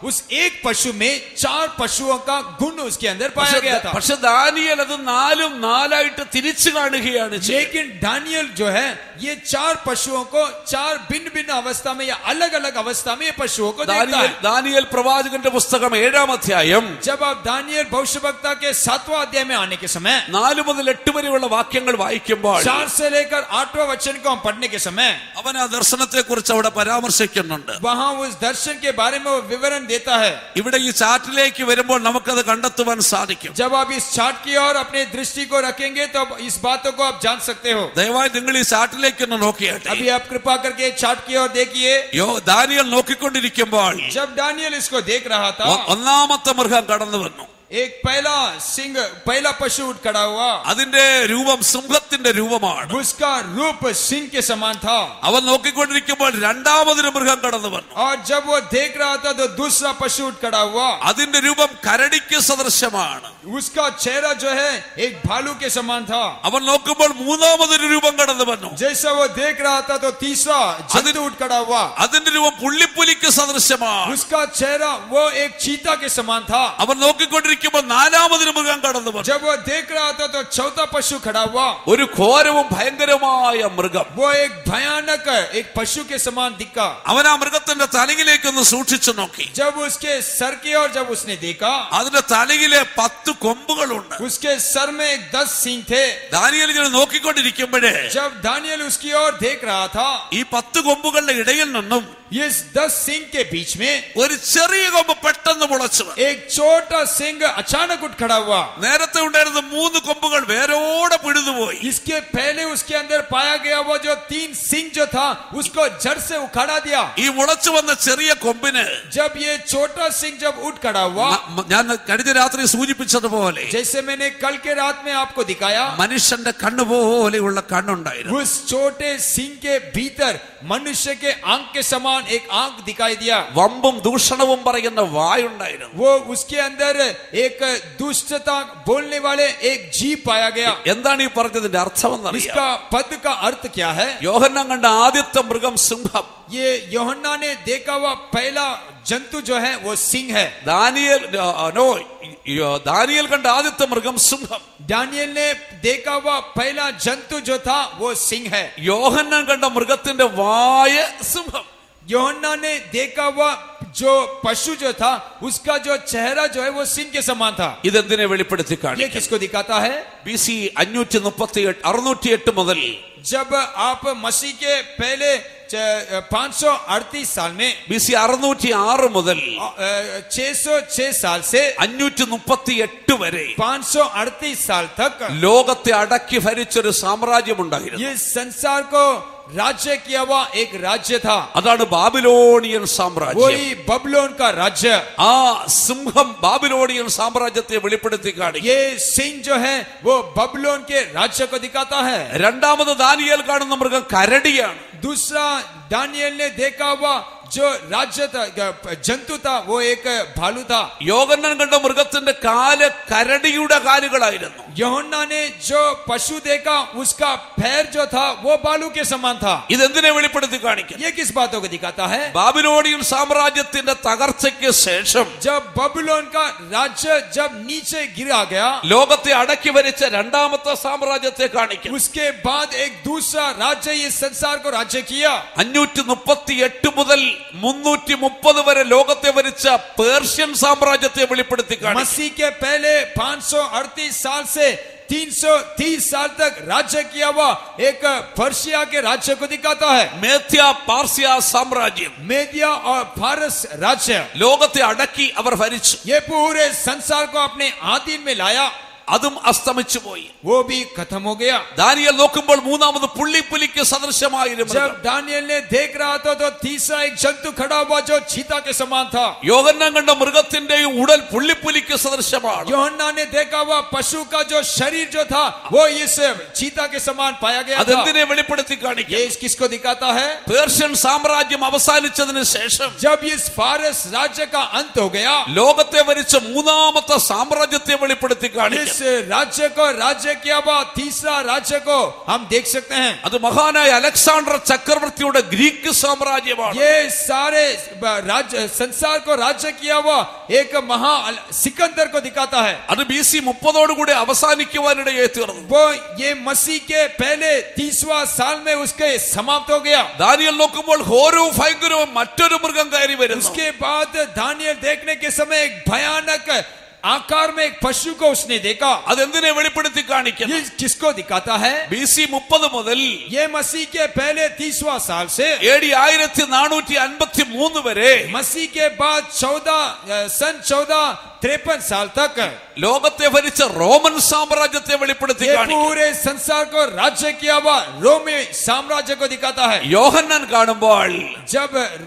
उस एक पशु में चार पशुओं का गुण उसके अंदर पाया
പക്ഷെ
गया था
പക്ഷെ ദാനിയൽ അത് നാലും നാലായിട്ട് തിരിച്ചു കാണുകയാണ് ചെയ്യുന്നത്.
लेकिन दानियल जो है ये चार पशुओं को चार भिन्न भिन्न अवस्था में या अलग अलग अवस्था में ये पशुओं को देखता
ദാനിയേൽ
है
ദാനിയേൽ പ്രവാചകന്റെ പുസ്തകം ഏഴാം അധ്യായം
जब आप दानियल भविष्यवक्ता के सातवां अध्याय में आने के समय
നാല് മുതൽ എട്ട് വരെയുള്ള വാക്യങ്ങൾ വായിക്കുമ്പോൾ
चार से लेकर आठवां वचन को हम पढ़ने के समय
അവൻ ആ ദർശനത്തെ കുറിച്ച് അവിടെ പരാമർശിക്കുന്നുണ്ട്
वहां उस दर्शन के बारे में वो विवरण देता है
ഇവിടെ ഈ ചാറ്റിലേക്ക് വരുമ്പോൾ നമുക്കത് കണ്ടെത്തുവാൻ സാധിക്കും
जब आप इस चार्ट की ओर अपनी दृष्टि को रखेंगे तो अब इस बातों को आप जान सकते हो
ദയവായി നിങ്ങൾ ഈ ചാറ്റിലേക്ക് ഒന്ന് നോക്കിയാട്ടെ
अभी आप कृपा करके चार्ट की ओर देखिए
യോ ദാനിയൽ നോക്കിക്കൊണ്ടിരിക്കുമ്പോൾ
जब दानियल इसको देख रहा था
ഒ- ഒന്നാമത്തെ മൃഗം കടന്നു വന്നു
एक पहला सिंह पहला पशु उठ खड़ा हुआ
അതിന്റെ രൂപം സിംഹത്തിന്റെ രൂപമാണ്
उसका रूप सिंह के समान था
അവൻ നോക്കിക്കൊണ്ടിരിക്കുമ്പോൾ രണ്ടാമതൊരു മൃഗം കടന്നു വന്നു
और जब वो देख रहा था तो दूसरा पशु उठ खड़ा हुआ
അതിന്റെ രൂപം കരടിക്ക് സദൃശമാണ്
उसका चेहरा जो है एक भालू के समान था
അവൻ നോക്കുമ്പോൾ മൂന്നാമതൊരു രൂപം കടന്നു വന്നു
जैसा वो देख रहा था तो तीसरा जंतु उठ खड़ा हुआ
അതിന്റെ രൂപം പുള്ളിപ്പുലിക്ക് സദൃശമാണ്
उसका चेहरा वो एक चीता के समान था
അവൻ നോക്കിക്കൊണ്ടിരിക്കുമ്പോൾ നാലാമതൊരു മൃഗം കടന്നു വന്നു
जब वो देख रहा था तो चौथा पशु खड़ा हुआ
ഒരു ഘോരവും ഭയങ്കരമായ മൃഗം
वो एक भयानक एक पशु के समान दिखा
അവൻ ആ മൃഗത്തിന്റെ തലയിലേക്ക് ഒന്ന് സൂക്ഷിച്ചു നോക്കി
जब उसके सर की ओर जब उसने देखा
അതിന്റെ തലയിലെ പത്ത് കൊമ്പുകളുണ്ട്
उसके सर में एक दस सिंह थे
ദാനിയേൽ ഇങ്ങനെ നോക്കിക്കൊണ്ടിരിക്കുമ്പോഴേ
जब दानियल उसकी ओर देख रहा था
ഈ പത്ത് കൊമ്പുകളുടെ ഇടയിൽ നിന്നും
इस दस सिंह के बीच में
ഒരു ചെറിയ കൊമ്പ് പെട്ടെന്ന് മുളച്ചു വന്നു.
एक छोटा सिंह अचानक उठ खड़ा हुआ
നേരത്തെ ഉണ്ടായിരുന്ന മൂന്ന് കൊമ്പുകൾ വേരോടെ പിഴുതുപോയി
इसके पहले उसके अंदर पाया गया वो जो तीन सिंह जो था उसको जड़ से उखाड़ा दिया
ഈ മുളച്ചു വന്ന ചെറിയ കൊമ്പിന്
जब ये छोटा सिंह जब उठ खड़ा हुआ
മ- മ- ഞാൻ കഴിഞ്ഞ രാത്രി സൂചിപ്പിച്ചതുപോലെ
जैसे मैंने कल के रात में आपको दिखाया
മനുഷ്യന്റെ കണ്ണു പോലെയുള്ള കണ്ണുണ്ടായിരുന്നു
उस छोटे सिंह के भीतर मनुष्य के आंख के समान एक आंख दिखाई दिया
വമ്പും ദൂഷണവും പറയുന്ന വായുണ്ടായിരുന്നു
वो उसके अंदर एक दुष्टता बोलने वाले एक जीव पाया गया
എന്താണ് ഈ പറഞ്ഞതിന്റെ അർത്ഥമെന്നറിയാം
इसका पद का अर्थ क्या है
യോഹന്നാൻ കണ്ട ആദ്യത്തെ മൃഗം സിംഹം
ये योहन्ना ने देखा हुआ पहला जंतु जो है वो सिंह है
ദാനിയൽ ആ, നോ യോ- ദാനിയേൽ കണ്ട ആദ്യത്തെ മൃഗം സിംഹം
दानियल ने देखा हुआ पहला जंतु जो था वो सिंह है
യോഹന്നാൻ കണ്ട മൃഗത്തിന്റെ വായ സിംഹം
योहन्ना ने देखा हुआ जो पशु जो था उसका जो चेहरा जो है वो सिंह के समान था
ഇതെന്തിനെ വെളിപ്പെടുത്തി
ये
കാണിക്കും
किसको दिखाता है
ബി സി അഞ്ഞൂറ്റി മുപ്പത്തി എട്ട് അറുന്നൂറ്റി എട്ട് മുതൽ
जब आप मसीह के पहले पांच सौ अड़तीस साल में
ബി സി അറുന്നൂറ്റി ആറ് മുതൽ
छह सौ छह साल से
അഞ്ഞൂറ്റി മുപ്പത്തി എട്ട് വരെ
पांच सौ अड़तीस साल तक
ലോകത്തെ അടക്കി ഭരിച്ചൊരു സാമ്രാജ്യമുണ്ടായിരുന്നു
ये संसार को राज्य किया हुआ एक राज्य था
അതാണ് ബാബിലോണിയൻ സാമ്രാജ്യം
वही बबलोन का राज्य
ആ സിംഹം ബാബിലോണിയൻ സാമ്രാജ്യത്തെ വെളിപ്പെടുത്തി കാണിക്കും
ये सिंह जो है वो बबलोन के राज्य को दिखाता है
രണ്ടാമത് ദാനിയേൽ കാണുന്ന മൃഗം കരടിയാണ്
दूसरा दानियल ने देखा हुआ जो राज्य था जंतु था वो एक भालू था
യോഗന്നൻ കണ്ട മൃഗത്തിന്റെ കാല് കരടിയുടെ കാലുകളായിരുന്നു
योहन्ना ने जो पशु देखा उसका पैर जो था वो बालू के समान था
ഇതെന്തിനെ വെളിപ്പെടുത്തി കാണിക്കും
ये किस बातों को दिखाता है
ബാബിലോണിയൻ സാമ്രാജ്യത്തിന്റെ തകർച്ചയ്ക്ക് ശേഷം
जब बबलोन का राज्य जब नीचे गिरा गया
ലോകത്തെ അടക്കി ഭരിച്ച രണ്ടാമത്തെ സാമ്രാജ്യത്തെ കാണിക്കും
उसके बाद एक दूसरा राज्य इस संसार को राज्य किया
അഞ്ഞൂറ്റി മുപ്പത്തി എട്ട് മുതൽ മുന്നൂറ്റി മുപ്പത് വരെ ലോകത്തെ ഭരിച്ച പേർഷ്യൻ സാമ്രാജ്യത്തെ വെളിപ്പെടുത്തി കാണിക്കും
मसीह के पहले 538 साल से 330 साल तक राज्य किया हुआ एक पर्शिया के राज्य को दिखाता है
മേത്യ പാർസ്യ സാമ്രാജ്യം
मेदिया और फारस राज्य
ലോകത്തെ അടക്കി അവർ ഭരിച്ചു
ये पूरे संसार को अपने आधीन में लाया
അതും അസ്തമിച്ചു പോയി
वो भी खत्म हो गया
ദാനിയൽ നോക്കുമ്പോൾ മൂന്നാമത് പുള്ളിപ്പുലിക്ക് സദൃശമായൊരു മൃഗം.
जब दानियल ने देख रहा था तो तीसरा एक जंतु खड़ा हुआ जो चीता के समान था
യോഹന്നാൻ കണ്ട മൃഗത്തിന്റെയും ഉടൽ പുള്ളിപ്പുലിക്ക് സദൃശമാണ്
योहन्ना ने देखा हुआ पशु का जो शरीर जो था वो इस चीता के समान पाया गया था
അതെന്തിനെ വെളിപ്പെടുത്തി
ये
കാണിക്കും
इस किसको दिखाता है
പേർഷ്യൻ സാമ്രാജ്യം അവസാനിച്ചതിന് ശേഷം
जब इस फारस राज्य का अंत हो गया
ലോകത്തെ ഭരിച്ച മൂന്നാമത്തെ സാമ്രാജ്യത്തെ വെളിപ്പെടുത്തി
इस
കാണിക്കും
उस राज्य को राज्य किया बाद तीसरा राज्य को हम देख सकते हैं
അത് മഹാനായ അലക്സാണ്ടർ ചക്രവർത്തിയുടെ ഗ്രീക്ക് സാമ്രാജ്യമാണ്
ये सारे राज्य संसार को राज्य किया हुआ एक महा सिकंदर को दिखाता है
അത് ബി സി മുപ്പതോടുകൂടി അവസാനിക്കുവാനിടയായി തീർന്നു
वो ये मसीह के पहले तीसवा साल में उसके समाप्त हो गया
ദാനിയൽ നോക്കുമ്പോൾ ഓരോ ഭയങ്കരവും മറ്റൊരു മൃഗം കയറി വരുന്നു
उसके बाद दानियल देखने के समय एक भयानक आकार में एक पशु को उसने देखा
അതെന്തിനെ വെളിപ്പെടുത്തി കാണിക്കുന്നു
ये किसको दिखाता है
ബി സി മുപ്പത് മുതൽ
ये मसीह के पहले तीसवा साल से
എ ഡി ആയിരത്തി നാനൂറ്റി അൻപത്തി മൂന്ന് വരെ
मसीह के बाद चौदह सन चौदह तिरपन साल तक
ലോകത്തെ ഭരിച്ച റോമൻ സാമ്രാജ്യത്തെ വെളിപ്പെടുത്തി
ये
കാണിക്കുന്നു
पूरे संसार को राज्य किया हुआ रोमी साम्राज्य को दिखाता है
യോഹന്നാൻ കാണുമ്പോൾ
जब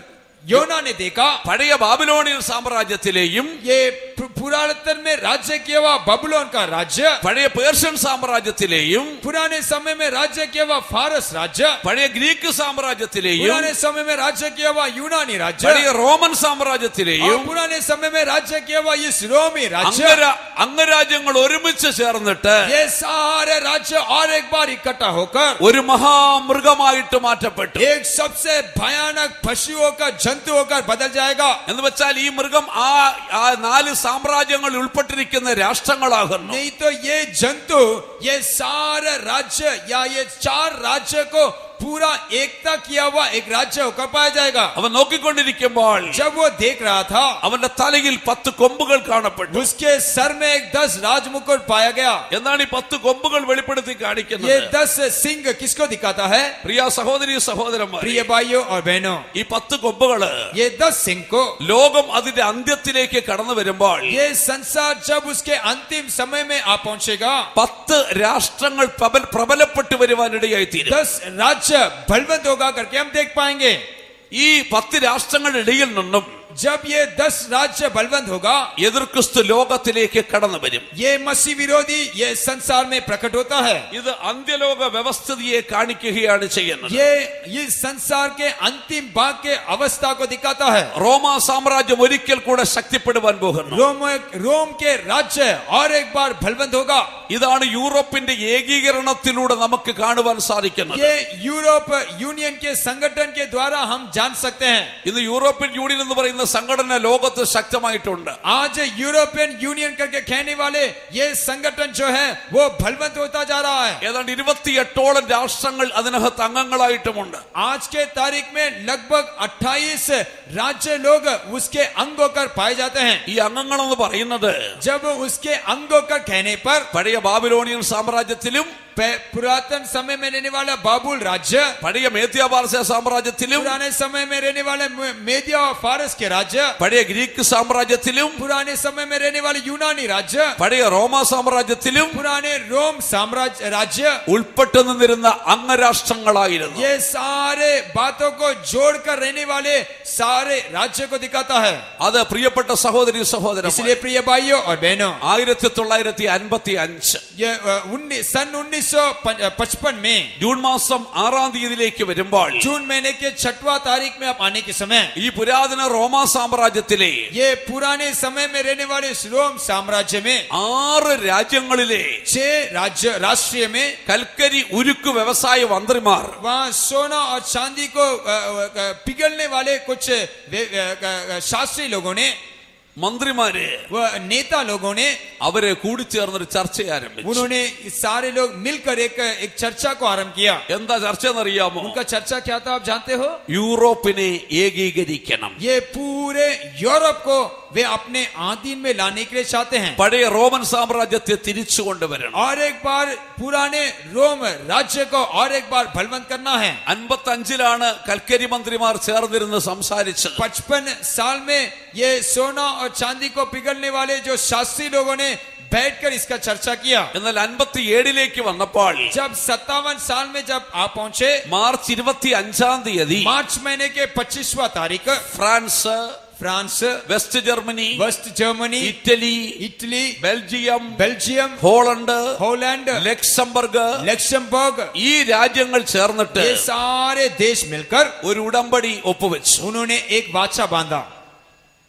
योना ने देखा
പഴയ ബാബിലോണിയൻ സാമ്രാജ്യത്തിലെയും
ये पु- पुरातन में राज्य किया हुआ बबुलोन का राज्य
പഴയ പേർഷ്യൻ സാമ്രാജ്യത്തിലെയും
पुराने समय में राज्य किया हुआ फारस राज्य
പഴയ ഗ്രീക്ക് സാമ്രാജ്യത്തിലെയും
पुराने समय में राज्य किया हुआ यूनानी राज्य
പഴയ റോമൻ
और
സാമ്രാജ്യത്തിലെയും
पुराने समय में राज्य किया हुआ इस रोमी राज्य
അംഗരാ അംഗരാജ്യങ്ങൾ ഒരുമിച്ച് ചേർന്നിട്ട്
ये सारे राज्य और एक बार इकट्ठा होकर
ഒരു മഹാമൃഗമായിട്ട് മാറ്റപ്പെട്ടു
एक सबसे भयानक पशुओं का जंतु होकर बदल जाएगा
എന്ന് വെച്ചാൽ ഈ മൃഗം ആ ആ നാല് സാമ്രാജ്യങ്ങളിൽ ഉൾപ്പെട്ടിരിക്കുന്ന രാഷ്ട്രങ്ങളാകുന്നു
नहीं तो ये जंतु ये सारे राज्य या ये चार राज्य को पूरा एकता किया हुआ एक राज्य होकर पाया जाएगा
അവൻ നോക്കിക്കൊണ്ടിരിക്കുമ്പോൾ
जब वो देख रहा था
അവന്റെ തലയിൽ പത്ത് കൊമ്പുകൾ കാണപ്പെട്ടു
उसके सर में एक दस राजमुकुट पाया गया
എന്താണ് ഈ പത്ത് കൊമ്പുകൾ വെളിപ്പെടുത്തി
ये
കാണിക്കുന്നത്
दस सिंह किसको दिखाता है
പ്രിയ സഹോദരി സഹോദരന്മാർ
प्रिय भाइयों और बहनों
ഈ പത്ത് കൊമ്പുകള്
ये दस सिंह को
ലോകം അതിന്റെ അന്ത്യത്തിലേക്ക് കടന്നു വരുമ്പോൾ
ये संसार जब उसके अंतिम समय में आ पहुंचेगा
പത്ത് രാഷ്ട്രങ്ങൾ പ്രബൽ പ്രബലപ്പെട്ടു വരുവാനിടയായി തീരും
दस राज्य बलवंत होगा करके हम देख पाएंगे
ഈ പത്ത് രാഷ്ട്രങ്ങളുടെ ഇടയിൽ നിന്നും
जब ये दस राज्य बलवंत होगा
എതിർ ക്രിസ്തു ലോകത്തിലേക്ക് കടന്നു വരും
ये मसीह विरोधी ये संसार में प्रकट होता है
ഇത് അന്ത്യലോക വ്യവസ്ഥിതിയെ കാണിക്കുകയാണ് ചെയ്യുന്നത്
ये इस संसार के अंतिम भाग के अवस्था को दिखाता है
റോമാ സാമ്രാജ്യം ഒരിക്കൽ കൂടെ ശക്തിപ്പെടുവാൻ പോകുന്നു
रोम रोम के राज्य और एक बार बलवंत होगा
ഇതാണ് യൂറോപ്പിന്റെ ഏകീകരണത്തിലൂടെ നമുക്ക് കാണുവാൻ സാധിക്കുന്നത്
ये यूरोप यूनियन के संगठन के द्वारा हम जान सकते हैं
ഇന്ന് യൂറോപ്യൻ യൂണിയൻ എന്ന് പറയുന്ന സംഘടന ലോകത്ത് ശക്തമായിട്ടുണ്ട്
आज यूरोपियन यूनियन करके कहने वाले ये संगठन जो है वो बलवंत होता जा रहा है
ഏതാണ്ട് ഇരുപത്തിയെട്ടോളം രാഷ്ട്രങ്ങൾ അതിനകത്ത് അംഗങ്ങളായിട്ടുമുണ്ട്
आज के तारीख में लगभग 28 राज्य लोग उसके अंग होकर पाए जाते हैं
ഈ അംഗങ്ങളെന്ന് പറയുന്നത്
जब उसके अंग होकर कहने पर
പഴയ ബാബിലോണിയൻ സാമ്രാജ്യത്തിലും
पे- पुरातन समय में रहने वाला बाबुल राज्य
പഴയ മേത്യാപാർസ്യ സാമ്രാജ്യത്തിലും
पुराने समय में रहने वाले मे- मेदिया और फारस के राज्य
പഴയ ഗ്രീക്ക് സാമ്രാജ്യത്തിലും
पुराने समय में रहने वाले यूनानी राज्य
പഴയ റോമാ സാമ്രാജ്യത്തിലും
पुराने रोम साम्राज्य राज्य
ഉൾപ്പെട്ടു നിന്നിരുന്ന അംഗരാഷ്ട്രങ്ങളായിരുന്നു
ये सारे बातों को जोड़कर रहने वाले सारे राज्य को दिखाता है
അത് പ്രിയപ്പെട്ട സഹോദരി സഹോദരൻ
इसलिए प्रिय भाइयों और बहनों
ആയിരത്തി തൊള്ളായിരത്തി അൻപത്തി അഞ്ച്
ये उन्नीस सन उन्नीस सौ पचपन में
ജൂൺ മാസം ആറാം തീയതിയിലേക്ക് വരുമ്പോൾ
जून महीने के छठवा तारीख में आप आने के समय
ഈ പുരാതന റോമാ സാമ്രാജ്യത്തിലെ
ये पुराने समय में रहने वाले इस रोम साम्राज्य में
ആറ് രാജ്യങ്ങളിലെ
छह राज्य राष्ट्रीय में
കൽക്കരി ഉരുക്കു വ്യവസായ മന്ത്രിമാർ
वहाँ सोना और चांदी को अ, अ, पिघलने वाले कुछ वे- अ, अ, शास्त्री लोगों ने
മന്ത്രിമാര്
वह नेता लोगों ने
അവരെ കൂടിച്ചേർന്നൊരു ചർച്ച ആരംഭിച്ചു
उन्होंने सारे लोग मिलकर एक एक चर्चा को आरंभ किया
എന്താ ചർച്ച എന്നറിയാമോ
उनका चर्चा क्या था आप जानते हो
യൂറോപ്പിനെ ഏകീകരിക്കണം
ये पूरे यूरोप को वे अपने आधीन में लाने के लिए चाहते हैं
പഴയ റോമൻ സാമ്രാജ്യത്തെ തിരിച്ചു കൊണ്ടുവരണം
और एक बार पुराने रोम राज्य को और एक बार बलवंत करना है
അൻപത്തി അഞ്ചിലാണ് കൽക്കരി മന്ത്രിമാർ ചേർന്നിരുന്ന് സംസാരിച്ചത്
पचपन साल में ये सोना और चांदी को पिघलने वाले जो शास्त्री लोगों ने बैठकर इसका चर्चा किया
എന്നാൽ അൻപത്തി ഏഴിലേക്ക് വന്നപ്പോൾ
जब सत्तावन साल में जब आप पहुंचे
മാർച്ച് ഇരുപത്തി അഞ്ചാം തീയതി
मार्च महीने के पच्चीसवा तारीख
France
France
West Germany
West Germany
Italy
Italy
Belgium
Belgium
Holland
Holland
Luxembourg
Luxembourg
ഈ രാജ്യങ്ങൾ ചേർന്നിട്ട്
ये सारे देश मिलकर
ഒരു ഉടമ്പടി ഒപ്പുവെച്ചു
उन्होंने एक वाचा बांधा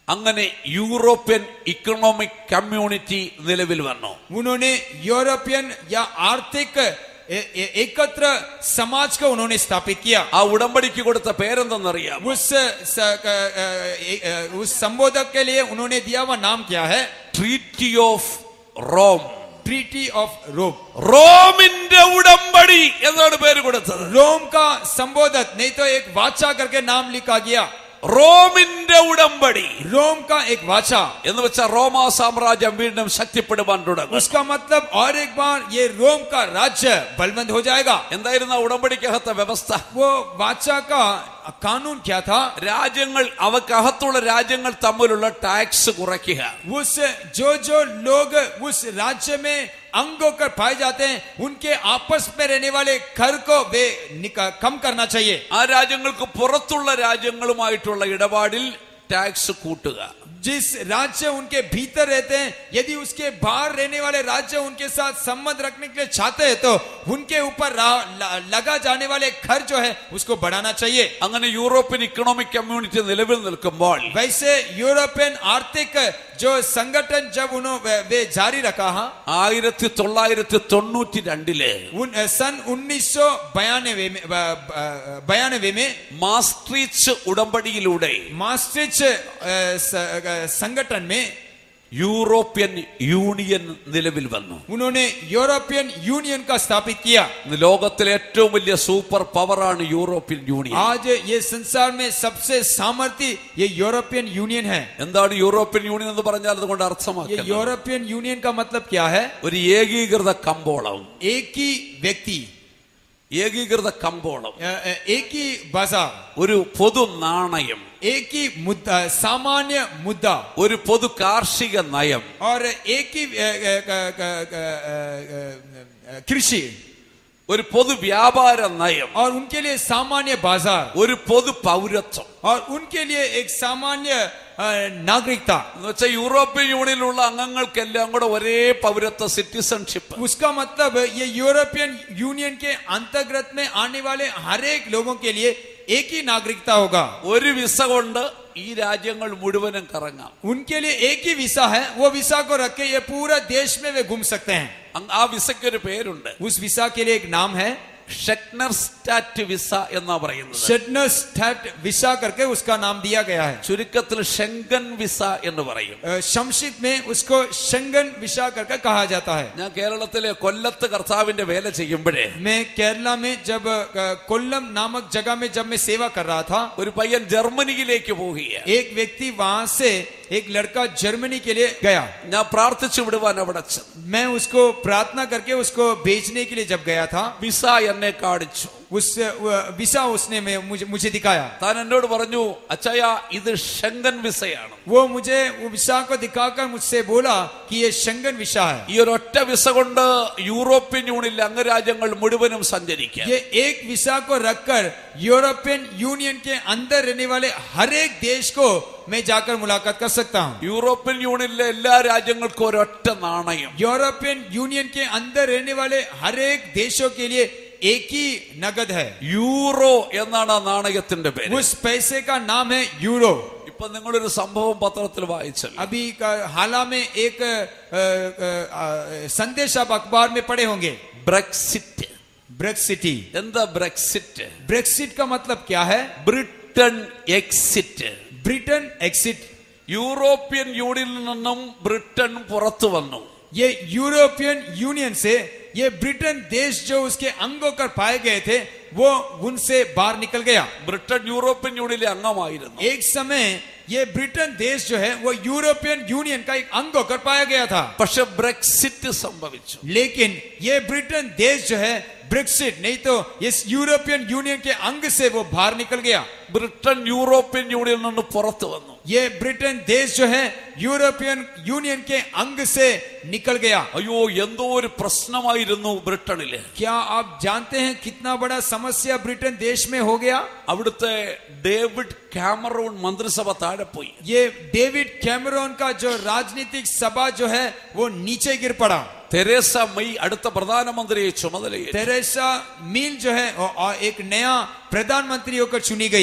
അങ്ങനെ യൂറോപ്യൻ ഇക്കണോമിക് കമ്മ്യൂണിറ്റി നിലവിൽ വന്നു
उन्होंने यूरोपियन या आर्थिक ए- ए- एकत्र समाज को उन्होंने स्थापित किया
ആ ഉടമ്പടിക്ക് കൊടുത്ത പേരെന്തെന്നറിയാം
उस स- क- अ- ए- अ- उस संबोधक के लिए उन्होंने दिया हुआ नाम क्या है
treaty of Rome
treaty of Rome
റോമിന്റെ ഉടമ്പടി എന്നാണ് പേര് കൊടുത്തത്
रोम का संबोधक नहीं तो एक वाचा करके नाम लिखा गया
റോമിന്റെ ഉടമ്പടി
रोम का एक वाचा
എന്ന് വെച്ചാൽ റോമാ സാമ്രാജ്യം വീണ്ടും ശക്തിപ്പെടുവാൻ തുടങ്ങും
उसका मतलब और एक बार ये रोम का राज्य बलवंत हो जाएगा
എന്തായിരുന്നു ആ ഉടമ്പടിക്കകത്തെ വ്യവസ്ഥ
वो वाचा का कानून क्या था
രാജ്യങ്ങൾ അവക്കകത്തുള്ള രാജ്യങ്ങൾ തമ്മിലുള്ള ടാക്സ് കുറയ്ക്കുക
उस जो जो लोग उस राज्य में अंग होकर पाए जाते हैं उनके आपस में रहने वाले घर को वे निका- कम करना चाहिए
ആ രാജ്യങ്ങൾക്ക് പുറത്തുള്ള രാജ്യങ്ങളുമായിട്ടുള്ള ഇടപാടിൽ ടാക്സ് കൂട്ടുക
जिस राज्य उनके भीतर रहते हैं यदि उसके बाहर रहने वाले राज्य उनके साथ संबंध रखने के लिए चाहते हैं तो उनके ऊपर रा- ल- लगा जाने वाले खर्च जो है उसको बढ़ाना चाहिए
അങ്ങനെ യൂറോപ്യൻ ഇക്കണോമിക് കമ്മ്യൂണിറ്റി നിലവിൽ നിൽക്കുമ്പോൾ
वैसे यूरोपियन आर्थिक जो संगठन जब उन्होंने वे, वे जारी रखा हाँ
ആയിരത്തി തൊള്ളായിരത്തി തൊണ്ണൂറ്റി രണ്ടില്
उन सन उन्नीस सौ बयानवे में ब- ब- बयानवे में
മാസ്ട്രീച്ച് ഉടമ്പടിയിലൂടെ
मास्ट्रिच अ, स- अ, संगठन में
യൂറോപ്യൻ യൂണിയൻ നിലവിൽ വന്നു
उन्होंने यूरोपियन यूनियन का स्थापित किया
ഇന്ന് ലോകത്തിലെ ഏറ്റവും വലിയ സൂപ്പർ പവറാണ് യൂറോപ്യൻ യൂണിയൻ
आज ये संसार में सबसे सामर्थ्य ये यूरोपियन यूनियन है
എന്താണ് യൂറോപ്യൻ യൂണിയൻ എന്ന് പറഞ്ഞാൽ അതുകൊണ്ട്
ये
അർത്ഥമാക്കുന്നത്
यूरोपियन यूनियन का मतलब क्या है
ഒരു ഏകീകൃത കമ്പോളം
एक ही व्यक्ति
ഏകീകൃത കമ്പോളം
अ, अ, एक ही बाजार
ഒരു പൊതു നാണയം
एक ही मुद्दा सामान्य मुद्दा
ഒരു പൊതു കാർഷിക നയം
और एक ही अ, अ, अ, अ, अ, अ, कृषि
ഒരു പൊതു വ്യാപാര നയം
और उनके लिए सामान्य बाजार
ഒരു പൊതു പൗരത്വം
और उनके लिए एक सामान्य अ, नागरिकता
എന്ന് വെച്ചാൽ യൂറോപ്യൻ യൂണിയനിലുള്ള അംഗങ്ങൾക്കെല്ലാം കൂടെ ഒരേ പൗരത്വ സിറ്റിസൺഷിപ്പ്
उसका मतलब ये यूरोपियन यूनियन के अंतर्गत में आने वाले हर एक लोगों के लिए एक ही नागरिकता होगा
ഒരു വിസ കൊണ്ട് ഈ രാജ്യങ്ങൾ മുഴുവനും കറങ്ങാം
उनके लिए एक ही वीसा है वो वीसा को रख के ये पूरा देश में वे घूम सकते हैं
അങ് ആ വിസയ്ക്ക് ഒരു പേരുണ്ട്
उस वीसा के लिए एक नाम है
ഷെക്നർ സ്റ്റാറ്റ് വിസ എന്നാ പറയുന്നത്
शेडनर स्टैट वीसा करके उसका नाम दिया गया है
ചുരുക്കത്തിൽ ഷെങ്കൻ വിസ എന്ന് പറയും
अ, शमशिद में उसको शंगन विसा करके कहा जाता है
ഞാൻ കേരളത്തിലെ കൊല്ലത്ത് കർത്താവിന്റെ വേല ചെയ്യുമ്പോഴേ
मैं केरला में जब अ, कोल्लम नामक जगह में जब मैं सेवा कर रहा था
ഒരു പയ്യൻ ജർമ്മനിയിലേക്ക് പോവുകയാണ്
एक व्यक्ति वहां से एक लड़का जर्मनी के लिए गया
ഞാൻ പ്രാർത്ഥിച്ചു വിടുവാൻ അവിടെ ചെന്നു
मैं उसको प्रार्थना करके उसको बेचने के लिए जब गया था
വിസ എന്നെ കാണിച്ചു
उस वो विसा उसने मैं मुझे मुझे दिखाया
താൻ എന്നോട് പറഞ്ഞു അച്ചയ ഇത് ഷെങ്കൻ വിസയാണ്
वो मुझे वो विसा को दिखाकर मुझसे बोला कि ये शंगन विसा है
ഈ ഒരു ഒറ്റ വിസ കൊണ്ട് യൂറോപ്യൻ യൂണിയനിലെ അംഗരാജ്യങ്ങൾ മുഴുവനും സഞ്ചരിക്കാം
ये एक विसा को रखकर यूरोपियन यूनियन के अंदर रहने वाले हर एक देश को मैं जाकर मुलाकात कर सकता हूँ
യൂറോപ്യൻ യൂണിയനിലെ എല്ലാ രാജ്യങ്ങൾക്കും ഒരൊറ്റ നാണയം
यूरोपियन यूनियन के अंदर रहने वाले हर एक देशों के लिए एक ही नगद है
യൂറോ എന്നാണ് ആ നാണയത്തിന്റെ പേര്
उस पैसे का नाम है यूरो
ഇപ്പൊ നിങ്ങളൊരു സംഭവം പത്രത്തിൽ വായിച്ചല്ലോ
अभी का हाला में एक अ, अ, अ, संदेश आप अखबार में पढ़े होंगे
ബ്രെക്സിറ്റ്
ब्रेक्सिटी
എന്താ ബ്രെക്സിറ്റ്
ब्रेक्सिट का मतलब क्या है
Britain exit
Britain exit
European യൂണിയനിൽ നിന്നും ബ്രിട്ടൻ പുറത്തു വന്നു
ये यूरोपियन यूनियन से ये ब्रिटेन देश जो उसके अंगों कर पाए गए थे वो उनसे बाहर निकल गया
ബ്രിട്ടൻ യൂറോപ്യൻ യൂണിയനിലെ അംഗമായിരുന്നു
एक समय ये ब्रिटेन देश जो है वो यूरोपियन यूनियन का एक अंग होकर पाया गया था
പക്ഷെ ബ്രെക്സിറ്റ് സംഭവിച്ചു
लेकिन ये ब्रिटेन देश जो है ब्रिक्सिट नहीं तो इस यूरोपियन यूनियन के अंग से वो बाहर निकल गया
ബ്രിട്ടൻ യൂറോപ്യൻ യൂണിയനിൽ നിന്ന് പുറത്തു വന്നു
ये ब्रिटेन देश जो है यूरोपियन यूनियन के अंग से निकल गया
അയ്യോ എന്തോ ഒരു പ്രശ്നമായിരുന്നു ബ്രിട്ടനില്
क्या आप जानते हैं कितना बड़ा समस्या ब्रिटेन देश में हो गया
അവിടുത്തെ ഡേവിഡ് കാമറൂൺ മന്ത്രിസഭ താഴെ പോയി
ये डेविड कैमरोन का जो राजनीतिक सभा जो है वो नीचे गिर पड़ा
തെരേസ മെയ് അടുത്ത പ്രധാനമന്ത്രിയെ ചുമതലയേറ്റു
तेरेसा मील जो है और और एक नया प्रधानमंत्री होकर चुनी गई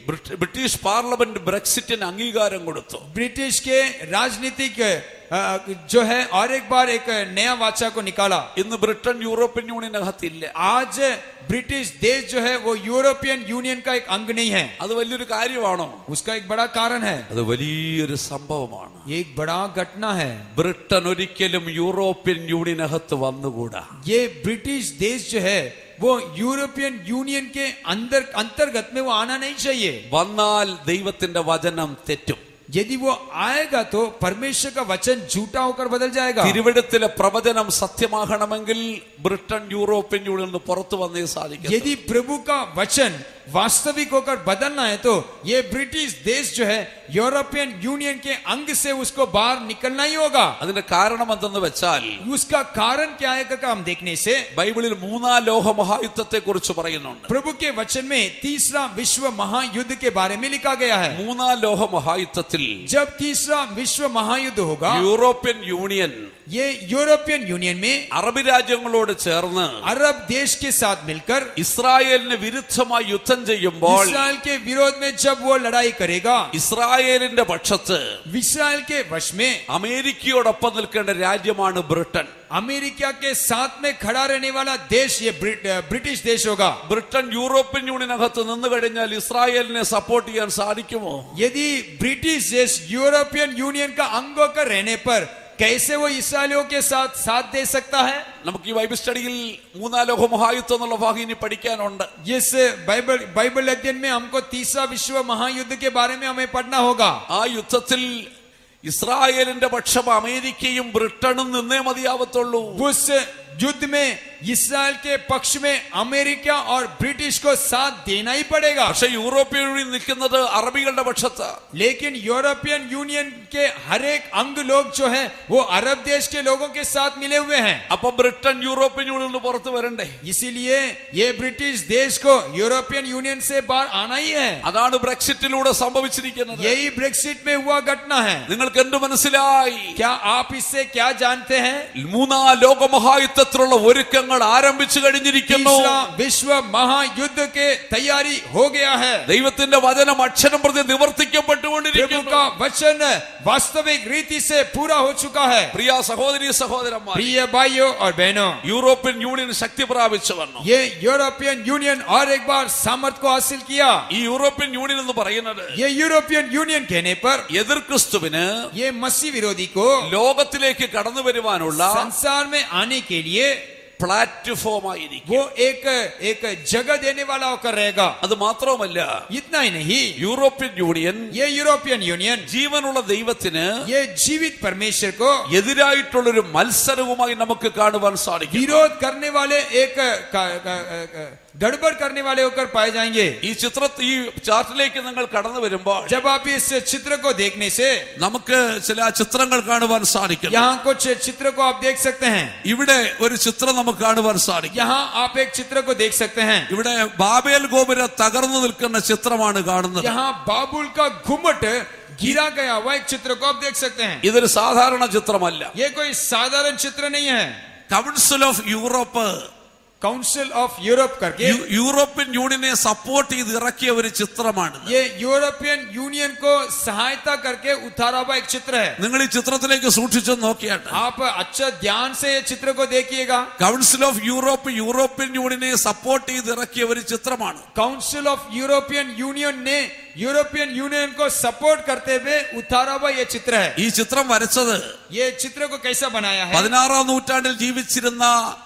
ബ്രിട്ട- ബ്രിട്ടീഷ് പാർലമെന്റ് ബ്രെക്സിറ്റിന് അംഗീകാരം കൊടുത്തു
ब्रिटिश के राजनीतिक अ, जो है और एक बार एक नया वाचा को निकाला
ഇന്ന് ബ്രിട്ടൻ യൂറോപ്യൻ യൂണിയനകത്തില്ല
आज ब्रिटिश देश जो है वो यूरोपियन यूनियन का एक अंग नहीं है
അത് വലിയൊരു കാര്യമാണോ
उसका एक बड़ा कारण है
അത് വലിയൊരു സംഭവമാണ്
ये एक बड़ा घटना है
ബ്രിട്ടൻ ഒരിക്കലും യൂറോപ്യൻ യൂണിയനകത്ത് വന്നുകൂടാ
ये ब्रिटिश देश जो है वो यूरोपियन यूनियन के अंदर अंतर्गत में वो आना नहीं चाहिए
വന്നാൽ ദൈവത്തിന്റെ വചനം തെറ്റും
यदि वो आएगा तो परमेश्वर का वचन झूठा होकर बदल जाएगा
തിരുവഴുത്തിലെ പ്രവചനം സത്യമാകണമെങ്കിൽ ബ്രിട്ടൻ യൂറോപ്യൻ യൂണിയനിൽ നിന്ന് പുറത്തു വന്നേ സാധിക്കും
यदि प्रभु का वचन वास्तविक होकर बदलना है तो ये ब्रिटिश देश जो है यूरोपियन यूनियन के अंग से उसको बाहर निकलना ही होगा
അതിന്റെ കാരണം എന്തെന്ന് വെച്ചാൽ
उसका कारण क्या है का हम देखने से
ബൈബിളിൽ മൂന്നാം ലോക മഹായുദ്ധത്തെ കുറിച്ച് പറയുന്നുണ്ട്
प्रभु के वचन में तीसरा विश्व महायुद्ध के बारे में लिखा गया है
മൂന്നാം ലോക മഹായുദ്ധത്തിൽ
जब तीसरा विश्व महायुद्ध होगा
യൂറോപ്യൻ യൂണിയൻ
ये यूरोपियन यूनियन में
അറബ് രാജ്യങ്ങളോട് ചേർന്ന്
अरब देश के साथ मिलकर
ഇസ്രായേലിന് വിരുദ്ധമായി യുദ്ധം ചെയ്യുമ്പോൾ
इसराइल के विरोध में जब वो लड़ाई करेगा
ഇസ്രായേലിന്റെ പക്ഷത്ത്
इसराइल के वश में
അമേരിക്കയോടൊപ്പം നിൽക്കേണ്ട രാജ്യമാണ് ബ്രിട്ടൻ
अमेरिका के साथ में खड़ा रहने वाला देश ये ब्रिट, ब्रिटिश देश होगा
ബ്രിട്ടൻ യൂറോപ്യൻ യൂണിയനകത്ത് നിന്ന് കഴിഞ്ഞാൽ ഇസ്രായേലിനെ സപ്പോർട്ട് ചെയ്യാൻ സാധിക്കുമോ
यदि ब्रिटिश देश यूरोपियन यूनियन का अंग होकर रहने पर कैसे वो इसराइलियों के साथ साथ दे सकता है
നമുക്ക് ഈ ബൈബിൾ സ്റ്റഡിയിൽ മൂന്നാം ലോക മഹായുദ്ധം എന്നുള്ള ഭാഗം ഇനി പഠിക്കാനുണ്ട്
जिस बाइबल बाइबल अध्ययन में हमको तीसरा विश्व महायुद्ध के बारे में हमें पढ़ना होगा
ആ യുദ്ധത്തിൽ ഇസ്രായേലിന്റെ പക്ഷം അമേരിക്കയും ബ്രിട്ടനും നിന്നേ മതിയാവത്തുള്ളൂ
उस युद्ध में इसराइल के पक्ष में अमेरिका और ब्रिटिश को साथ देना ही पड़ेगा
പക്ഷെ യൂറോപ്യൻ യൂണിയൻ നിൽക്കുന്നത് അറബികളുടെ പക്ഷത്ത്
लेकिन यूरोपियन यूनियन के हर एक अंग लोग जो हैं वो अरब देश के लोगों के साथ मिले हुए हैं
അപ്പൊ ബ്രിട്ടൻ യൂറോപ്യൻ യൂണിയനിൽ നിന്ന് പുറത്ത് വരണ്ടേ
इसीलिए ये ब्रिटिश देश को यूरोपियन यूनियन से बाहर आना ही है
അതാണ് ബ്രെക്സിറ്റിലൂടെ സംഭവിച്ചിരിക്കുന്നത്
यही ब्रेक्सिट में हुआ घटना है
നിങ്ങൾക്ക് എന്ത് മനസ്സിലായി
क्या आप इससे क्या जानते हैं
മൂന്നാം ലോക മഹായുദ്ധത്തിലുള്ള ഒരുക്കങ്ങൾ ആരംഭിച്ചു കഴിഞ്ഞിരിക്കുന്നു
तीसरा विश्व महायुद्ध के तैयारी हो गया है
ദൈവത്തിന്റെ വചനം അക്ഷരം പ്രതി
प्रभु
നിവർത്തിക്കപ്പെട്ടുകൊണ്ടിരിക്കുന്നു
का वचन वास्तविक रीति से पूरा हो चुका है
പ്രിയ സഹോദരി സഹോദരന്മാർ
प्रिय भाइयों और बहनों
യൂറോപ്യൻ യൂണിയൻ ശക്തി പ്രാപിച്ചു വന്നു
ये यूरोपियन यूनियन और एक बार सामर्थ्य को हासिल किया
ഈ യൂറോപ്യൻ യൂണിയൻ എന്ന് പറയുന്നത്
ये यूरोपियन यूनियन कहने पर
എതിർ ക്രിസ്തുവിന്
ये मसीह विरोधी को
ലോകത്തിലേക്ക് കടന്നു വരുവാനുള്ള
संसार में आने के लिए
പ്ലാറ്റ്ഫോം ആയിരിക്കും
वो एक एक जगह देने वाला होकर रहेगा
അത് മാത്രവുമല്ല
इतना ही नहीं
യൂറോപ്യൻ യൂണിയൻ
ये यूरोपियन यूनियन
ജീവനുള്ള ദൈവത്തിന്
ये जीवित परमेश्वर को
എതിരായിട്ടുള്ളൊരു മത്സരവുമായി നമുക്ക് കാണുവാൻ സാധിക്കും
विरोध करने वाले एक का- का- का- गड़बड़ करने वाले होकर पाए जाएंगे
ഈ ചിത്ര ഈ ചാർട്ടിലേക്ക് നിങ്ങൾ കടന്നു വരുമ്പോൾ
जब आप इस चित्र को देखने से
നമുക്ക് ചില ചിത്രങ്ങൾ കാണുവാൻ സാധിക്കും
यहाँ कुछ चित्र को आप देख सकते हैं
ഇവിടെ ഒരു ചിത്രം നമുക്ക് കാണുവാൻ സാധിക്കും
यहाँ आप एक चित्र को देख सकते हैं
ഇവിടെ ബാബേൽ ഗോപുര തകർന്നു നിൽക്കുന്ന ചിത്രമാണ് കാണുന്നത്
यहाँ बाबुल का घुमट गिरा गया हुआ एक चित्र को आप देख सकते हैं
ഇതൊരു സാധാരണ ചിത്രമല്ല
ये कोई साधारण चित्र नहीं है
council of Europe
council of Europe करके
യു- യൂറോപ്യൻ യൂണിയനെ സപ്പോർട്ട് ചെയ്ത് ഇറക്കിയ ഒരു ചിത്രമാണ്
ये यूरोपियन यूनियन को सहायता करके उतारा हुआ एक चित्र है
നിങ്ങൾ ഈ ചിത്രത്തിലേക്ക് സൂക്ഷിച്ചു നോക്കിയാട്ട്
आप अच्छा ध्यान से ये चित्र को देखिएगा
കൗൺസിൽ ഓഫ് യൂറോപ്പ് യൂറോപ്യൻ യൂണിയനെ സപ്പോർട്ട് ചെയ്ത് ഇറക്കിയ ഒരു ചിത്രമാണ്
काउंसिल ऑफ यूरोपियन यूनियन ने यूरोपियन यूनियन को सपोर्ट करते हुए उतारा हुआ ये चित्र है
ഈ ചിത്രം വരച്ചത്
ये चित्र को कैसा बनाया है
പതിനാറാം നൂറ്റാണ്ടിൽ ജീവിച്ചിരുന്ന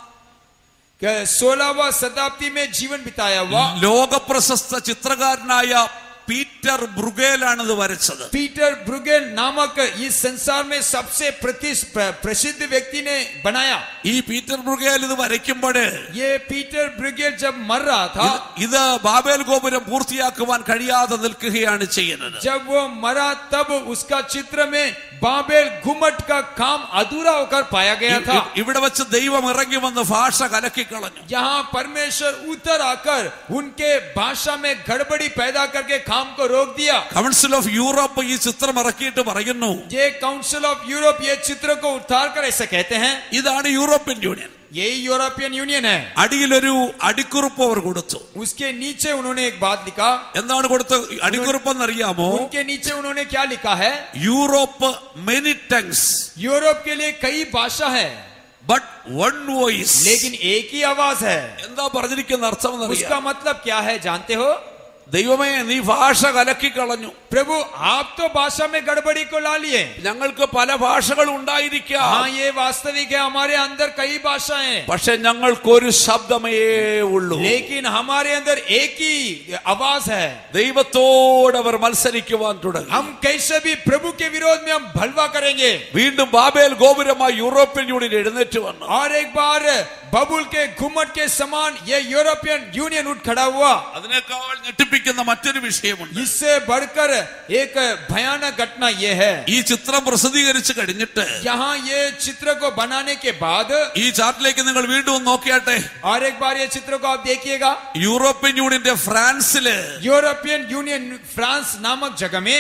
सोलहवा शताब्दी में जीवन बिताया हुआ
ലോകപ്രശസ്ത ചിത്രകാരനായ പീറ്റർ ബ്രുഗേലാണ് ഇത് വരച്ചത്
पीटर ब्रुगेल नामक इस संसार में सबसे प्रतिस- प्र- प्रसिद्ध व्यक्ति ने बनाया
ഈ പീറ്റർ ബ്രുഗേൽ ഇത് വരയ്ക്കുമ്പോൾ
ये पीटर ब्रुगेल जब मर रहा था
ഇത് ബാബേൽ ഗോപുരം പൂർത്തിയാക്കുവാൻ കഴിയാതെ നിൽക്കുകയാണ് ചെയ്യുന്നത്
जब वो मरा तब उसका चित्र में बाबेल घुमट का काम अधूरा होकर पाया गया था
ഇ- ഇവിടെ വെച്ച് ദൈവം ഇറങ്ങി വന്ന് ഭാഷ കലക്കിക്കളഞ്ഞു
यहाँ परमेश्वर उतर आकर उनके भाषा में गड़बड़ी पैदा करके काम को रोक दिया
കൗൺസിൽ ഓഫ് യൂറോപ്പ് ഈ ചിത്രം ഇറക്കിയിട്ട് പറയുന്നു
ये काउंसिल ऑफ यूरोप ये चित्र को उतार कर ऐसे कहते हैं
ഇതാണ് യൂറോപ്യൻ യൂണിയൻ
यही यूरोपियन यूनियन है
അടിയിലൊരു അടിക്കുറിപ്പ് അവർ കൊടുത്തു
उसके नीचे उन्होंने एक बात लिखा
എന്താണ് കൊടുത്ത അടിക്കുറിപ്പെന്ന് അറിയാമോ
उनके नीचे उन्होंने क्या लिखा है
യൂറോപ്പ് മെനി ടങ്സ്
यूरोप के लिए कई भाषा है
ബട്ട് വൺ വോയിസ്
लेकिन एक ही आवाज है
എന്താ പറഞ്ഞിരിക്കുന്ന അർത്ഥം എന്നറിയാം
उसका मतलब क्या है जानते हो
ദൈവമേ നീ ഭാഷ കലക്കി കളഞ്ഞു
प्रभु आप तो भाषा में गड़बड़ी को ला लिए
ഞങ്ങൾക്ക് പല ഭാഷകൾ ഉണ്ടായിരിക്കാം
हाँ ये वास्तविक है हमारे अंदर कई भाषाएं हैं
പക്ഷെ ഞങ്ങൾക്കൊരു ശബ്ദമേ ഉള്ളൂ
लेकिन हमारे अंदर एक ही आवाज है
ദൈവത്തോട് അവർ മത്സരിക്കുവാൻ തുടങ്ങി
हम कैसे भी प्रभु के विरोध में हम भलवा करेंगे
വീണ്ടും ബാബേൽ ഗോപുരമായി യൂറോപ്യൻ യൂണിയൻ എഴുന്നേറ്റ് വന്നു
और एक बार बबुल के घुमट के समान ये यूरोपियन यूनियन उठ खड़ा हुआ
അതിനേക്കാൾ ഞെട്ടിപ്പിക്കുന്ന മറ്റൊരു വിഷയമുണ്ട്
इससे बढ़कर एक भयानक घटना ये है
ഈ ചിത്രം പ്രസിദ്ധീകരിച്ച് കഴിഞ്ഞിട്ട്
यहाँ ये चित्र को बनाने के बाद
ഈ ചാർട്ടിലേക്ക് നിങ്ങൾ വീണ്ടും ഒന്ന് നോക്കിയാട്ടെ
और एक बार ये चित्र को आप देखिएगा
യൂറോപ്യൻ യൂണിയന്റെ ഫ്രാൻസില്
यूरोपियन यूनियन फ्रांस नामक जगह में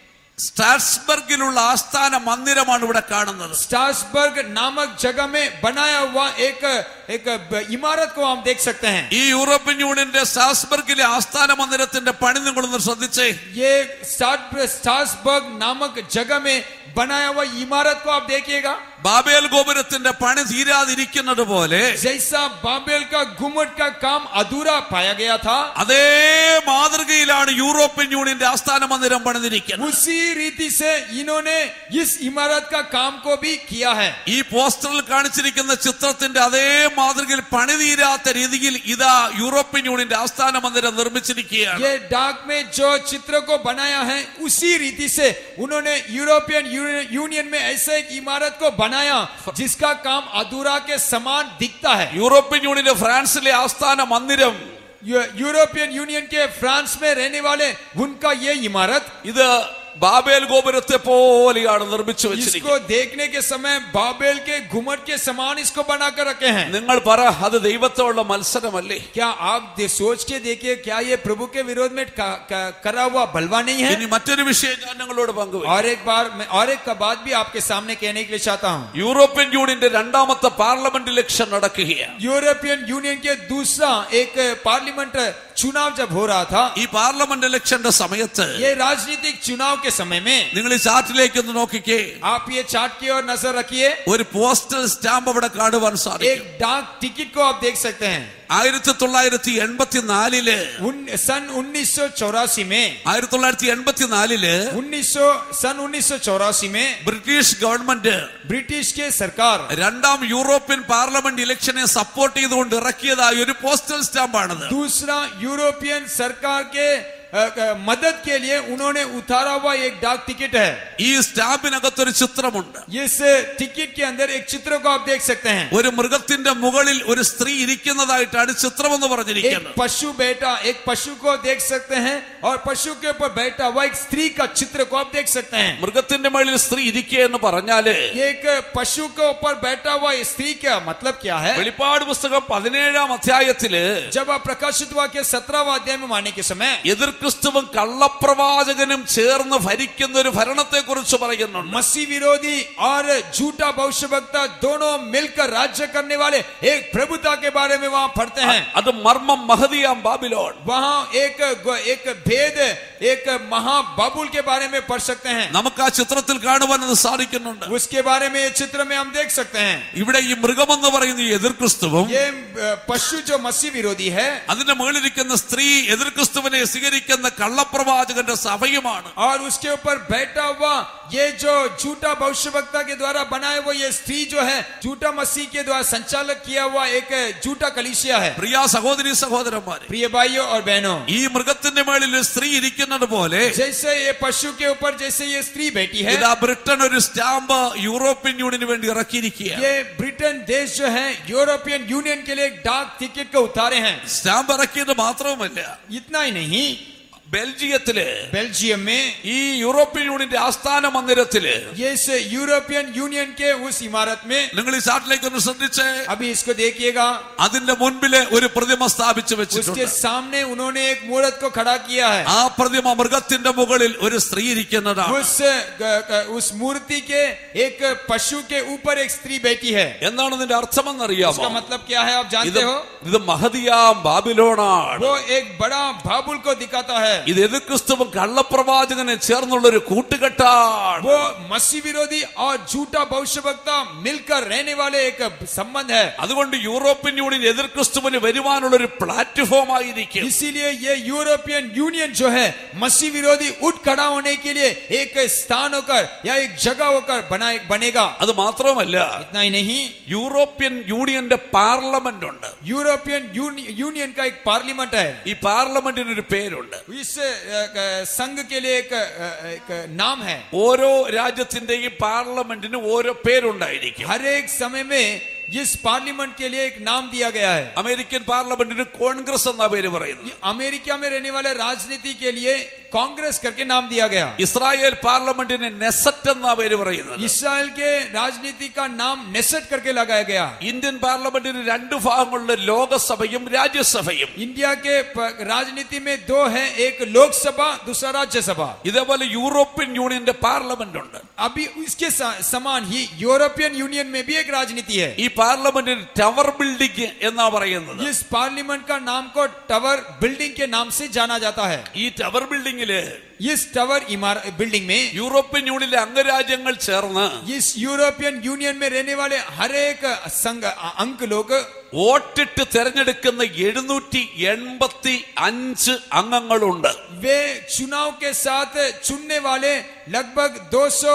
സ്റ്റാറ്റ്സ്ബർഗിലുള്ള ആസ്ഥാന മന്ദിരമാണ് ഇവിടെ കാണുന്നത്
स्टासबर्ग नामक जगह में बनाया हुआ एक एक इमारत को हम देख सकते हैं
ഈ യൂറോപ്യൻ യൂണിയന്റെ സ്റ്റാസ്ബർഗിലെ ആസ്ഥാന മന്ദിരത്തിന്റെ പണി നിങ്ങളൊന്ന് ശ്രദ്ധിച്ചേ
ये स्टार्ट- स्टासबर्ग नामक जगह में बनाया हुआ इमारत को आप देखिएगा
ബാബേൽ ഗോപുരത്തിന്റെ പണി തീരാതിരിക്കുന്നത് പോലെ
जैसा बाबेल का घुमट का काम अधूरा पाया गया था
അതേ മാതൃകയിലാണ് യൂറോപ്യൻ യൂണിയന്റെ ആസ്ഥാന മന്ദിരം പണിതിരിക്കുന്നത്
उसी रीति से इन्होंने इस इमारत का काम को भी किया है
ഈ പോസ്റ്ററിൽ കാണിച്ചിരിക്കുന്ന ചിത്രത്തിന്റെ അതേ മാതൃകയിൽ പണി തീരാത്ത രീതിയിൽ ഇതാ യൂറോപ്യൻ യൂണിയന്റെ ആസ്ഥാന മന്ദിരം നിർമ്മിച്ചിരിക്കുകയാണ്
ये डाक में जो चित्र को बनाया है उसी रीति से उन्होंने यूरोपियन यूनि- यूनियन में ऐसे एक इमारत को बनाया जिसका काम अधूरा के समान दिखता है
യൂറോപ്യൻ യൂണിയന്റെ ഫ്രാൻസിലെ ആസ്ഥാന മന്ദിരം
यू- यूरोपियन यूनियन के फ्रांस में रहने वाले उनका ये इमारत
ഇത് ബാബേൽ ഗോപുരത്തെ പോലെയാണ് നിർമ്മിച്ചു
इसको
വെച്ചിരിക്കുന്നത്
देखने के समय बाबेल के घुमट के समान इसको बनाकर रखे हैं
നിങ്ങൾ പറ അത് ദൈവത്തോടുള്ള മത്സരമല്ലേ
क्या आप दे- सोच के देखिए क्या ये प्रभु के विरोध में का- का- करा हुआ बलवा नहीं है
ഇനി മറ്റൊരു വിഷയം ഞാൻ നിങ്ങളോട് പങ്കുവയ്ക്കും
और एक बार मैं और एक का बात भी आपके सामने कहने के लिए चाहता हूँ
യൂറോപ്യൻ യൂണിയന്റെ രണ്ടാമത്തെ പാർലമെന്റ് ഇലക്ഷൻ നടക്കുകയാണ്
यूरोपियन यूनियन के दूसरा एक पार्लियामेंट चुनाव जब हो रहा था
ഈ പാർലമെന്റ് ഇലക്ഷന്റെ സമയത്ത്
ये राजनीतिक चुनाव के समय में
നിങ്ങൾ ഈ ചാർട്ടിലേക്ക് ഒന്ന് നോക്കിക്കേ
आप ये चार्ट की ओर नजर रखिए
ഒരു പോസ്റ്റൽ സ്റ്റാമ്പ് അവിടെ കാണുവാൻ സാധിക്കും
एक डाक टिकट को आप देख सकते हैं
ആയിരത്തി തൊള്ളായിരത്തി എൺപത്തിനാലില്
उन, सन 1984 में
ആയിരത്തി തൊള്ളായിരത്തി എൺപത്തിനാലില്
1900 सन 1984 में
ബ്രിട്ടീഷ് ഗവൺമെന്റ്
ब्रिटिश के सरकार
രണ്ടാം യൂറോപ്യൻ പാർലമെന്റ് ഇലക്ഷനെ സപ്പോർട്ട് ചെയ്തുകൊണ്ട് ഇറക്കിയതായ ഒരു പോസ്റ്റൽ സ്റ്റാമ്പാണിത്
दूसरा यूरोपियन सरकार के अ, अ, मदद के लिए उन्होंने उतारा हुआ एक डाक टिकट है
ഈ സ്റ്റാമ്പിനകത്തൊരു ചിത്രമുണ്ട്
इस टिकट के अंदर एक चित्र को आप देख सकते हैं
ഒരു മൃഗത്തിന്റെ മുകളിൽ ഒരു സ്ത്രീ ഇരിക്കുന്നതായിട്ടാണ് ചിത്രമെന്ന്
एक
പറഞ്ഞിരിക്കുന്നത്
पशु बैठा एक पशु को देख सकते हैं और पशु के ऊपर बैठा हुआ एक स्त्री का चित्र को आप देख सकते हैं
മൃഗത്തിന്റെ മുകളിൽ സ്ത്രീ ഇരിക്കുക എന്ന് പറഞ്ഞാല്
एक पशु के ऊपर बैठा हुआ ये स्त्री का मतलब क्या है
വെളിപ്പാട് പുസ്തകം പതിനേഴാം അധ്യായത്തില്
जब आप प्रकाशित हुआ के सत्रहवा अध्याय में माने के समय
എതിർ ക്രിസ്തുവും കള്ളപ്രവാചകനും ചേർന്ന് ഭരിക്കുന്ന ഒരു ഭരണത്തെ കുറിച്ച് പറയുന്നുണ്ട്
मसीह विरोधी और झूठा भविष्य वक्ता दोनों मिलकर राज्य करने वाले एक प्रभुता के बारे में वहां पढ़ते हैं
അത് മർമ്മം മഹതിയാം ബാബിലോൺ
वहां एक एक भेद एक महाबाबुल के बारे में पढ़ सकते हैं
നമുക്ക് ആ ചിത്രത്തിൽ കാണുവാൻ അത് സാധിക്കുന്നുണ്ട്
उसके बारे में ये चित्र में हम देख सकते हैं
ഇവിടെ ഈ മൃഗമെന്ന് പറയുന്ന ഈ എതിർ ക്രിസ്തുവും
ये अ, पशु जो मसीह विरोधी है
അതിന്റെ മുകളിലിരിക്കുന്ന സ്ത്രീ എതിർ ക്രിസ്തുവിനെ സ്വീകരിക്കുന്ന കള്ളപ്രവാചകന്റെ സഭയുമാണ്
और उसके ऊपर बैठा हुआ ये जो झूठा भविष्य वक्ता के द्वारा बनाया हुआ ये स्त्री जो है झूठा मसीह के द्वारा संचालक किया हुआ एक झूठा कलिसिया है
പ്രിയ സഹോദരി സഹോദരന്മാരെ
प्रिय भाइयों और बहनों
ഈ മൃഗത്തിന്റെ മേളിൽ ഒരു സ്ത്രീ ഇരിക്കുന്നത് പോലെ
जैसे ये पशु के ऊपर जैसे ये स्त्री बैठी है
ഇതാ ബ്രിട്ടൻ ഒരു സ്റ്റാമ്പ് യൂറോപ്യൻ യൂണിയന് വേണ്ടി ഇറക്കിയിരിക്കുകയാണ്
ये ब्रिटेन देश जो है यूरोपियन यूनियन के लिए एक डाक टिकट को उतारे हैं
സ്റ്റാമ്പ് ഇറക്കിയത് മാത്രവുമല്ല
इतना ही नहीं
ബെൽജിയത്തില്
बेल्जियम में
ഈ യൂറോപ്യൻ യൂണിയന്റെ ആസ്ഥാന മന്ദിരത്തില്
ये इस यूरोपियन यूनियन के उस इमारत में
നിങ്ങൾ ഈ സാട്ടിലേക്ക് ഒന്ന് ശ്രദ്ധിച്ച്
अभी इसको देखिएगा
അതിന്റെ മുൻപില് ഒരു പ്രതിമ സ്ഥാപിച്ചു
उसके
വെച്ചിട്ടുണ്ട്
सामने उन्होंने एक मूर्त को खड़ा किया है
ആ പ്രതിമ മൃഗത്തിന്റെ മുകളിൽ ഒരു സ്ത്രീ ഇരിക്കുന്നതാണ്
उस ग- ग- उस मूर्ति के एक पशु के ऊपर एक स्त्री बैठी है
എന്താണ് ഇതിന്റെ അർത്ഥമെന്നറിയാമോ
उसका मतलब क्या है आप
ഇത്
जानते हो
ഇത് മഹതിയാം ബാബിലോണാണ്
वो एक बड़ा बाबुल को दिखाता है
ഇത് എതിർക്രിസ്തുവും കള്ളപ്രവാചകനെ ചേർന്നുള്ള ഒരു കൂട്ടുകെട്ടാണ്
वो मसीह विरोधी और झूठा भविष्य वक्ता मिलकर रहने वाले एक संबंध है
അതുകൊണ്ട് യൂറോപ്യൻ യൂണിയൻ എതിർക്രിസ്തുവിന് വരുവാനുള്ള ഒരു പ്ലാറ്റ്ഫോം ആയിരിക്കും
इसीलिए ये यूरोपियन यूनियन जो है मसीह विरोधी उठ खड़ा होने के लिए एक स्थान होकर या एक जगह होकर बना बनेगा
അത് മാത്രമല്ല
इतना ही नहीं
യൂറോപ്യൻ യൂണിയന്റെ പാർലമെന്റ് ഉണ്ട്
यूरोपियन यूनि, यूनियन का एक पार्लियामेंट है
ഈ പാർലമെന്റിന് ഒരു പേരുണ്ട്
इस अ, अ, संघ के लिए एक, अ, एक नाम है
ഓരോ രാജ്യത്തിന്റെയും പാർലമെന്റിന് ഓരോ പേരുണ്ടായിരിക്കും
हर एक समय में इस पार्लियामेंट के लिए एक नाम दिया गया है
അമേരിക്കൻ പാർലമെന്റിന് കോൺഗ്രസ് എന്നാ പേര് പറയുന്നത്
ये अमेरिका में रहने वाले राजनीति के लिए कांग्रेस करके नाम दिया गया
ഇസ്രായേൽ പാർലമെന്റിന് നെസറ്റ് എന്നാ പേര് പറയുന്നത്
इसराइल के राजनीति का नाम नेसेट करके लगाया गया
ഇന്ത്യൻ പാർലമെന്റിന് രണ്ട് ഭാഗങ്ങളുണ്ട് ലോകസഭയും രാജ്യസഭയും
इंडिया के प- राजनीति में दो है एक लोकसभा दूसरा राज्यसभा
ഇതേപോലെ യൂറോപ്യൻ യൂണിയന്റെ പാർലമെന്റ് ഉണ്ട്
अभी इसके सा- समान ही यूरोपियन यूनियन में भी एक राजनीति है
ഈ പാർലമെന്റിന് ടവർ ബിൽഡിംഗ് എന്നാ പറയുന്നത്
इस पार्लियामेंट का नाम को टावर बिल्डिंग के नाम से जाना जाता है
ഈ ടവർ ബിൽഡിംഗില്
इस टावर इमारत बिल्डिंग में
യൂറോപ്യൻ യൂണിയനിലെ അംഗരാജ്യങ്ങൾ ചേർന്ന്
इस यूरोपियन यूनियन में रहने वाले हर एक संघ अंक लोग
വോട്ടിട്ട് തെരഞ്ഞെടുക്കുന്ന എഴുന്നൂറ്റി എൺപത്തി അഞ്ച് അംഗങ്ങളുണ്ട്
वे चुनाव के साथ चुनने वाले लगभग 200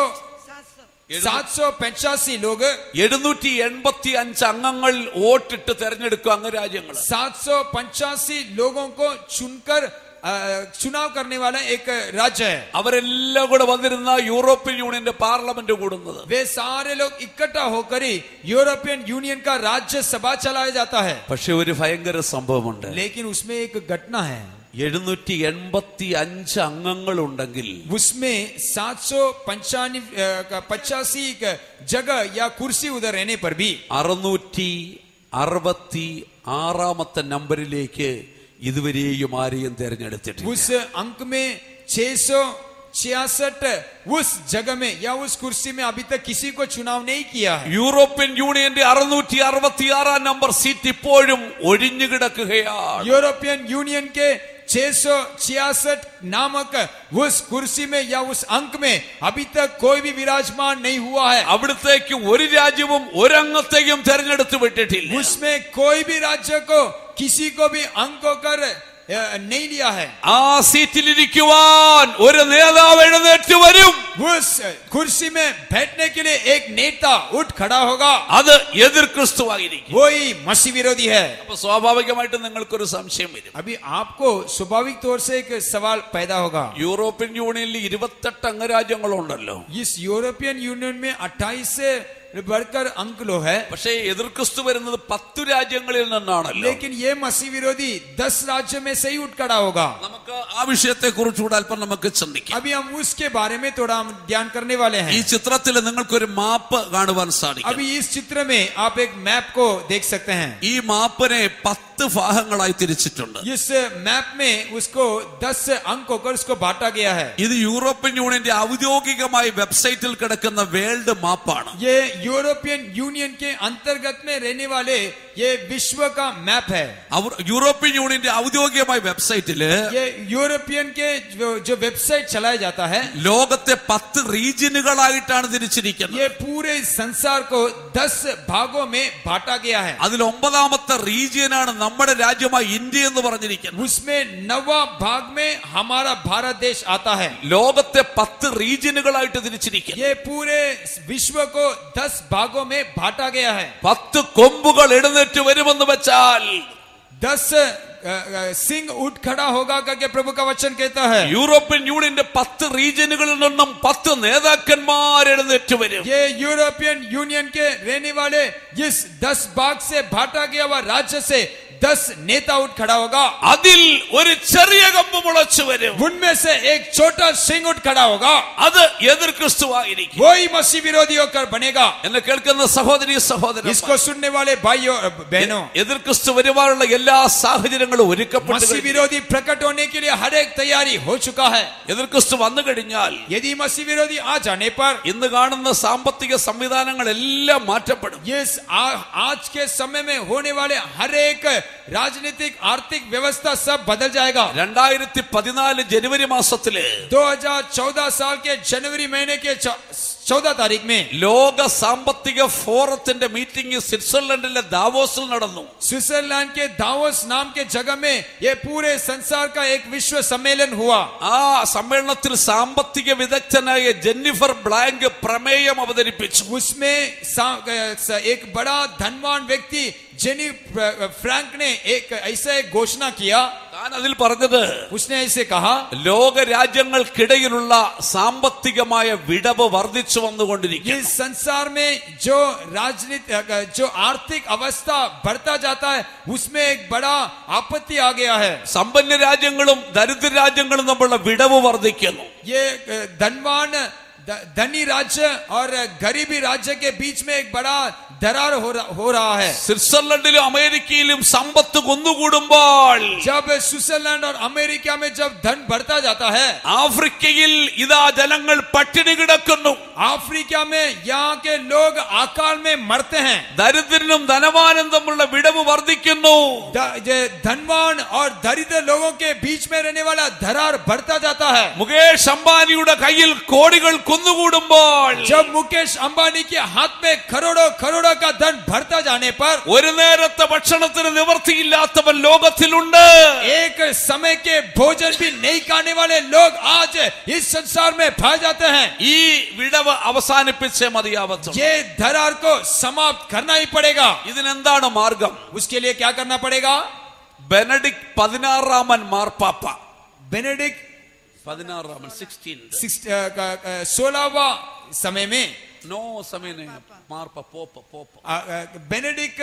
सात सौ पचासी लोग
എഴുന്നൂറ്റി എൺപത്തി അഞ്ച് അംഗങ്ങൾ വോട്ടിട്ട് തെരഞ്ഞെടുക്കും അംഗരാജ്യങ്ങൾ
सात सौ पचासी लोगों को चुनकर अ, चुनाव करने वाला एक राज्य है
അവരെല്ലാം കൂടെ വന്നിരുന്ന യൂറോപ്യൻ യൂണിയന്റെ പാർലമെന്റ് കൂടുന്നത്
वे सारे लोग इकट्ठा होकर ही यूरोपियन यूनियन का राज्यसभा चलाया जाता है
പക്ഷെ ഒരു ഭയങ്കര സംഭവമുണ്ട്
लेकिन उसमें एक घटना है
എഴുന്നൂറ്റി എൺപത്തി അഞ്ച് അംഗങ്ങളുണ്ടെങ്കിൽ
उसमें सात सौ पंचानवे पचासी जगह या कुर्सी उधर रहने पर भी
അറുന്നൂറ്റി അറുപത്തി ആറാമത്തെ നമ്പറിലേക്ക് ഇതുവരെയും ആരെയും തെരഞ്ഞെടുത്തിട്ടില്ല
उस अंक में 600 छियासठ उस जगह में या उस कुर्सी में अभी तक किसी को चुनाव नहीं किया है
യൂറോപ്യൻ യൂണിയന്റെ അറുന്നൂറ്റി അറുപത്തി ആറാം നമ്പർ സീറ്റ് ഇപ്പോഴും ഒഴിഞ്ഞു കിടക്കുകയാണ്
यूरोपियन यूनियन के 666 नामक उस कुर्सी में या उस अंक में अभी तक कोई भी विराजमान नहीं हुआ है
അവിടത്തേക്ക് ഒരു രാജ്യവും ഒരംഗത്തെയും തെരഞ്ഞെടുത്ത് വിട്ടിട്ടില്ല
उसमें कोई भी राज्य को किसी को भी अंक होकर अ, नहीं लिया है
ആ സീറ്റിലിരിക്കുവാൻ ഒരു നേതാവ് എഴുന്നേറ്റ് വരും
उस कुर्सी में बैठने के लिए एक नेता उठ खड़ा होगा
അത് എതിർ ക്രിസ്തുവായിരിക്കും
वही मसीह विरोधी है
അപ്പൊ സ്വാഭാവികമായിട്ട് നിങ്ങൾക്കൊരു സംശയം വരും
अभी आपको स्वाभाविक तौर से एक सवाल पैदा होगा
യൂറോപ്യൻ യൂണിയനിൽ ഇരുപത്തെട്ട് അംഗരാജ്യങ്ങളുണ്ടല്ലോ
इस यूरोपियन यूनियन में 28 से बढ़कर अंक लो है
പക്ഷേ എതിർ ക്രിസ്തു വരുന്നത് പത്തു രാജ്യങ്ങളിൽ നിന്നാണല്ലോ
लेकिन ये मसीह विरोधी दस राज्य में से ही उठ खड़ा होगा
നമുക്ക് ആ വിഷയത്തെ കുറിച്ചുകൂടെ അല്പം നമുക്ക് ചിന്തിക്കാം
अभी हम उसके बारे में थोड़ा हम ध्यान करने वाले
ഈ
हैं
ചിത്രത്തിൽ നിങ്ങൾക്കൊരു മാപ്പ് കാണുവാൻ സാധിക്കും
अभी इस चित्र में आप एक मैप को देख सकते हैं
ഈ മാപ്പിനെ പത്ത് ഭാഗങ്ങളായി തിരിച്ചിട്ടുണ്ട്
इस मैप में उसको दस अंक होकर उसको बांटा गया है
ഇത് യൂറോപ്യൻ യൂണിയന്റെ ഔദ്യോഗികമായി വെബ്സൈറ്റിൽ കിടക്കുന്ന വേൾഡ് മാപ്പാണ്
ये यूरोपियन यूनियन के अंतर्गत में रहने वाले ये विश्व का मैप है
അവർ യൂറോപ്യൻ യൂണിയന്റെ ഔദ്യോഗികമായ വെബ്സൈറ്റില്
ये यूरोपियन के जो, जो वेबसाइट चलाया जाता है
ലോകത്തെ പത്ത് റീജിയനുകളായിട്ടാണ് തിരിച്ചിരിക്കുന്നത്
ये पूरे संसार को दस भागों में बांटा गया है
അതിൽ ഒമ്പതാമത്തെ റീജിയനാണ് നമ്മുടെ രാജ്യമായ ഇന്ത്യ എന്ന് പറഞ്ഞിരിക്കുന്നത്
उसमें नवा भाग में हमारा भारत देश आता है
ലോകത്തെ പത്ത് റീജിയനുകളായിട്ട് തിരിച്ചിരിക്കുന്നത്
ये पूरे विश्व को दस भागों में बांटा गया है
പത്ത് കൊമ്പുകൾ എഴുന്നേറ്റ് വരുമെന്ന് വെച്ചാൽ
दस अ, अ, सिंह उठ खड़ा होगा करके प्रभु का वचन कहता है
യൂറോപ്യൻ യൂണിയന്റെ പത്ത് റീജിയനുകളിൽ നിന്നും പത്ത് നേതാക്കന്മാർ എഴുന്നേറ്റ് വരും
ये यूरोपियन यूनियन के रहने वाले इस दस भाग से बांटा गया हुआ राज्य से दस नेता उठ खड़ा होगा
അതിൽ ഒരു ചെറിയ കമ്പ് മുളച്ചു വരും
उनमें से एक छोटा सिंह उठ खड़ा होगा
അത് എതിർ ക്രിസ്തുവായിരിക്കും
वही मसीह विरोधी होकर बनेगा
എന്നെ കേൾക്കുന്ന സഹോദരി സഹോദരൻ
इसको सुनने वाले भाइयों और बहनों
എതിർ ക്രിസ്തു വരുവാനുള്ള എല്ലാ സാഹചര്യങ്ങളും ഒരുക്കപ്പെട്ടു
मसीह
കഴിഞ്ഞു.
विरोधी प्रकट होने के लिए हर एक तैयारी हो चुका है
എതിർ ക്രിസ്തു വന്നു കഴിഞ്ഞാൽ
यदि मसीह विरोधी आ जाने पर
ഇന്ന് കാണുന്ന സാമ്പത്തിക സംവിധാനങ്ങളെല്ലാം മാറ്റപ്പെടും
ये इस आ- आज के समय में होने वाले हर एक राजनीतिक आर्थिक व्यवस्था सब बदल जाएगा
രണ്ടായിരത്തി പതിനാല് ജനുവരി മാസത്തില്
2014 साल के जनवरी महीने के चौदह तारीख में
ലോക സാമ്പത്തിക ഫോറത്തിന്റെ മീറ്റിംഗ് സ്വിറ്റ്സർലൻഡിലെ ദാവോസിൽ നടന്നു
स्विट्जरलैंड के दावोस नाम के जगह में ये पूरे संसार का एक विश्व सम्मेलन हुआ
ആ സമ്മേളനത്തിൽ സാമ്പത്തിക വിദഗ്ധനായ ജെന്നിഫർ ബ്ലാങ്ക് പ്രമേയം അവതരിപ്പിച്ചു
उसमें सा- स- एक बड़ा धनवान व्यक्ति जेनी फ्रैंक ने एक ऐसा एक घोषणा किया
താൻ അതിൽ പറഞ്ഞത്
उसने ऐसे कहा
ലോക രാജ്യങ്ങൾക്കിടയിലുള്ള സാമ്പത്തികമായ വിടവ് വർദ്ധിച്ചു വന്നുകൊണ്ടിരിക്കും
ये संसार में जो राजनीति जो आर्थिक अवस्था बढ़ता जाता है उसमें एक बड़ा आपत्ति आ गया है
സമ്പന്ന രാജ്യങ്ങളും ദരിദ്ര രാജ്യങ്ങളും തമ്മിലുള്ള വിടവ് വർദ്ധിക്കുന്നു
ये अ, धनवान ध- धनी राज्य और गरीबी राज्य के बीच में एक बड़ा दरार हो रहा हो रहा है
സ്വിറ്റ്സർലൻഡിലും അമേരിക്കയിലും സമ്പത്ത് കുന്നുകൂടുമ്പോൾ
जब स्विट्जरलैंड और अमेरिका में जब धन बढ़ता जाता है
ആഫ്രിക്കയിൽ ഇതാ ജനങ്ങൾ പട്ടിണി കിടക്കുന്നു
अफ्रीका में यहाँ के लोग अकाल में मरते हैं
ദരിദ്രനും ധനവാനും തമ്മിലുള്ള വിടവ് വർദ്ധിക്കുന്നു
ध- ये धनवान और दरिद्र लोगों के बीच में रहने वाला दरार बढ़ता जाता है
മുകേഷ് അംബാനിയുടെ കയ്യിൽ കോടികൾ കുന്നുകൂടുമ്പോൾ
जब मुकेश अंबानी के हाथ में करोड़ों करोड़ों का धन बढ़ता जाने पर
ഒരു നേരത്തെ ഭക്ഷണത്തിന് നിവർത്തിയില്ലാത്തവൻ ലോകത്തിലുണ്ട്
एक समय के भोजन भी नहीं खाने वाले लोग आज इस संसार में पाए जाते हैं
ഈ വിടവ് അവസാനിപ്പിച്ചേ മതിയാവത്തും
ये दरार को समाप्त करना ही पड़ेगा
ഇതിനെന്താണ് മാർഗം
उसके लिए क्या करना पड़ेगा
ബെനഡിക് പതിനാറാമൻ മാർപ്പാപ്പ
बेनेडिक्ट
പതിനാറാമൻ സിക്സ്റ്റീൻ
सोलहवा समय में
നോ സമയനെ മാർപ്പ പോപ്പ് പോപ്പ്
बेनेडिक्ट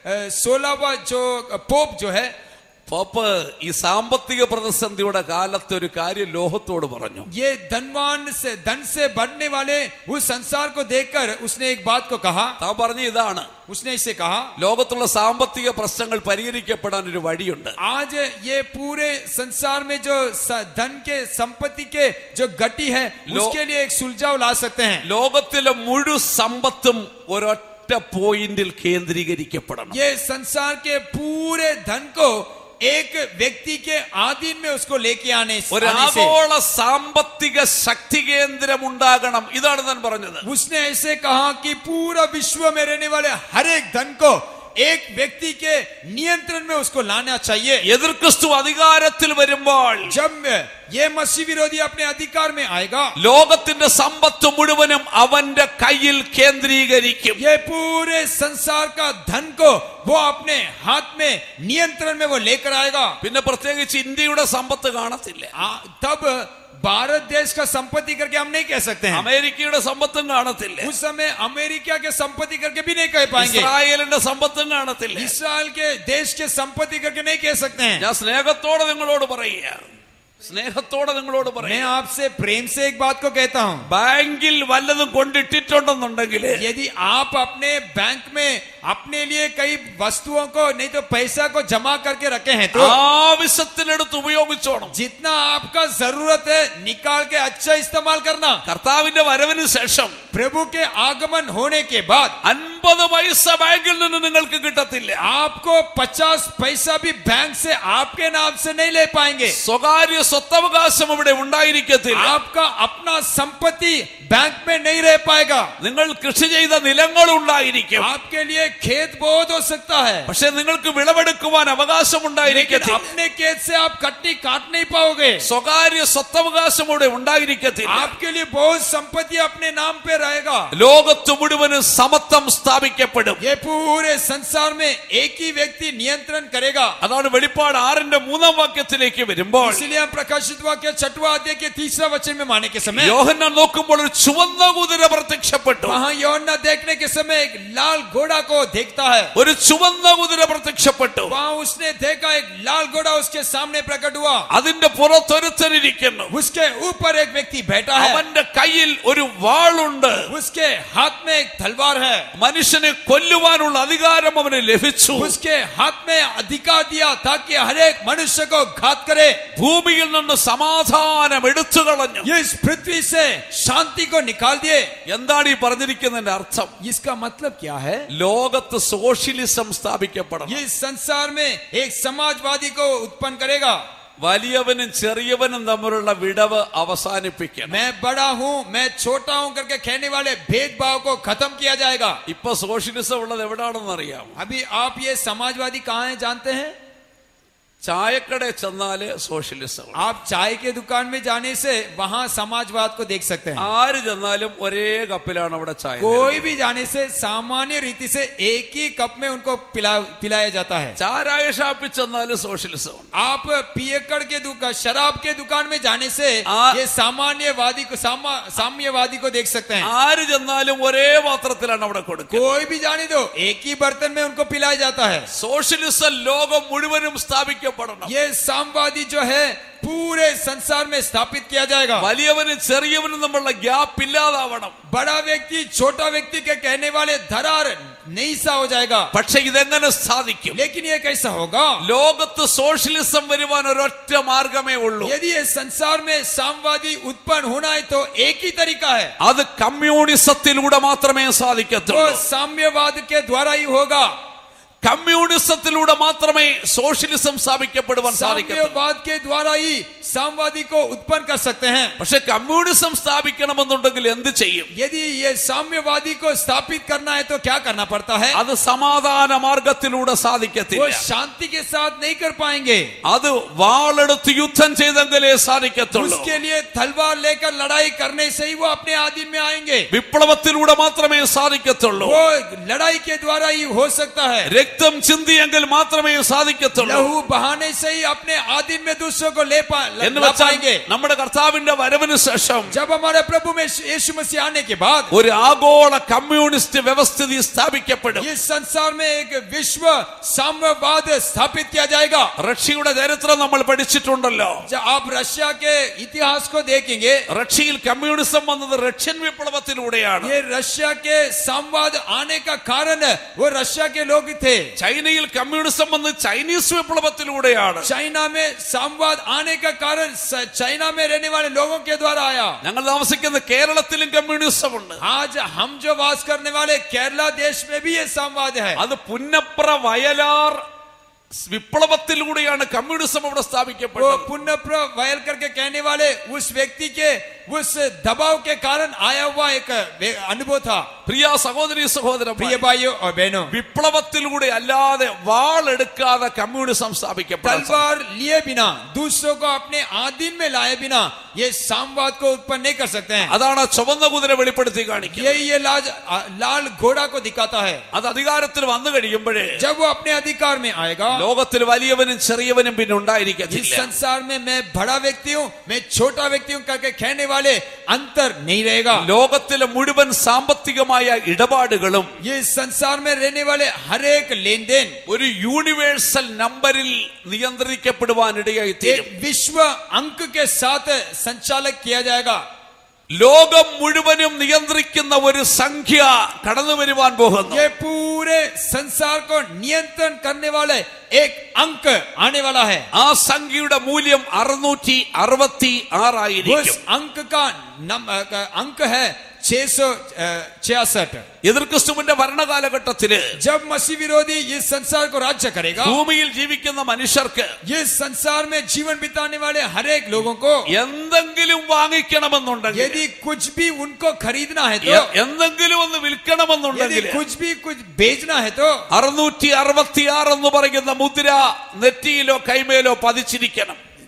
सोलहवा जो पोप जो है
പോപ്പ് ഈ സാമ്പത്തിക പ്രതിസന്ധിയുടെ കാലത്ത് ഒരു കാര്യം ലോകത്തോട് പറഞ്ഞു
ये धनवान से धन से बढ़ने वाले उस संसार को देखकर उसने एक बात को कहा
താൻ പറഞ്ഞ ഇതാണ്
उसने इससे कहा
ലോകത്തുള്ള സാമ്പത്തിക പ്രശ്നങ്ങൾ പരിഹരിക്കപ്പെടാൻ ഒരു വഴിയുണ്ട്
आज ये पूरे संसार में जो स- धन के संपत्ति के जो गति है
लो-
उसके लिए एक सुलझाव ला सकते हैं
ലോകത്തിലെ മുഴു സമ്പത്തും ഒരൊറ്റ പോയിന്റിൽ കേന്ദ്രീകരിക്കപ്പെടണം
ये संसार के पूरे धन को एक व्यक्ति के आधीन में उसको लेके आने
ഒരു
आने से
ആഗോള സാമ്പത്തിക ശക്തി കേന്ദ്രം ഉണ്ടാകണം ഇതാണ് ഞാൻ പറഞ്ഞത്
उसने ऐसे कहा कि पूरा विश्व में रहने वाले हर एक धन को एक व्यक्ति के नियंत्रण में उसको लाना चाहिए
എതിർ ക്രിസ്തു അധികാരത്തിൽ വരുമ്പോൾ
जब ये मसीह विरोधी अपने अधिकार में आएगा
ലോകത്തിന്റെ സമ്പത്ത് മുഴുവനും അവന്റെ കയ്യിൽ കേന്ദ്രീകരിക്കും
ये पूरे संसार का धन को वो अपने हाथ में नियंत्रण में वो लेकर आएगा
പിന്നെ പ്രത്യേകിച്ച് ഇന്ത്യയുടെ സമ്പത്ത് കാണത്തില്ല
आ- तब भारत देश का संपत्ति करके हम नहीं कह सकते हैं
അമേരിക്കയുടെ സമ്പത്തും കാണത്തില്ല
उस समय अमेरिका के संपत्ति करके भी नहीं कह पाएंगे
ഇസ്രായേലിന്റെ സമ്പത്തും കാണത്തില്ല
इसराइल के देश के संपत्ति करके नहीं कह सकते हैं
ഞാൻ സ്നേഹത്തോടെ നിങ്ങളോട് പറയുക സ്നേഹത്തോടെ നിങ്ങളോട്
मैं
പറയാം
आपसे प्रेम से एक बात को कहता हूँ
ബാങ്കിൽ വല്ലതും കൊണ്ടിട്ടിട്ടുണ്ടെന്നുണ്ടെങ്കിൽ
यदि आप अपने बैंक में अपने लिए कई वस्तुओं को नहीं तो पैसा को जमा करके रखे हैं तो
ആവശ്യത്തിനെടുത്ത് ഉപയോഗിച്ചോണം
जितना आपका जरूरत है निकाल के अच्छा इस्तेमाल करना
കർത്താവിന്റെ വരവിന് ശേഷം
प्रभु के आगमन होने के बाद
അൻപത് പൈസ ബാങ്കിൽ നിന്ന് നിങ്ങൾക്ക് കിട്ടത്തില്ല
आपको पचास पैसा भी बैंक से आपके नाम से नहीं ले पाएंगे
സ്വകാര്യ സ്വത്തവകാശം ഇവിടെ ഉണ്ടായിരിക്കത്തില്ല
आपका अपना संपत्ति बैंक में नहीं रह पाएगा
നിങ്ങൾ കൃഷി ചെയ്ത നിലങ്ങൾ ഉണ്ടായിരിക്കും
आपके लिए खेत बहुत हो सकता है
പക്ഷെ നിങ്ങൾക്ക് വിളവെടുക്കുവാൻ അവകാശം
लेकिन
ഉണ്ടായിരിക്കത്തില്ല
अपने खेत से आप कटनी काट नहीं पाओगे
സ്വകാര്യ സ്വത്തവകാശം ഇവിടെ ഉണ്ടായിരിക്കത്തില്ല
आपके लिए बहुत संपत्ति अपने नाम पे रहेगा
ലോകത്ത് മുഴുവനും സമത്വം സ്ഥാപിക്കും സ്ഥാപിക്കപ്പെടും
ये पूरे संसार में एक ही व्यक्ति नियंत्रण करेगा
അതാണ് വെളിപ്പാട് ആറിന്റെ മൂന്നാം വാക്യത്തിലേക്ക് വരുമ്പോൾ
इसलिए हम प्रकाशित वाक्य छठवा अध्याय के तीसरा वचन में माने के समय
യോഹന്നാൻ നോക്കുമ്പോൾ ഒരു ചുവന്ന കുതിര പ്രത്യക്ഷപ്പെട്ടു
वहां यौना देखने के समय एक लाल घोड़ा को देखता है
ഒരു ചുവന്ന കുതിര പ്രത്യക്ഷപ്പെട്ടു
वहां उसने देखा एक लाल घोड़ा उसके सामने प्रकट हुआ
അതിന്റെ പുറത്തൊരുത്തരിക്കുന്നു
उसके ऊपर एक व्यक्ति बैठा है
അവന്റെ കയ്യിൽ ഒരു വാളുണ്ട്
उसके हाथ में एक तलवार है
മനുഷ്യനെ കൊല്ലുവാനുള്ള അധികാരം അവന് ലഭിച്ചു
उसके हाथ में अधिकार दिया ताकि हर एक मनुष्य को घात करे
ഭൂമിയിൽ നിന്ന് സമാധാനം എടുത്തു കളഞ്ഞു
ये इस पृथ्वी से शांति को निकाल दिए
എന്താണ് ഈ പറഞ്ഞിരിക്കുന്നതിന്റെ അർത്ഥം
इसका मतलब क्या है
ലോകത്ത് സോഷ്യലിസം സ്ഥാപിക്കപ്പെടണം
ये संसार में एक समाजवादी को उत्पन्न करेगा
വലിയവനും ചെറിയവനും തമ്മിലുള്ള വിടവ് അവസാനിപ്പിക്കണം
मैं बड़ा हूं मैं छोटा हूं करके कहने वाले भेदभाव को खत्म किया जाएगा
ഇപ്പൊ സോഷ്യലിസം ഉള്ളത് എവിടാണെന്ന് അറിയാം
अभी आप ये समाजवादी कहाँ हैं जानते हैं
ചായക്കടയിൽ ചെന്നാല് സോഷ്യലിസം ഉണ്ട്.
आप चाय के दुकान में जाने से वहां समाजवाद को देख सकते हैं
ആര് ചെന്നാലും ഒരേ കപ്പിലാണ് അവിടെ ചായ
कोई भी जाने से सामान्य रीति से एक ही कप में उनको पिला पिलाया जाता है
ചാരായ ഷാപ്പിൽ ചെന്നാലും സോഷ്യലിസം ഉണ്ട്.
आप पियकड़ के दुकान शराब के दुकान में जाने से
आ-
ये सामान्यवादी को सामा, साम्यवादी को देख सकते हैं
ആര് ചെന്നാലും ഒരേ പാത്രത്തിലാണ് അവിടെ കൊടുക്കുക
कोई भी जाने दो एक ही बर्तन में उनको पिलाया जाता है
സോഷ്യലിസം ലോകം മുഴുവനും സ്ഥാപിക്കപ്പെടണം
ये सामवादी जो है पूरे संसार में स्थापित किया जाएगा
വലിയവനും ചെറിയവനും തമ്മിലുള്ള ഗ്യാപ്പ് ഇല്ലാതാവണം
बड़ा व्यक्ति छोटा व्यक्ति के कहने वाले दरार नहीं सा हो जाएगा
പക്ഷെ ഇതെങ്ങനെ സാധിക്കും
लेकिन ये कैसा होगा
ലോകത്ത് സോഷ്യലിസം വരുവാൻ ഒരൊറ്റ മാർഗമേ ഉള്ളൂ
यदि ये संसार में सामवादी उत्पन्न होना है तो एक ही तरीका है
അത് കമ്മ്യൂണിസത്തിലൂടെ മാത്രമേ
वो
സാധിക്കത്തുള്ളൂ
साम्यवाद के द्वारा ही होगा
കമ്മ്യൂണിസത്തിലൂടെ മാത്രമേ സോഷ്യലിസം സ്ഥാപിക്കപ്പെടുവാൻ സാധിക്കത്തുള്ളൂ
साम्यवाद के द्वारा ही सामवादी को उत्पन्न कर सकते हैं
പക്ഷെ കമ്മ്യൂണിസം സ്ഥാപിക്കണമെന്നുണ്ടെങ്കിൽ എന്ത് ചെയ്യും
यदि ये साम्यवादी को स्थापित करना है तो क्या करना पड़ता है
അത് സമാധാന മാർഗത്തിലൂടെ
वो
സാധിക്കത്തില്ല
शांति के साथ नहीं कर पाएंगे
അത് വാളെടുത്ത് യുദ്ധം ചെയ്തെങ്കിലേ സാധിക്കത്തുള്ളൂ
उसके लिए तलवार लेकर लड़ाई करने से ही वो अपने आधीन में आएंगे
വിപ്ലവത്തിലൂടെ മാത്രമേ സാധിക്കത്തുള്ളൂ
वो लड़ाई के द्वारा ही हो सकता है
രക്തം ചിന്തിയെങ്കിൽ മാത്രമേ സാധിക്കത്തുള്ളൂ
लहू बहाने से ही अपने आधीन में दूसरों को ले पा
എന്ന്
ला
വെച്ചാൽ
पाएंगे
നമ്മുടെ കർത്താവിന്റെ വരവിന് ശേഷം
जब हमारे प्रभु में यीशु मसीह आने के बाद
ഒരു ആഗോള കമ്മ്യൂണിസ്റ്റ് വ്യവസ്ഥിതി സ്ഥാപിക്കപ്പെടും
इस संसार में एक विश्व साम्यवाद स्थापित किया जाएगा
റഷ്യയുടെ ചരിത്രം നമ്മൾ പഠിച്ചിട്ടുണ്ടല്ലോ
जब आप रशिया के इतिहास को देखेंगे
റഷ്യയിൽ കമ്മ്യൂണിസം വന്നത് റഷ്യൻ വിപ്ലവത്തിലൂടെയാണ്
ये रशिया के संवाद आने का कारण वो रशिया के लोग थे
ചൈനയിൽ കമ്മ്യൂണിസം വന്നത് ചൈനീസ് വിപ്ലവത്തിലൂടെയാണ്
चाइना में संवाद आने का कारण स- चाइना में रहने वाले लोगों के द्वारा आया
ഞങ്ങൾ താമസിക്കുന്ന കേരളത്തിലും കമ്മ്യൂണിസം ഉണ്ട്
आज हम जो वास करने वाले केरला देश में भी ये संवाद है
അത് പുന്നപ്ര വയലാർ വിപ്ലവത്തിലൂടെയാണ് കമ്മ്യൂണിസം അവിടെ
वो
സ്ഥാപിക്കപ്പെട്ടത്
पुण्यप्र वयल करके कहने वाले उस व्यक्ति के उस दबाव के कारण आया हुआ एक वे- अनुभव था
പ്രിയ സഹോദരി സഹോദരൻ
प्रिय भाइयों और बहनों
വിപ്ലവത്തിലൂടെ അല്ലാതെ വാളെടുക്കാതെ കമ്മ്യൂണിസം സ്ഥാപിക്കപ്പെടാൻ
तलवार लिए बिना दूसरों को अपने आधीन में लाए बिना ये सामवाद को उत्पन्न नहीं कर सकते हैं
അതാണ് ആ ചുവന്ന കുതിര വെളിപ്പെടുത്തി കാണിക്കുന്നത്
यही ये लाज लाल घोड़ा को दिखाता है
അത് അധികാരത്തിൽ വന്നു കഴിയുമ്പോഴേ
जब वो अपने अधिकार में आएगा
ലോകത്തിൽ വലിയവനും ചെറിയവനും പിന്നെ
इस
ഉണ്ടായിരിക്കത്തില്ല
संसार में मैं बड़ा व्यक्ति हूँ मैं छोटा व्यक्ति हूँ करके कहने वाले अंतर नहीं रहेगा
ലോകത്തിലെ മുഴുവൻ സാമ്പത്തികമായ ഇടപാടുകളും
ये संसार में रहने वाले हर एक लेन देन
ഒരു യൂണിവേഴ്സൽ നമ്പറിൽ നിയന്ത്രിക്കപ്പെടുവാൻ ഇടയായി
एक
തീരും
विश्व अंक के साथ संचालक किया जाएगा
ലോകം മുഴുവനും നിയന്ത്രിക്കുന്ന ഒരു സംഖ്യ കടന്നു വരുവാൻ പോകുന്നു
ये पूरे संसार को नियंत्रण करने वाले एक अंक आने वाला है
ആ സംഖ്യയുടെ മൂല്യം അറുന്നൂറ്റി അറുപത്തി
उस
ആറായിരിക്കും
अंक का नम, का अंक है छह सौ छियासठ
എതിർക്രിസ്തുവിന്റെ ഭരണകാലഘട്ടത്തില്
जब मसीह विरोधी इस संसार को राज्य करेगा
ഭൂമിയിൽ ജീവിക്കുന്ന മനുഷ്യർക്ക്
इस संसार में जीवन बिताने वाले हर एक लोगों को
എന്തെങ്കിലും വാങ്ങിക്കണമെന്നുണ്ടെങ്കിൽ
यदि कुछ भी उनको खरीदना है तो
എ- എന്തെങ്കിലും ഒന്ന്
यदि
വിൽക്കണമെന്നുണ്ടെങ്കിൽ
कुछ भी कुछ बेचना है तो
അറുന്നൂറ്റി അറുപത്തിയാറ് എന്ന് പറയുന്ന മുദ്ര നെറ്റിയിലോ കൈമേലോ പതിച്ചിരിക്കണം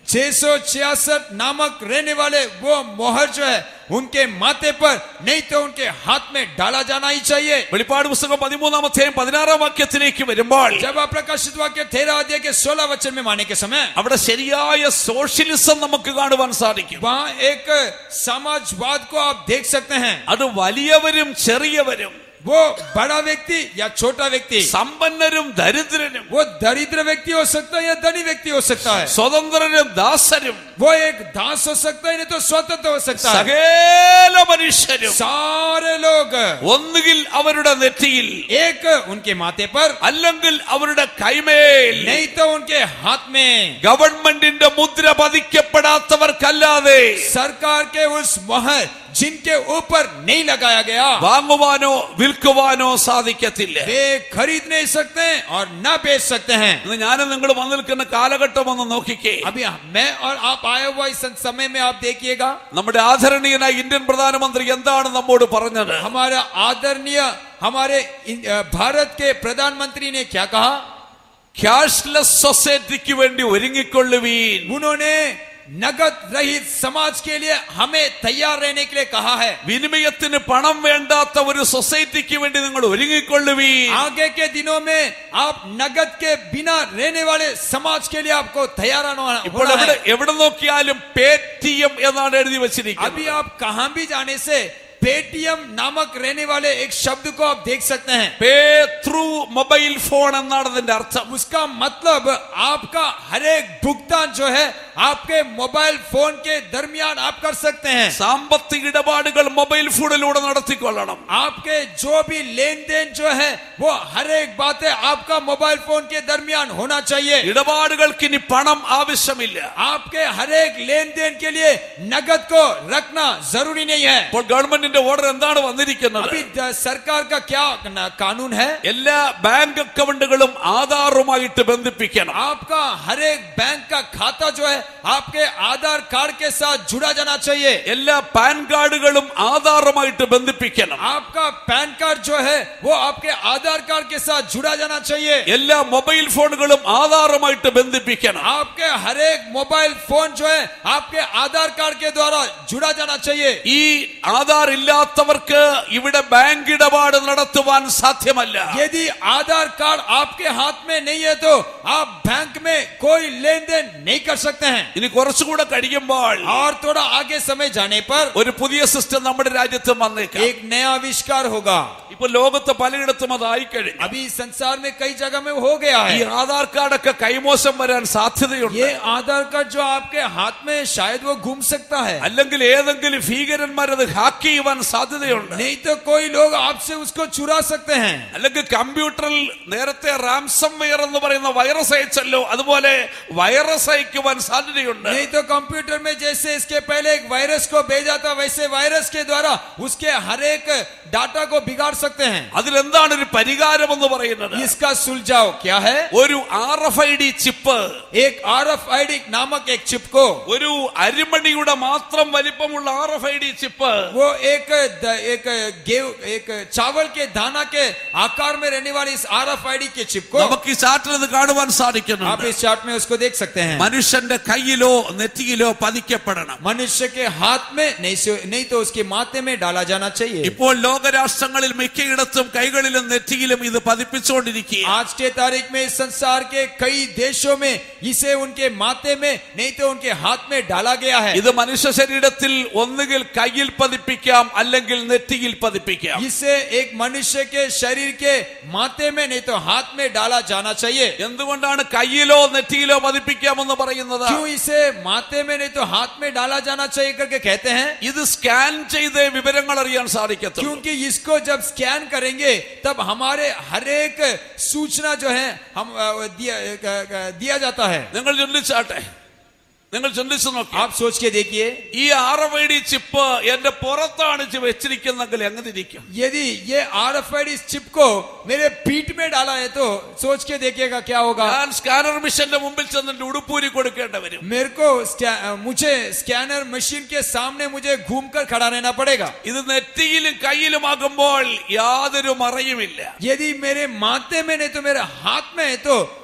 666 नामक रहने वाले वो मोहर जो है उनके माथे पर नहीं तो उनके हाथ में डाला जाना ही चाहिए
വെളിപ്പാട് പുസ്തകം പതിമൂന്നാം അധ്യായം പതിനാറാം വാക്യത്തിലേക്ക് വരുമ്പോൾ
जब आप प्रकाशित वाक्य तेरह अध्याय के सोलह वचन में माने के समय
അവിടെ ശരിയായ സോഷ്യലിസം നമുക്ക് കാണുവാൻ സാധിക്കും
वहाँ एक समाजवाद को आप देख सकते हैं
അത് വലിയവരും ചെറിയവരും
वो बड़ा व्यक्ति या छोटा व्यक्ति
സമ്പന്നരും ദരിദ്രനും
वो दरिद्र व्यक्ति हो सकता है या धनी व्यक्ति हो सकता है
സ്വതന്ത്രരും ദാസരും
वो एक दास हो सकता है नहीं तो स्वतंत्र हो सकता है
സകല മനുഷ്യരും
सारे लोग
ഒന്നുകിൽ അവരുടെ നെറ്റിയിൽ
एक उनके माथे पर
അല്ലെങ്കിൽ അവരുടെ കൈമേൽ
नहीं तो उनके हाथ में
ഗവൺമെന്റിന്റെ മുദ്ര പതിക്കപ്പെടാത്തവർക്കല്ലാതെ
सरकार के उस मोहर जिनके ऊपर नहीं लगाया गया
വാങ്ങുവാനോ വിൽക്കുവാനോ സാധിക്കത്തില്ല
वे खरीद नहीं सकते और न बेच सकते हैं
ഇന്ന് ഞാനും നിങ്ങൾ വന്നു നിൽക്കുന്ന കാലഘട്ടം ഒന്ന് നോക്കിക്കേ
अभी मैं और आप आए हुआ इस समय में आप देखिएगा
നമ്മുടെ ആദരണീയനായ ഇന്ത്യൻ പ്രധാനമന്ത്രി എന്താണ് നമ്മോട് പറഞ്ഞത്
हमारा आदरणीय हमारे इन- अ, भारत के प्रधानमंत्री ने क्या कहा
ക്യാഷ്ലെസ് സൊസൈറ്റിക്ക് വേണ്ടി ഒരുങ്ങിക്കൊള്ളുവീൻ
उन्होंने नगद रहित समाज के लिए हमें तैयार रहने के लिए कहा है
വിനിമയത്തിന് പണം വേണ്ടാത്ത ഒരു സൊസൈറ്റിക്ക് വേണ്ടി നിങ്ങൾ ഒരുങ്ങിക്കൊള്ളുവീൻ
आगे के दिनों में आप नगद के बिना रहने वाले समाज के लिए आपको तैयार होना
ഇപ്പോൾ
होना
എവിടെ
है
എവിടെ നോക്കിയാലും പേ ടി എം എന്നാണ് എഴുതി വെച്ചിരിക്കുന്നത്
अभी आप कहां भी जाने से पेटीएम नामक रहने वाले एक शब्द को आप देख सकते हैं
പേ ത്രൂ മൊബൈൽ ഫോൺ എന്നാണ് അതിന്റെ അർത്ഥം
उसका मतलब आपका हर एक भुगतान जो है आपके मोबाइल फोन के दरमियान आप कर सकते हैं
സാമ്പത്തിക ഇടപാടുകൾ മൊബൈൽ ഫോണിലൂടെ നടത്തിക്കൊള്ളണം
आपके जो भी लेन देन जो है वो हर एक बातें आपका मोबाइल फोन के दरमियान होना चाहिए
ഇടപാടുകൾക്ക് ഇനി പണം ആവശ്യമില്ല
आपके हर एक लेन देन के लिए नगद को रखना जरूरी नहीं है
ഇപ്പോൾ ഗവൺമെന്റിന്റെ ഓർഡർ എന്താണ് വന്നിരിക്കുന്നത്
अभी द- सरकार का क्या न- कानून है
എല്ലാ ബാങ്ക് അക്കൗണ്ടുകളും ആധാറുമായിട്ട് ബന്ധിപ്പിക്കണം
आपका हर एक बैंक का खाता जो है आपके आधार कार्ड के साथ जुड़ा जाना चाहिए
എല്ലാ പാൻ കാർഡുകളും ആധാറുമായിട്ട് ബന്ധിപ്പിക്കണം
आपका पैन कार्ड जो है वो आपके आधार कार्ड के साथ जुड़ा जाना चाहिए
എല്ലാ മൊബൈൽ ഫോണുകളും ആധാറുമായിട്ട് ബന്ധിപ്പിക്കണം
आपके हर एक मोबाइल फोन जो है आपके आधार कार्ड के द्वारा जुड़ा जाना चाहिए
ഈ ആധാർ ഇല്ലാത്തവർക്ക് ഇവിടെ ബാങ്ക് ഇടപാട് നടത്തുവാൻ സാധ്യമല്ല
यदि आधार कार्ड आपके हाथ में नहीं है तो आप बैंक में कोई लेन देन नहीं कर सकते हैं
ഇനി കുറച്ചുകൂടെ കഴിയുമ്പോൾ
और थोड़ा आगे समय जाने पर
ഒരു പുതിയ സിസ്റ്റം നമ്മുടെ രാജ്യത്ത് വന്നേക്കാം
एक नया आविष्कार होगा
ഇപ്പൊ ലോകത്ത് പലയിടത്തും അതായി കഴിഞ്ഞു
अभी संसार में कई जगह में हो गया
ഈ
है
ആധാർ കാർഡൊക്കെ കൈമോശം വരാൻ സാധ്യതയുണ്ട്
ये आधार कार्ड जो आपके हाथ में शायद वो घूम सकता है
അല്ലെങ്കിൽ ഏതെങ്കിലും ഭീകരന്മാരത് ഹാക്ക് ചെയ്യുവാൻ സാധ്യതയുണ്ട്
नहीं तो कोई लोग आपसे उसको चुरा सकते हैं
അല്ലെങ്കിൽ കമ്പ്യൂട്ടറിൽ നേരത്തെ റാംസം വെയർ എന്ന് പറയുന്ന വൈറസ് അയച്ചല്ലോ അതുപോലെ വൈറസ് അയക്കുവാൻ സാധ്യതയുണ്ട്
नहीं तो कंप्यूटर में जैसे इसके पहले एक वायरस को भेजा था वैसे वायरस के द्वारा उसके हर एक डाटा को बिगाड़ सकते हैं
അതിലെന്താണ് ഒരു പരിഹാരം എന്ന് പറയുന്നത്
इसका सुलझाव क्या है
ഒരു R F I D chip
एक आर एफ आई डी नामक एक चिप को
ഒരു അരിമണിയുടെ മാത്രം വലിപ്പമുള്ള R F I D chip
वो एक द- एक गेव एक चावल के दाना के आकार में रहने वाली इस आर एफ आई डी के चिप को
നമുക്ക് ഈ ചാറ്റിൽ ഇത് കാണുവാൻ
आप
സാധിക്കുന്നുണ്ട്
इस चार्ट में उसको देख सकते हैं
മനുഷ്യന്റെ കയ്യിലോ നെറ്റിയിലോ പതിക്കപ്പെടണം
मनुष्य के हाथ में नहीं से- नहीं तो उसके माथे में डाला जाना चाहिए
ഇപ്പോൾ ലോകരാഷ്ട്രങ്ങളിൽ മിക്കയിടത്തും കൈകളിലും നെറ്റിയിലും ഇത് പതിപ്പിച്ചുകൊണ്ടിരിക്കുക
आज के तारीख में इस संसार के कई देशों में इसे उनके माथे में नहीं तो उनके हाथ में डाला गया है
ഇത് മനുഷ്യ ശരീരത്തിൽ ഒന്നുകിൽ കയ്യിൽ പതിപ്പിക്കാം അല്ലെങ്കിൽ നെറ്റിയിൽ പതിപ്പിക്കാം
इसे एक मनुष्य के शरीर के माथे में नहीं तो हाथ में डाला जाना चाहिए
എന്തുകൊണ്ടാണ് കയ്യിലോ നെറ്റിയിലോ പതിപ്പിക്കാമെന്ന് പറയുന്നത്
क्यों इसे माथे में नहीं तो हाथ में डाला जाना चाहिए करके कहते हैं
ഇത് സ്കാൻ ചെയ്ത് വിവരങ്ങൾ അറിയാൻ സാധിക്കത്തുള്ളൂ
क्योंकि इसको जब स्कैन करेंगे तब हमारे हर एक सूचना जो है हम अ, दिया, अ, दिया जाता है
നിങ്ങൾ ചിന്തിച്ചാട്ടെ നിങ്ങൾ ചിന്തിച്ചു നോക്കി
आप सोच के देखिए
ഈ R F I D chip എന്റെ പുറത്താണ് ഇത് വെച്ചിരിക്കുന്നെങ്കിൽ എങ്ങനെ ഇരിക്കും
यदि ये R F I D chip को मेरे पीठ में डाला है तो सोच के देखिएगा क्या होगा
ഞാൻ സ്കാനർ മിഷന്റെ മുമ്പിൽ ചെന്നിട്ട് ഉടുപ്പൂരി കൊടുക്കേണ്ടി വരും
मेरे को स्कै- अ, मुझे स्कैनर मशीन के सामने मुझे घूमकर खड़ा रहना पड़ेगा
ഇത് നെറ്റിയിലും കയ്യിലുമാകുമ്പോൾ യാതൊരു മറയുമില്ല
यदि मेरे माथे में नहीं तो मेरे हाथ में है तो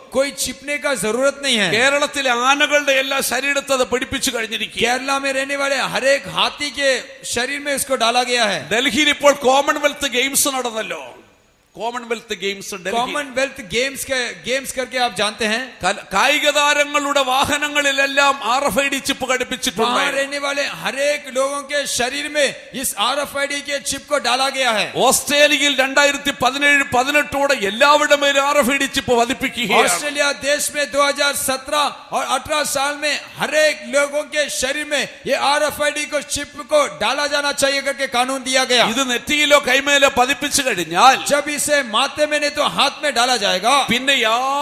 कोई छिपने का जरूरत नहीं है
കേരളത്തിലെ ആനകളുടെ എല്ലാ ശരീരത്തെ അത് പിടിപ്പിച്ചു കഴിഞ്ഞിരിക്കുക
केरला में रहने वाले हर एक हाथी के शरीर में इसको डाला गया है
ഡൽഹിയിൽ ഇപ്പോൾ കോമൺവെൽത്ത് ഗെയിംസ് നടന്നല്ലോ Commonwealth Games Delhi
Commonwealth Games के गेम्स करके आप जानते हैं
കല- കായിക താരങ്ങളുടെ വാഹനങ്ങളിലെല്ലാം R F I D chip
वहां
ഘടിപ്പിച്ചിട്ടുണ്ട്
रहने वाले हर एक लोगों के शरीर में इस आर के चिप को डाला गया है
ഓസ്ട്രേലിയയിൽ രണ്ടായിരത്തി പതിനേഴ് പതിനെട്ടോടെ എല്ലാവരുടെ മേലും R F I D chip പതിപ്പിക്കുകയാണ്
ऑस्ट्रेलिया देश में 2017 और 18 साल में हर एक लोगों के शरीर में ये आर को चिप को डाला जाना चाहिए करके कानून दिया गया
ഇത് നെറ്റിയിലോ കൈമേലോ പതിപ്പിച്ചു കഴിഞ്ഞാൽ
जब इसे माथे में नहीं तो हाथ में डाला जाएगा
പിന്നെ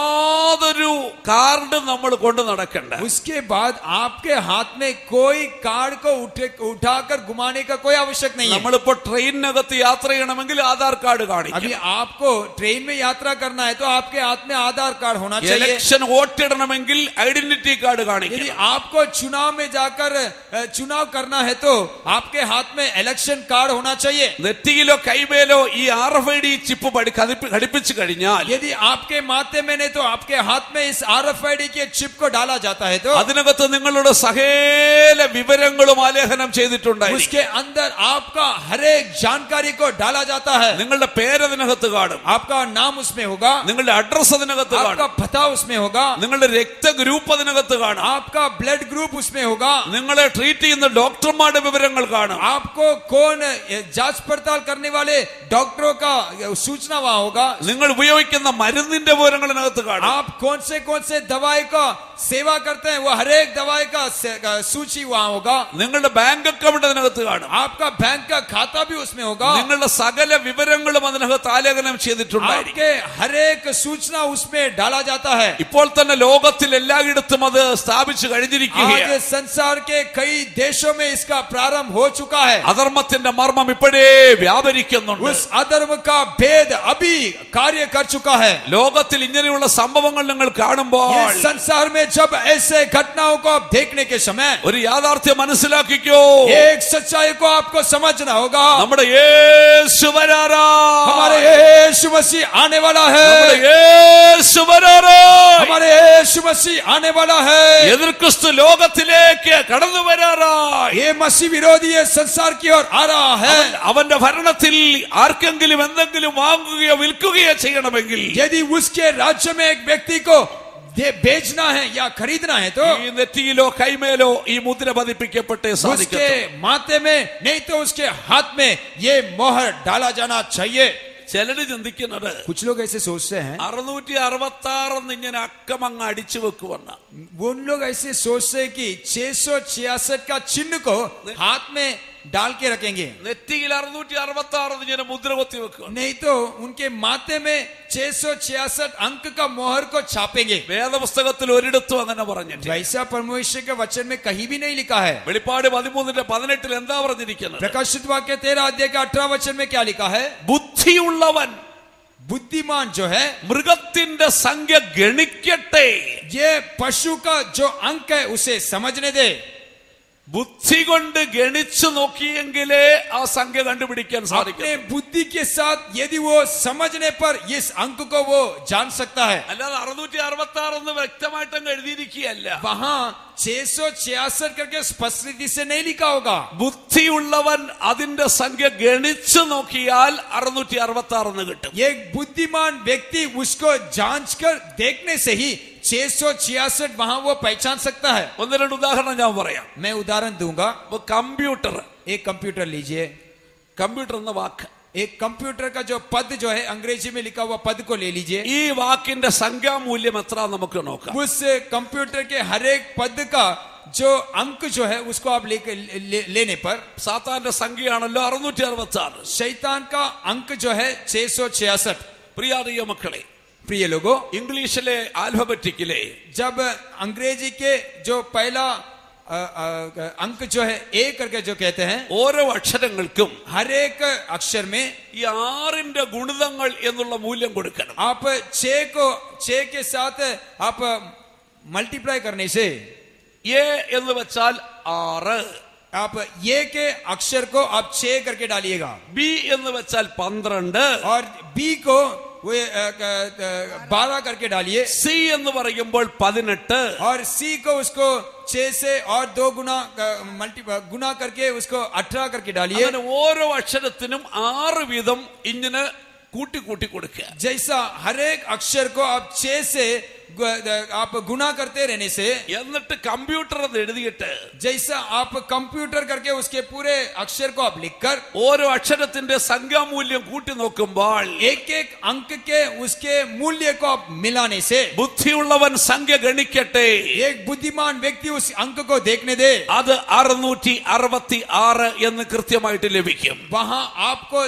യാതൊരു കാർഡ് നമ്മൾ കൊണ്ട് നടക്കണ്ട
उसके बाद आपके हाथ में कोई कार्ड को उठे उठाकर घुमाने का कोई आवश्यक नहीं है
നമ്മളിപ്പോ ട്രെയിനിനകത്ത് യാത്ര ചെയ്യണമെങ്കിൽ ആധാർ കാർഡ് കാണിക്കും
अभी आपको ट्रेन में यात्रा करना है तो आपके हाथ में आधार कार्ड होना चाहिए
ഇലക്ഷൻ വോട്ടിടണമെങ്കിൽ ഐഡന്റിറ്റി കാർഡ്
यदि
കാണിക്കും
आपको चुनाव में जाकर अ, चुनाव करना है तो आपके हाथ में इलेक्शन कार्ड होना चाहिए
നെറ്റിയിലോ കൈമേലോ ഈ R F I D chip പഠി- ഘടിപ്പി- ഘടിപ്പിച്ചു കഴിഞ്ഞാൽ
यदि आपके माथे में नहीं तो आपके हाथ में इस आर के चिप को डाला जाता है तो
അതിനകത്ത് നിങ്ങളുടെ സകല വിവരങ്ങളും ആലേഖനം ചെയ്തിട്ടുണ്ടായിരിക്കും
उसके अंदर आपका हर एक जानकारी को डाला जाता है
നിങ്ങളുടെ പേരതിനകത്ത് കാണും
आपका नाम उसमें होगा
നിങ്ങളുടെ അഡ്രസ് അതിനകത്ത്
आपका
കാണും
पता उसमें होगा
നിങ്ങളുടെ രക്തഗ്രൂപ്പ് അതിനകത്ത് കാണും
आपका ब्लड ग्रुप उसमें होगा
നിങ്ങളെ ട്രീറ്റ് ചെയ്യുന്ന ഡോക്ടർമാരുടെ വിവരങ്ങൾ കാണും
आपको कौन ए, जांच पड़ताल करने वाले डॉक्टरों का ए, सूचना वहां होगा
നിങ്ങൾ ഉപയോഗിക്കുന്ന മരുന്നിന്റെ വിവരങ്ങൾ അതിനകത്ത് കാണും
आप कौन से कौन से दवाई का सेवा करते हैं वो हर एक दवाई का से- का सूची वहां होगा
നിങ്ങളുടെ ബാങ്ക് അക്കൗണ്ട് അതിനകത്ത് കാണും
आपका बैंक का खाता भी उसमें होगा
നിങ്ങളുടെ സകല വിവരങ്ങളും അതിനകത്ത് ആലേഖനം ചെയ്തിട്ടുണ്ടായിരിക്കും
आपके हर एक सूचना उसमें डाला जाता है
ഇപ്പോൾ തന്നെ ലോകത്തിൽ എല്ലായിടത്തും അത് സ്ഥാപിച്ചു
आज
കഴിഞ്ഞിരിക്കുകയാണ്
संसार के कई देशों में इसका प्रारंभ हो चुका है
അധർമ്മത്തിന്റെ മർമ്മം ഇപ്പോഴേ വ്യാപരിക്കുന്നുണ്ട്
उस अधर्म का भेद अभी कार्य कर चुका है
ലോകത്തിൽ ഇങ്ങനെയുള്ള സംഭവങ്ങൾ നിങ്ങൾ കാണുമ്പോൾ
ये संसार में जब ऐसे घटनाओं को आप देखने के समय
ഒരു യാഥാർത്ഥ്യം മനസ്സിലാക്കിക്കോ
एक सच्चाई को आपको समझना होगा
നമ്മുടെ യേശു വരാറാ
हमारे यीशु मसीह आने वाला
നമ്മുടെ
है
യേശു വരാറാ
हमारे यीशु मसीह आने वाला है
എതിർ ക്രിസ്തു ലോകത്തിലേക്ക് കടന്നു വരാറായി
ये मसीह विरोधी ये संसार की ओर आ रहा है
അവൻ- അവന്റെ ഭരണത്തിൽ ആർക്കെങ്കിലും എന്തെങ്കിലും വാങ്ങുകയോ വിൽക്കുകയോ ചെയ്യണമെങ്കിൽ
यदि उसके राज्य में एक व्यक्ति को दे बेचना है या खरीदना है तो
ഈ നെറ്റിയിലോ കൈമേലോ ഈ മുദ്ര പതിപ്പിക്കപ്പെട്ടേ
उसके
സാധിക്കട്ടെ
माथे में नहीं तो उसके हाथ में ये मोहर डाला जाना चाहिए
ചിലര് ചിന്തിക്കുന്നത്
कुछ लोग ऐसे सोचते हैं
അറുന്നൂറ്റി അറുപത്തി ആറെന്ന് ഇങ്ങനെ അക്കമങ്ങ് അടിച്ചു വെക്കുവന്ന
उन लोग ऐसे सोचते हैं कि 666 का चिन्ह को हाथ में डाल के रखेंगे
നെറ്റിയിൽ അറുന്നൂറ്റി അറുപത്തി ആറ് ഇങ്ങനെ മുദ്ര കൊത്തി വെക്കുക
नहीं तो उनके माथे में 666 अंक का मोहर को छापेंगे
വേദപുസ്തകത്തിൽ ഒരിടത്തും അങ്ങനെ പറഞ്ഞിട്ട്
वैसा परमेश्वर के वचन में कहीं भी नहीं लिखा है
വെളിപ്പാട് പതിമൂന്നിന്റെ പതിനെട്ടിൽ എന്താ പറഞ്ഞിരിക്കുന്നത്
प्रकाशित वाक्य तेरह अध्याय का अठारह वचन में क्या लिखा है
ബുദ്ധിയുള്ളവൻ
बुद्धिमान जो है
മൃഗത്തിന്റെ സംഖ്യ ഗണിക്കട്ടെ
ये पशु का जो अंक है उसे समझने दे
ബുദ്ധി കൊണ്ട് ഗണിച്ചു നോക്കിയെങ്കിലേ ആ സംഖ്യ കണ്ടുപിടിക്കാൻ
अपने
സാധിക്കും
बुद्धि के साथ यदि वो समझने पर इस अंक को वो जान सकता है
അല്ലാതെ അറുന്നൂറ്റി അറുപത്തി ആറ് എന്ന് വ്യക്തമായിട്ടങ്ങ് എഴുതിയിരിക്കുകയല്ല
वहां 666 करके स्पष्ट रीति से नहीं लिखा होगा
ബുദ്ധിയുള്ളവൻ അതിന്റെ സംഖ്യ ഗണിച്ചു നോക്കിയാൽ അറുന്നൂറ്റി അറുപത്തി ആറ് എന്ന് കിട്ടും
ये एक बुद्धिमान व्यक्ति उसको जांच कर देखने से ही 666 वहां वो पहचान सकता है
ഒന്ന് രണ്ട് ഉദാഹരണം ഞാൻ പറയാം
मैं उदाहरण दूंगा
ഇപ്പൊ കമ്പ്യൂട്ടർ
एक कंप्यूटर लीजिए
കമ്പ്യൂട്ടർ എന്ന വാക്ക്
एक कंप्यूटर का जो पद जो है अंग्रेजी में लिखा हुआ पद को ले लीजिए
ഈ വാക്കിന്റെ സംഖ്യാമൂല്യം എത്ര നമുക്ക് നോക്കാം
उस कंप्यूटर के हर एक पद का जो अंक जो है उसको आप लेके ले, लेने पर
സാത്താന്റെ സംഖ്യയാണല്ലോ അറുന്നൂറ്റി അറുപത്തി ആറ്
शैतान का अंक जो है 666
പ്രിയാറിയ മക്കളെ
प्रिय लोगों
ഇംഗ്ലീഷിലെ ആൽഫബറ്റിക്കിലെ
जब अंग्रेजी के जो पहला अ, अ, अंक जो है ए करके जो कहते हैं
ഓരോ അക്ഷരങ്ങൾക്കും
हर एक अक्षर में
ഈ ആറിന്റെ ഗുണിതങ്ങൾ എന്നുള്ള മൂല്യം കൊടുക്കണം
आप छह को छह के साथ आप मल्टीप्लाई करने से
എ എന്ന് വെച്ചാൽ ആറ്
आप ये के अक्षर को आप छह करके डालिएगा
ബി എന്ന് വെച്ചാൽ പന്ത്രണ്ട്
और बी को वो बारह करके डालिए
സി എന്ന് പറയുമ്പോൾ പതിനെട്ട്
और सी को उसको छह से और दो गुना मल्टी गुना करके उसको अठारह करके डालिए
അങ്ങനെ ഓരോ അക്ഷരത്തിനും ആറ് വീതം ഇങ്ങനെ കൂട്ടി കൂട്ടി കൊടുക്കുക
जैसा हर एक अक्षर को आप छह से गु- आप गुना करते रहने से
എന്നിട്ട് കമ്പ്യൂട്ടർ അത് എഴുതിയിട്ട്
जैसा आप कंप्यूटर करके उसके पूरे अक्षर को आप लिखकर
ഓരോ അക്ഷരത്തിന്റെ സംഖ്യാമൂല്യം കൂട്ടി നോക്കുമ്പോൾ
एक एक अंक के उसके मूल्य को आप मिलाने से
ബുദ്ധിയുള്ളവൻ സംഖ്യ ഗണിക്കട്ടെ
एक बुद्धिमान व्यक्ति उस अंक को देखने दे
അത് അറുന്നൂറ്റി അറുപത്തി ആറ് എന്ന് കൃത്യമായിട്ട് ലഭിക്കും
वहां आपको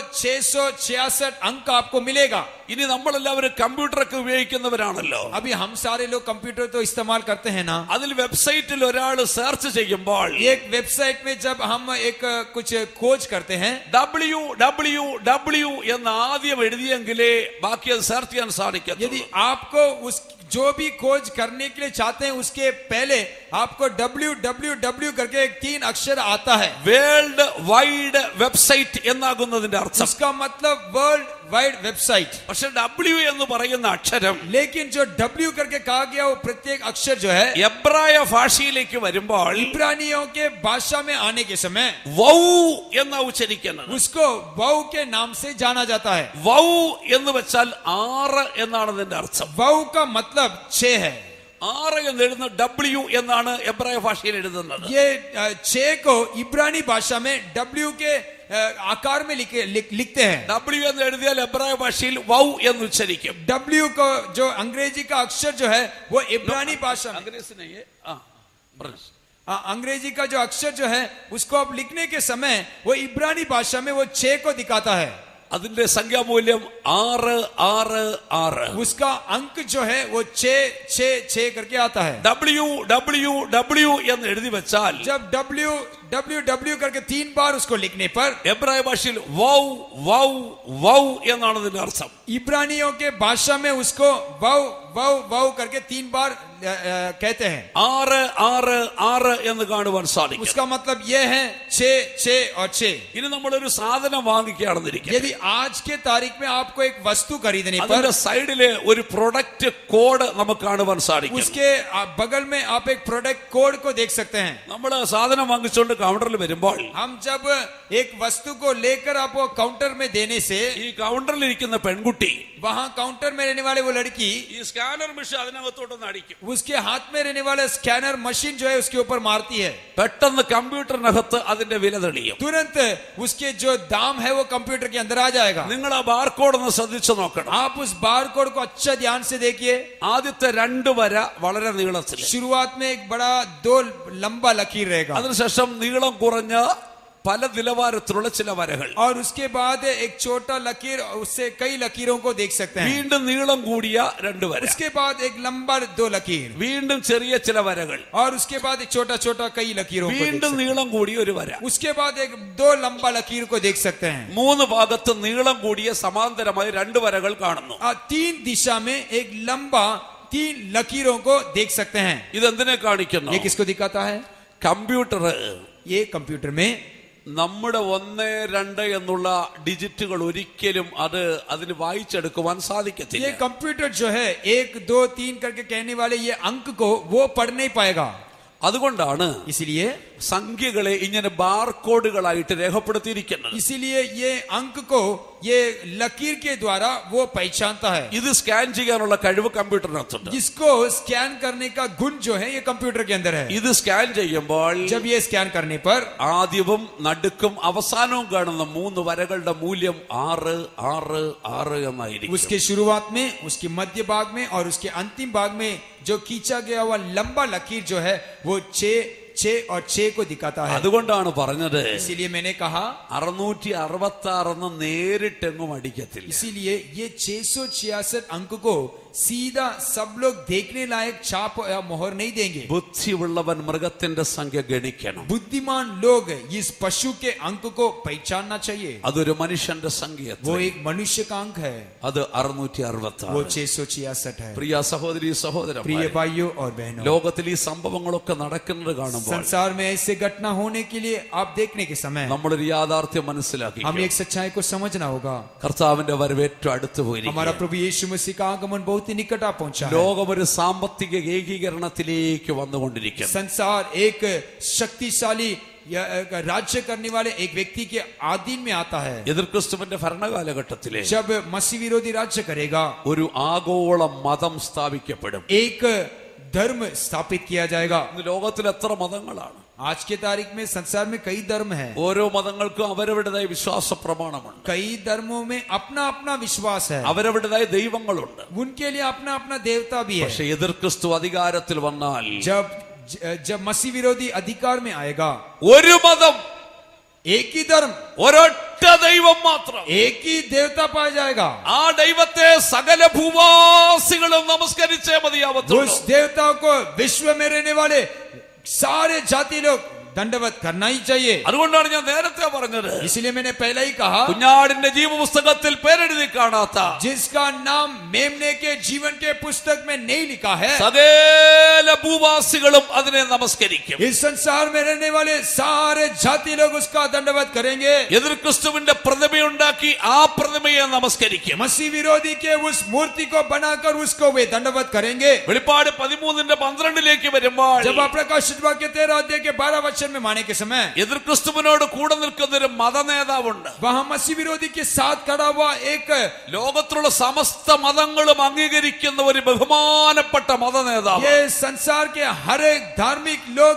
666 अंक आपको मिलेगा
ഇനി നമ്മളെല്ലാവരും കമ്പ്യൂട്ടറൊക്കെ ഉപയോഗിക്കുന്നവരാണല്ലോ
अभी हम सारे लोग कंप्यूटर तो इस्तेमाल करते हैं ना
അതിൽ വെബ്സൈറ്റിൽ ഒരാൾ സെർച്ച് ചെയ്യുമ്പോൾ
एक वेबसाइट में जब हम एक कुछ खोज करते हैं
ഡബ്ല്യു ഡബ്ല്യു ഡബ്ല്യു എന്ന് ആദ്യം എഴുതിയെങ്കിലേ ബാക്കി അത് സെർച്ച് ചെയ്യാൻ സാധിക്കും
यदि आपको उस जो भी खोज करने के लिए चाहते हैं उसके पहले आपको डब्ल्यू डब्ल्यू डब्ल्यू करके एक तीन अक्षर आता है
വേൾഡ് വൈഡ് വെബ്സൈറ്റ് എന്നാകുന്നതിന്റെ അർത്ഥം
उसका मतलब वर्ल्ड वाइड वेबसाइट
പക്ഷെ ഡബ്ല്യു എന്ന് പറയുന്ന അക്ഷരം
लेकिन जो डब्ल्यू करके कहा गया वो प्रत्येक अक्षर जो है
എബ്രായ ഭാഷയിലേക്ക് വരുമ്പോൾ
इब्रानियों के भाषा में आने के समय
വൗ എന്ന ഉച്ചരിക്കുന്നത്
उसको वौ के नाम से जाना जाता है
വൗ എന്ന് വെച്ചാൽ ആറ് എന്നാണ് ഇതിന്റെ അർത്ഥം
वौ का मतलब छह है
ആറ് എന്ന് എഴുതുന്ന ഡബ്ല്യു എന്നാണ് എബ്രായ ഭാഷയിൽ എഴുതുന്നത്
ये अ, छह को इब्रानी भाषा में डब्ल्यू के अ, आकार में लिखे लिख, लिखते हैं
ഡബ്ല്യു എന്ന് എഴുതിയാൽ എബ്രായ ഭാഷയിൽ വൗ എന്ന് ഉച്ചരിക്കും
डब्ल्यू को जो अंग्रेजी का अक्षर जो है वो इब्रानी भाषा में
അഗ്രേസിനെയേ? ആ, പറഞ്ഞു.
अ, अंग्रेजी का जो अक्षर जो है उसको आप लिखने के समय वो इब्रानी भाषा में वो छह को दिखाता है
അതിന്റെ സംഖ്യാമൂല്യം ആറ് ആറ് ആറ്
उसका अंक जो है वो छह छह छह करके आता है
ഡബ്ല്യു ഡബ്ല്യു ഡബ്ല്യു എന്ന് എഴുതി വെച്ചാൽ
जब डब्ल्यू डब्ल्यू डब्ल्यू करके तीन बार उसको लिखने पर
എബ്രായ ഭാഷയിൽ വൗ വൗ വൗ എന്നാണ് ഇതിന്റെ അർത്ഥം
इब्रानियों के भाषा में उसको वौ वौ वौ करके तीन बार अ, अ, कहते हैं
ആറ് ആറ് ആറ് എന്ന് കാണുവാൻ സാധിക്കും
उसका मतलब ये है छह छह और छह
ഇനി നമ്മളൊരു സാധനം വാങ്ങിക്കുകയാണെന്നിരിക്കും
यदि आज के तारीख में आपको एक वस्तु खरीदने पर
അതിന്റെ സൈഡില് ഒരു പ്രൊഡക്റ്റ് കോഡ് നമുക്ക് കാണുവാൻ സാധിക്കും
उसके आ, बगल में आप एक प्रोडक्ट कोड को देख सकते हैं
നമ്മൾ സാധനം വാങ്ങിച്ചുകൊണ്ട് കൗണ്ടറിൽ വരുമ്പോൾ
हम जब एक वस्तु को लेकर आपको काउंटर में देने से
ഈ കൗണ്ടറിൽ ഇരിക്കുന്ന പെൺകുട്ടി
वहां काउंटर में रहने वाले वो लड़की
ഈ സ്കാനർ മെഷീൻ അതിനകത്തോട്ടൊന്ന് അടിക്കും
उसके हाथ में रहने वाला स्कैनर मशीन जो है उसके ऊपर मारती है
പെട്ടെന്ന് കമ്പ്യൂട്ടറിനകത്ത് അതിന്റെ വില തെളിയും
तुरंत उसके जो दाम है वो कंप्यूटर के अंदर आ जाएगा
നിങ്ങൾ ആ ബാർകോഡ് ഒന്ന് ശ്രദ്ധിച്ചു നോക്കണം
आप उस बार कोड को अच्छा ध्यान से देखिए
ആദ്യത്തെ രണ്ട് വര വളരെ നീളത്തിൽ
शुरुआत में एक बड़ा दो लंबा लकीर रहेगा
അതിനുശേഷം നീളം കുറഞ്ഞ പല നിലവാരത്തിലുള്ള ചില വരകൾ
और उसके बाद एक छोटा लकीर उससे कई लकीरों को देख सकते हैं
വീണ്ടും നീളം കൂടിയ രണ്ട് വര
उसके बाद एक लंबा दो लकीर
വീണ്ടും ചെറിയ ചില വരകൾ
और उसके बाद एक छोटा छोटा कई लकीरों को देख
വീണ്ടും
सकते
നീളം കൂടിയ ഒരു വര
हैं। उसके बाद एक दो लंबा लकीर को देख सकते हैं
മൂന്ന് ഭാഗത്ത് നീളം കൂടിയ സമാന്തരമായി രണ്ട് വരകൾ കാണുന്നു
और तीन दिशा में एक लंबा तीन लकीरों को देख सकते हैं
ഇതെന്തിനെ കാണിക്കുന്നു
ये किसको दिखाता है
കമ്പ്യൂട്ടർ
ये कंप्यूटर में
നമ്മുടെ ഒന്ന് രണ്ട് എന്നുള്ള ഡിജിറ്റുകൾ ഒരിക്കലും അത് അതിന് വായിച്ചെടുക്കുവാൻ സാധിക്കത്തില്ല
ये कंप्यूटर जो है एक दो तीन करके कहने वाले ये अंक को वो पढ़ नहीं पाएगा
അതുകൊണ്ടാണ്
इसलिए
സംഖ്യകളെ ഇങ്ങനെ ബാർകോഡുകളായിട്ട് രേഖപ്പെടുത്തിയിരിക്കുന്നത്
इसीलिए ये अंक को ये लकीर के द्वारा वो पहचानता है
ഇത് സ്കാൻ ചെയ്യാനുള്ള കഴിവ് കമ്പ്യൂട്ടറിനകത്തുണ്ട്
जिसको स्कैन करने का गुण जो है ये कंप्यूटर के अंदर है
ഇത് സ്കാൻ ചെയ്യുമ്പോൾ
जब ये स्कैन करने पर
ആദ്യവും നടുക്കും അവസാനവും കാണുന്ന മൂന്ന് വരകളുടെ മൂല്യം ആറ് ആറ് ആറ് എന്നായിരിക്കും
उसके शुरुआत में उसके मध्य भाग में और उसके अंतिम भाग में जो खींचा गया हुआ लंबा लकीर जो है वो छह छह और छह को दिखाता है
അതുകൊണ്ടാണ് പറഞ്ഞത്
इसीलिए मैंने कहा
അറുന്നൂറ്റി അറുപത്തി ആറെന്ന് നേരിട്ടെങ്ങും അടിക്കത്തില്ല
इसीलिए ये छह अंक को सीधा सब लोग देखने लायक छाप या मोहर नहीं देंगे
ബുദ്ധിയുള്ളവൻ മൃഗത്തിന്റെ സംഖ്യ ഗണിക്കണം
बुद्धिमान लोग इस पशु के अंक को पहचानना चाहिए
അതൊരു മനുഷ്യന്റെ സംഖ്യ
वो एक मनुष्य का अंक है
അത് അറുന്നൂറ്റി അറുപത്തി
वो छह सौ छियासठ है
പ്രിയ സഹോദരി സഹോദരൻ
प्रिय भाइयों और बहनों
ലോകത്തിൽ ഈ സംഭവങ്ങളൊക്കെ നടക്കുന്നത് കാണുമ്പോൾ
संसार में ऐसे घटना होने के लिए आप देखने के समय
നമ്മളൊരു യാഥാർത്ഥ്യം മനസ്സിലാക്കി
हमें एक सच्चाई को समझना होगा
കർത്താവിന്റെ വരവ് ഏറ്റവും അടുത്ത് പോയിരിക്കും
हमारा प्रभु यीशु मसीह का आगमन बहुत ही निकट आ पहुंचा है
ലോകം ഒരു സാമ്പത്തിക ഏകീകരണത്തിലേക്ക് വന്നുകൊണ്ടിരിക്കുന്നു
संसार एक शक्तिशाली या एक राज्य करने वाले एक व्यक्ति के आधीन में आता है
എതിർ ക്രിസ്തുവിന്റെ ഭരണകാലഘട്ടത്തിലെ
जब मसीह विरोधी राज्य करेगा
ഒരു ആഗോള മതം സ്ഥാപിക്കപ്പെടും
एक धर्म स्थापित किया जाएगा
ഇന്ന് ലോകത്തിൽ എത്ര മതങ്ങളാണ്
आज के तारीख में संसार में कई धर्म हैं
ഓരോ മതങ്ങൾക്കും അവരവരുടേതായ വിശ്വാസ പ്രമാണമുണ്ട്
कई धर्मों में अपना अपना विश्वास है
അവരവരുടേതായ ദൈവങ്ങളുണ്ട്
उनके लिए अपना अपना देवता भी है
പക്ഷെ എതിർ ക്രിസ്തു അധികാരത്തിൽ വന്നാൽ
जब जब मसीह विरोधी अधिकार में आएगा
ഒരു മതം
एक ही धर्म
ഒരൊറ്റ ദൈവം മാത്രം
एक ही देवता पाया जाएगा
ആ ദൈവത്തെ സകല ഭൂവാസികളും നമസ്കരിച്ചേ മതിയാവത്തുള്ളൂ
उस देवता को विश्व में रहने वाले सारे जाति लोग दंडवत करना ही चाहिए
അതുകൊണ്ടാണ് ഞാൻ നേരത്തെ പറഞ്ഞത്
इसलिए मैंने पहले ही कहा
കുഞ്ഞാടിന്റെ ജീവപുസ്തകത്തിൽ പേരെഴുതി കാണാത്ത
जिसका नाम मेमने के जीवन के पुस्तक में नहीं लिखा है
സകല ഭൂവാസികളും അതിനെ നമസ്കരിക്കും
इस संसार में रहने वाले सारे जाति लोग उसका दंडवत करेंगे
എതിർ ക്രിസ്തുവിന്റെ പ്രതിമയുണ്ടാക്കി ആ പ്രതിമയെ നമസ്കരിക്കും
मसीह विरोधी के उस मूर्ति को बनाकर उसको वे दंडवत करेंगे
വെളിപ്പാട് പതിമൂന്നിന്റെ പന്ത്രണ്ടിലേക്ക് വരുമ്പോൾ
जब आप प्रकाशित वाक्य तेरह अध्याय के बारह वचन में माने के समय
എതിർ ക്രിസ്തുവിനോട് കൂടെ നിൽക്കുന്ന ഒരു മത നേതാവുണ്ട്
वहां मसीह विरोधी के साथ खड़ा हुआ एक
ലോകത്തിലുള്ള സമസ്ത മതങ്ങളും അംഗീകരിക്കുന്ന ഒരു ബഹുമാനപ്പെട്ട മത നേതാവ്
ये संसार के हर एक धार्मिक लोग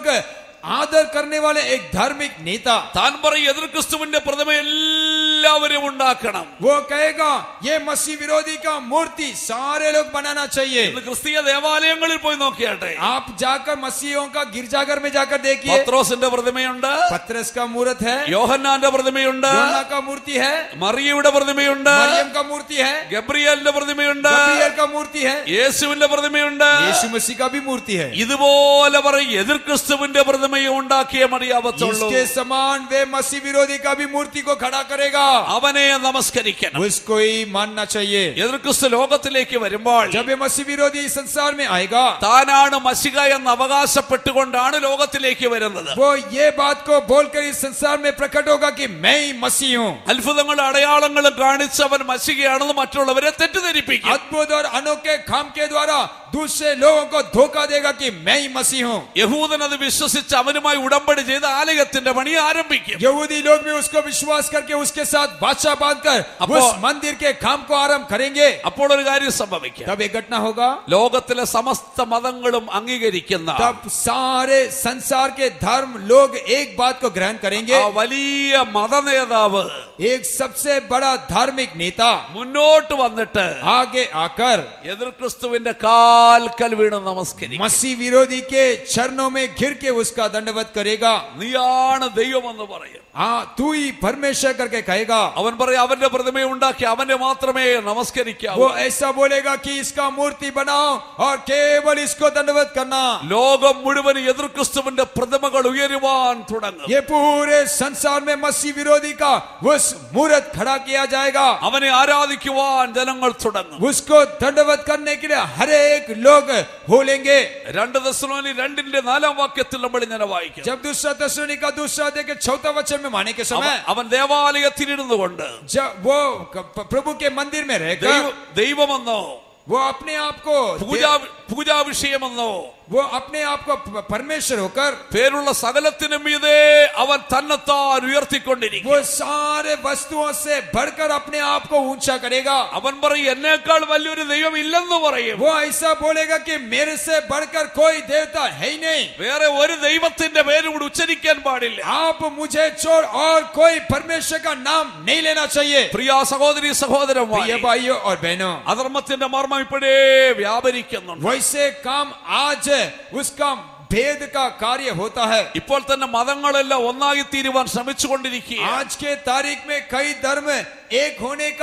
आदर करने वाले एक धार्मिक नेता
താൻ പറയും എതിർ ക്രിസ്തുവിന്റെ പ്രതിമ എല്ലാവരും ഉണ്ടാക്കണം
वो कहेगा ये मसीह विरोधी का मूर्ति सारे लोग बनाना चाहिए
ഇന്ന് ക്രിസ്തീയ ദേവാലയങ്ങളിൽ പോയി നോക്കിയാട്ടെ
आप जाकर मसीहों का गिरजाघर में जाकर देखिए
പത്രോസിന്റെ പ്രതിമയുണ്ട്
पत्रस का मूर्त है
യോഹന്നാന്റെ പ്രതിമയുണ്ട്
योना का मूर्ति है
മറിയയുടെ പ്രതിമയുണ്ട്
मरियम का मूर्ति है
ഗബ്രിയലിന്റെ പ്രതിമയുണ്ട്
गब्रियल का मूर्ति है
യേശുവിന്റെ പ്രതിമയുണ്ട്
यीशु मसीह का भी मूर्ति है
ഇതുപോലെ പറയും എതിർ ക്രിസ്തുവിന്റെ പ്രതിമയെ ഉണ്ടാക്കിയേ മതിയാവത്തുള്ളൂ
इसके समान वे मसीह विरोधी का भी मूर्ति को खड़ा करेगा
അവനെ നമസ്കരിക്കണം
उसको ही मानना चाहिए
എതിർ ക്രിസ്തു ലോകത്തിലേക്ക് വരുമ്പോൾ
जब ये मसीह विरोधी इस संसार में आएगा
താനാണ് മഷിക എന്ന് അവകാശപ്പെട്ടുകൊണ്ടാണ് ലോകത്തിലേക്ക് വരുന്നത്
वो ये बात को बोलकर इस संसार में प्रकट होगा कि मैं ही मसीह हूँ
അത്ഭുതങ്ങളും അടയാളങ്ങളും കാണിച്ച് അവൻ മഷികയാണെന്ന് മറ്റുള്ളവരെ തെറ്റിദ്ധരിപ്പിക്കും
अद्भुत और अनोखे काम के द्वारा दूसरे लोगों को धोखा देगा कि मैं ही मसीह हूँ
യഹൂദൻ അത് വിശ്വസിച്ച് അവനുമായി ഉടമ്പടി ചെയ്ത് ആലയത്തിന്റെ പണി ആരംഭിക്കും
यहूदी लोग भी उसको विश्वास करके उसके साथ बादशाह बांधकर
अप्पो-
उस मंदिर के काम को आरंभ करेंगे
അപ്പോൾ ഒരു കാര്യം സംഭവിക്കും
तब एक घटना होगा
ലോകത്തിലെ സമസ്ത മതങ്ങളും അംഗീകരിക്കുന്ന
तब सारे संसार के धर्म लोग एक बात को ग्रहण करेंगे
ആ വലിയ മത നേതാവ്
एक सबसे बड़ा धार्मिक नेता
മുന്നോട്ട് വന്നിട്ട്
आगे आकर
എതിർ ക്രിസ്തുവിന്റെ കാൽക്കൽ വീണ് നമസ്കരിക്കും
मसीह विरोधी के चरणों में घिर के उसका दंडवत करेगा
നീയാണ് ദൈവമെന്ന് പറയും
हाँ तू ही परमेश्वर करके कहेगा
അവൻ പറയും അവന്റെ പ്രതിമ ഉണ്ടാക്കി അവന്റെ മാത്രമേ നമസ്കരിക്കാവൂ
वो ऐसा बोलेगा कि इसका मूर्ति बनाओ और केवल इसको दंडवत करना
ലോകം മുഴുവൻ എതിർ ക്രിസ്തുവിന്റെ പ്രതിമകൾ ഉയരുവാൻ തുടങ്ങും
ये पूरे संसार में मसीह विरोधी का उस मूर्त खड़ा किया जाएगा
അവനെ ആരാധിക്കുവാൻ ജനങ്ങൾ തുടങ്ങും
उसको दंडवत करने के लिए हर एक लोग बोलेंगे
രണ്ട് ദശലോനി രണ്ടിന്റെ നാലാം വാക്യത്തിൽ നമ്മൾ ഇങ്ങനെ വായിക്കും
जब दूसरा तस्वीर का दूसरा अध्याय के चौथा वचन में माने के समय
അവൻ- അവൻ ദേവാലയത്തിലിരുന്നു കൊണ്ട്
जब वो क- प्रभु के मंदिर में रहकर
ദൈവ- ദൈവമെന്നോ
वो अपने आप को
പൂജാ പൂജാ വിഷയമെന്നോ
वो अपने आप को प- परमेश्वर होकर
പേരുള്ള സകലത്തിനും മീതെ അവൻ തന്നെത്താൻ ഉയർത്തിക്കൊണ്ടിരിക്കും
वो सारे वस्तुओं से बढ़कर अपने आप को ऊंचा करेगा
അവൻ പറയും എന്നേക്കാൾ വലിയൊരു ദൈവം ഇല്ലെന്ന് പറയും
वो ऐसा बोलेगा कि मेरे से बढ़कर कोई देवता है ही नहीं
വേറെ ഒരു ദൈവത്തിന്റെ പേര് കൂടി ഉച്ചരിക്കാൻ പാടില്ല
आप मुझे छोड़ और कोई परमेश्वर का नाम नहीं लेना चाहिए
പ്രിയ സഹോദരി സഹോദരന്മാർ
प्रिय भाइयों और बहनों
അധർമ്മത്തിന്റെ മർമ്മം ഇപ്പോഴേ വ്യാപരിക്കുന്നുണ്ട്
वैसे काम आज उसका भेद का कार्य होता है
ഇപ്പോൾ തന്നെ മതങ്ങളെല്ലാം ഒന്നായി തീരുവാൻ ശ്രമിച്ചുകൊണ്ടിരിക്കുക
आज के तारीख में कई धर्म एक होने का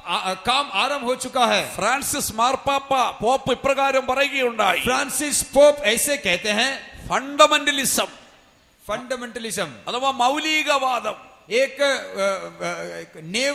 आ- आ- काम आरंभ हो चुका है
ഫ്രാൻസിസ് മാർപ്പാപ്പ പോപ്പ് ഇപ്രകാരം പറയുകയുണ്ടായി
फ्रांसिस पोप ऐसे कहते हैं
ഫണ്ടമെന്റലിസം
फंडामेंटलिज्म
അഥവാ മൗലികവാദം
एक अ, अ, एक नेव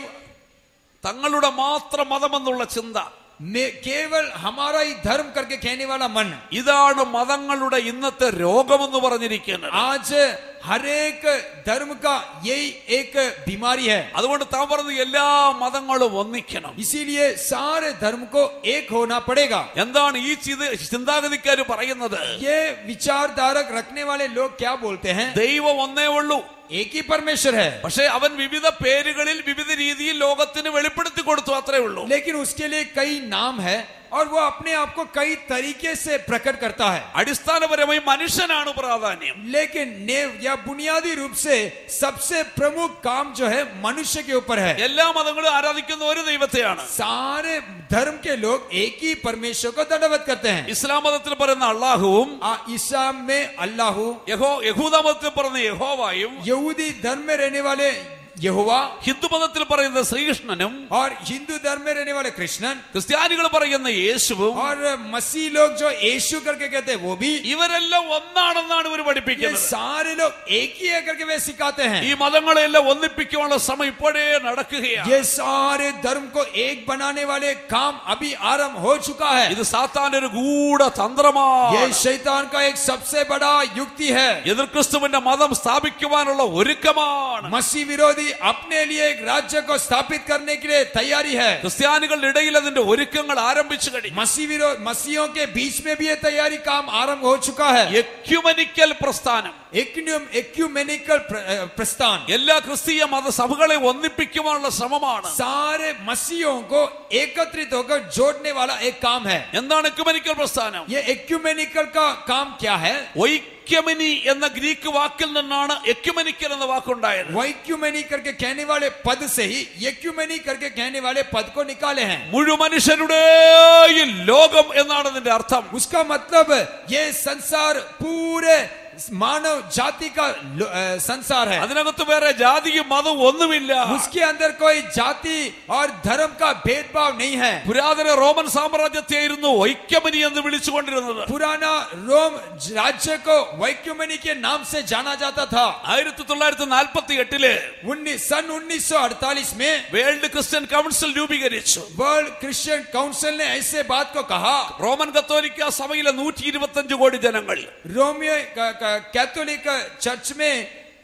തങ്ങളുടെ മാത്രം മതമെന്നുള്ള ചിന്ത
में केवल हमारा ही धर्म करके कहने वाला मन
ഇതാണ് മതങ്ങളുടെ ഇന്നത്തെ രോഗമെന്ന് പറഞ്ഞിരിക്കുന്നത്
आज हर एक धर्म का यही एक बीमारी है
അതുകൊണ്ട് താൻ പറഞ്ഞു എല്ലാ മതങ്ങളും ഒന്നിക്കണം
इसीलिए सारे धर्म को एक होना पड़ेगा
എന്താണ് ഈ ചിത ചിന്താഗതിക്കാർ പറയുന്നത്
ये विचारधारक रखने वाले लोग क्या बोलते हैं
ദൈവം ഒന്നേ ഉള്ളൂ
एक ही परमेश्वर है
പക്ഷെ അവൻ വിവിധ പേരുകളിൽ വിവിധ രീതിയിൽ ലോകത്തിന് വെളിപ്പെടുത്തി കൊടുത്തു അത്രേ ഉള്ളൂ
लेकिन उसके लिए कई नाम है और वो अपने आप को कई तरीके से प्रकट करता है
അടിസ്ഥാനപരമായി മനുഷ്യനാണ് പ്രാധാന്യം
लेकिन नेव या बुनियादी रूप से सबसे प्रमुख काम जो है मनुष्य के ऊपर है
എല്ലാ മതങ്ങളും ആരാധിക്കുന്ന ഒരു ദൈവത്തെയാണ്
सारे धर्म के लोग एक ही परमेश्वर को दंडवत करते हैं
ഇസ്ലാം മതത്തിൽ പറയുന്ന അള്ളാഹുവും
आ, इस्लाम में अल्लाह
യഹോ യഹൂദ മതത്തിൽ പറയുന്ന യഹോവായും
यहूदी धर्म में रहने वाले यहोवा
ഹിന്ദു മതത്തിൽ പറയുന്ന ശ്രീകൃഷ്ണനും
और हिंदू धर्म में रहने वाले कृष्णन
ക്രിസ്ത്യാനികൾ പറയുന്ന യേശുവും
और मसीह लोग जो यीशु करके कहते हैं वो भी
ഇവരെല്ലാം ഒന്നാണെന്നാണ് ഇവർ
ये
പഠിപ്പിക്കുന്നത്
सारे लोग एक ही है करके वे सिखाते हैं
ഈ മതങ്ങളെല്ലാം ഒന്നിപ്പിക്കാനുള്ള ശ്രമം ഇപ്പോഴേ നടക്കുകയാണ്
ये सारे धर्म को एक बनाने वाले काम अभी आरंभ हो चुका है
ഇത് സാത്താന്റെ ഒരു ഗൂഢ തന്ത്രമാണ്
ये शैतान का एक सबसे बड़ा युक्ति है
എതിർ ക്രിസ്തുവിന്റെ മതം സ്ഥാപിക്കുവാനുള്ള ഒരുക്കമാണ്
मसीह विरोधी अपने लिए एक राज्य को स्थापित करने के लिए तैयारी है
ക്രിസ്ത്യാനികളുടെ ഇടയിൽ അതിന്റെ ഒരുക്കങ്ങൾ ആരംഭിച്ചു കഴിഞ്ഞു
मसीह विरोध मसीहों के बीच में भी ये तैयारी काम आरंभ हो चुका है
എക്യുമനിക്കൽ പ്രസ്ഥാനം
एक्यूम एक्यूमेनिकल प्र- अ, प्रस्थान
എല്ലാ ക്രിസ്തീയ മതസഭകളെ ഒന്നിപ്പിക്കുവാനുള്ള ശ്രമമാണ്
सारे मसीहों को एकत्रित होकर जोड़ने वाला एक काम है
എന്താണ് എക്യുമനിക്കൽ പ്രസ്ഥാനം
ये एक्यूमेनिकल का काम क्या है
ഒയ്ക്യമനി എന്ന ഗ്രീക്ക് വാക്കിൽ നിന്നാണ് എക്യുമനിക്കൽ എന്ന വാക്കുണ്ടായത്
वैक्यूमेनी करके कहने वाले पद से ही एक्यूमेनी करके कहने वाले पद को निकाले हैं
മുഴുമനുഷ്യരുടെയും ലോകം എന്നാണ് ഇതിന്റെ അർത്ഥം
उसका मतलब ये संसार पूरे मानव जाति का लो- अ, संसार है
അതിനകത്ത് വേറെ ജാതിയും മതവും ഒന്നുമില്ല
उसके अंदर कोई जाति और धर्म का भेदभाव नहीं है
പുരാതന റോമൻ സാമ്രാജ്യത്തെയായിരുന്നു ഐക്യമനി എന്ന് വിളിച്ചുകൊണ്ടിരുന്നത്
पुराना रोम राज्य को वैक्यूमेनी के नाम से जाना जाता था
ആയിരത്തി തൊള്ളായിരത്തി നാൽപ്പത്തി എട്ടില്
उन्नीस सन 1948 में
വേൾഡ് ക്രിസ്ത്യൻ കൗൺസിൽ രൂപീകരിച്ചു
वर्ल्ड क्रिश्चियन काउंसिल ने ऐसे बात को कहा
റോമൻ കത്തോലിക്ക സഭയിലെ നൂറ്റി ഇരുപത്തി കോടി ജനങ്ങൾ
रोमियो क- क- कैथोलिक चर्च में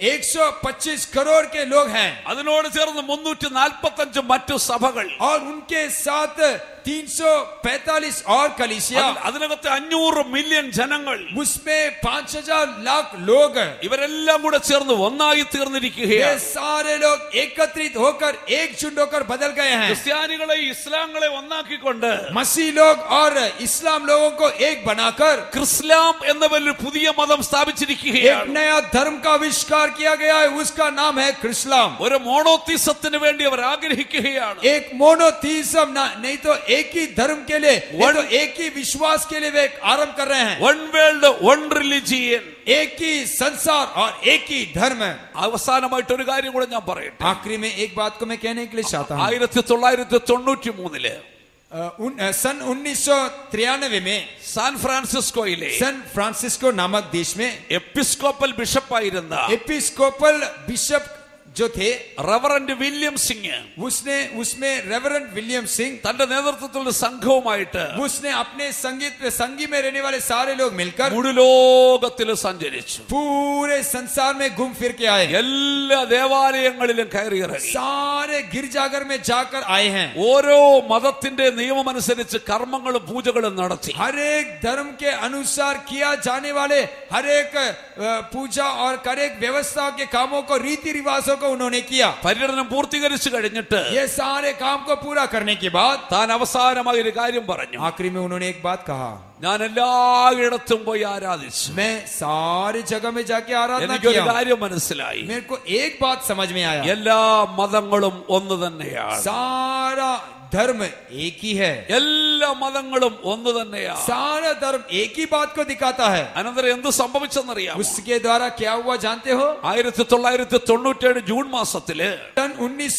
125 करोड़ के लोग हैं
അതിനോട് ചേർന്ന് മുന്നൂറ്റി നാൽപ്പത്തി അഞ്ച് മറ്റു സഭകൾ
और उनके साथ 345 और कलिसिया
അതിൽ- അതിനകത്ത് അഞ്ഞൂറ് മില്യൺ ജനങ്ങൾ
उसमें 5000 लाख लोग
ഇവരെല്ലാം കൂടെ ചേർന്ന് ഒന്നായി
ये
തീർന്നിരിക്കുകയാണ്
सारे लोग एकत्रित होकर एकजुट होकर बदल गए हैं
ക്രിസ്ത്യാനികളെ ഇസ്ലാങ്ങളെ ഒന്നാക്കിക്കൊണ്ട്
मसीह लोग और इस्लाम लोगों को एक बनाकर
ക്രിസ്ലാം എന്ന വലിയൊരു പുതിയ മതം
एक
സ്ഥാപിച്ചിരിക്കുകയാണ്
नया धर्म का आविष्कार किया गया है उसका नाम है क्रिस्लाम
ഒരു മോണോത്തിസത്തിന് വേണ്ടി അവർ ആഗ്രഹിക്കുകയാണ്
एक मोनोथीसम नहीं तो एक ही धर्म के लिए नहीं तो एक ही विश्वास के लिए वे आरंभ कर रहे हैं
വൺ വേൾഡ് വൺ റിലിജിയൻ
एक ही संसार और एक ही धर्म है
അവസാനമായിട്ട് ഒരു കാര്യം കൂടെ ഞാൻ പറയട്ടെ
आखिरी में एक बात को मैं कहने के लिए चाहता हूँ
ആയിരത്തി തൊള്ളായിരത്തി തൊണ്ണൂറ്റി മൂന്നില്
अ, उन, अ, सन उन्नीस में
സാൻ ഫ്രാൻസിസ്കോയിലെ
सन फ्रांसिस्को नामक देश में
എപ്പിസ്കോപ്പൽ ബിഷപ്പായിരുന്ന
एपिस्कोपल बिशप जो थे
റവറന്റ് വില്യം സിംഗ്
उसने उसमें रेवरेंड विलियम सिंह
തന്റെ നേതൃത്വത്തിൽ ഒരു സംഘവുമായിട്ട്
उसने अपने संगीत संगी में रहने वाले सारे लोग मिलकर
മുഴുലോകത്തിൽ സഞ്ചരിച്ചു
पूरे संसार में घूम फिर के आए
എല്ലാ ദേവാലയങ്ങളിലും കയറിയിറങ്ങി
सारे गिरजाघर में जाकर आए हैं
ഓരോ മതത്തിന്റെ നിയമമനുസരിച്ച് കർമ്മങ്ങളും പൂജകളും നടത്തി
हर एक धर्म के अनुसार किया जाने वाले हर एक अ, पूजा और हर एक व्यवस्था के कामों को रीति रिवाजों को उन्होंने किया
പര്യടനം പൂർത്തീകരിച്ചു കഴിഞ്ഞിട്ട്
ये सारे काम को पूरा करने के बाद
താൻ അവസാനമായി ഒരു കാര്യം പറഞ്ഞു
आखिरी में उन्होंने एक बात कहा
ഞാൻ എല്ലായിടത്തും പോയി ആരാധിച്ചു
मैं सारी जगह में जाके आराधना
എനിക്കൊരു
किया
കാര്യം മനസ്സിലായി
मेरे को एक बात समझ में आया
എല്ലാ മതങ്ങളും ഒന്ന് തന്നെയാണ്
सारा धर्म एक ही है
എല്ലാ എല്ലാ മതങ്ങളും ഒന്ന് തന്നെയാ
सारा धर्म एक ही बात को दिखाता है
അനന്തരം എന്ത് സംഭവിച്ചെന്നറിയാം
उसके द्वारा क्या हुआ जानते हो
ആയിരത്തി തൊള്ളായിരത്തി തൊണ്ണൂറ്റേഴ് ജൂൺ മാസത്തില്
सन उन्नीस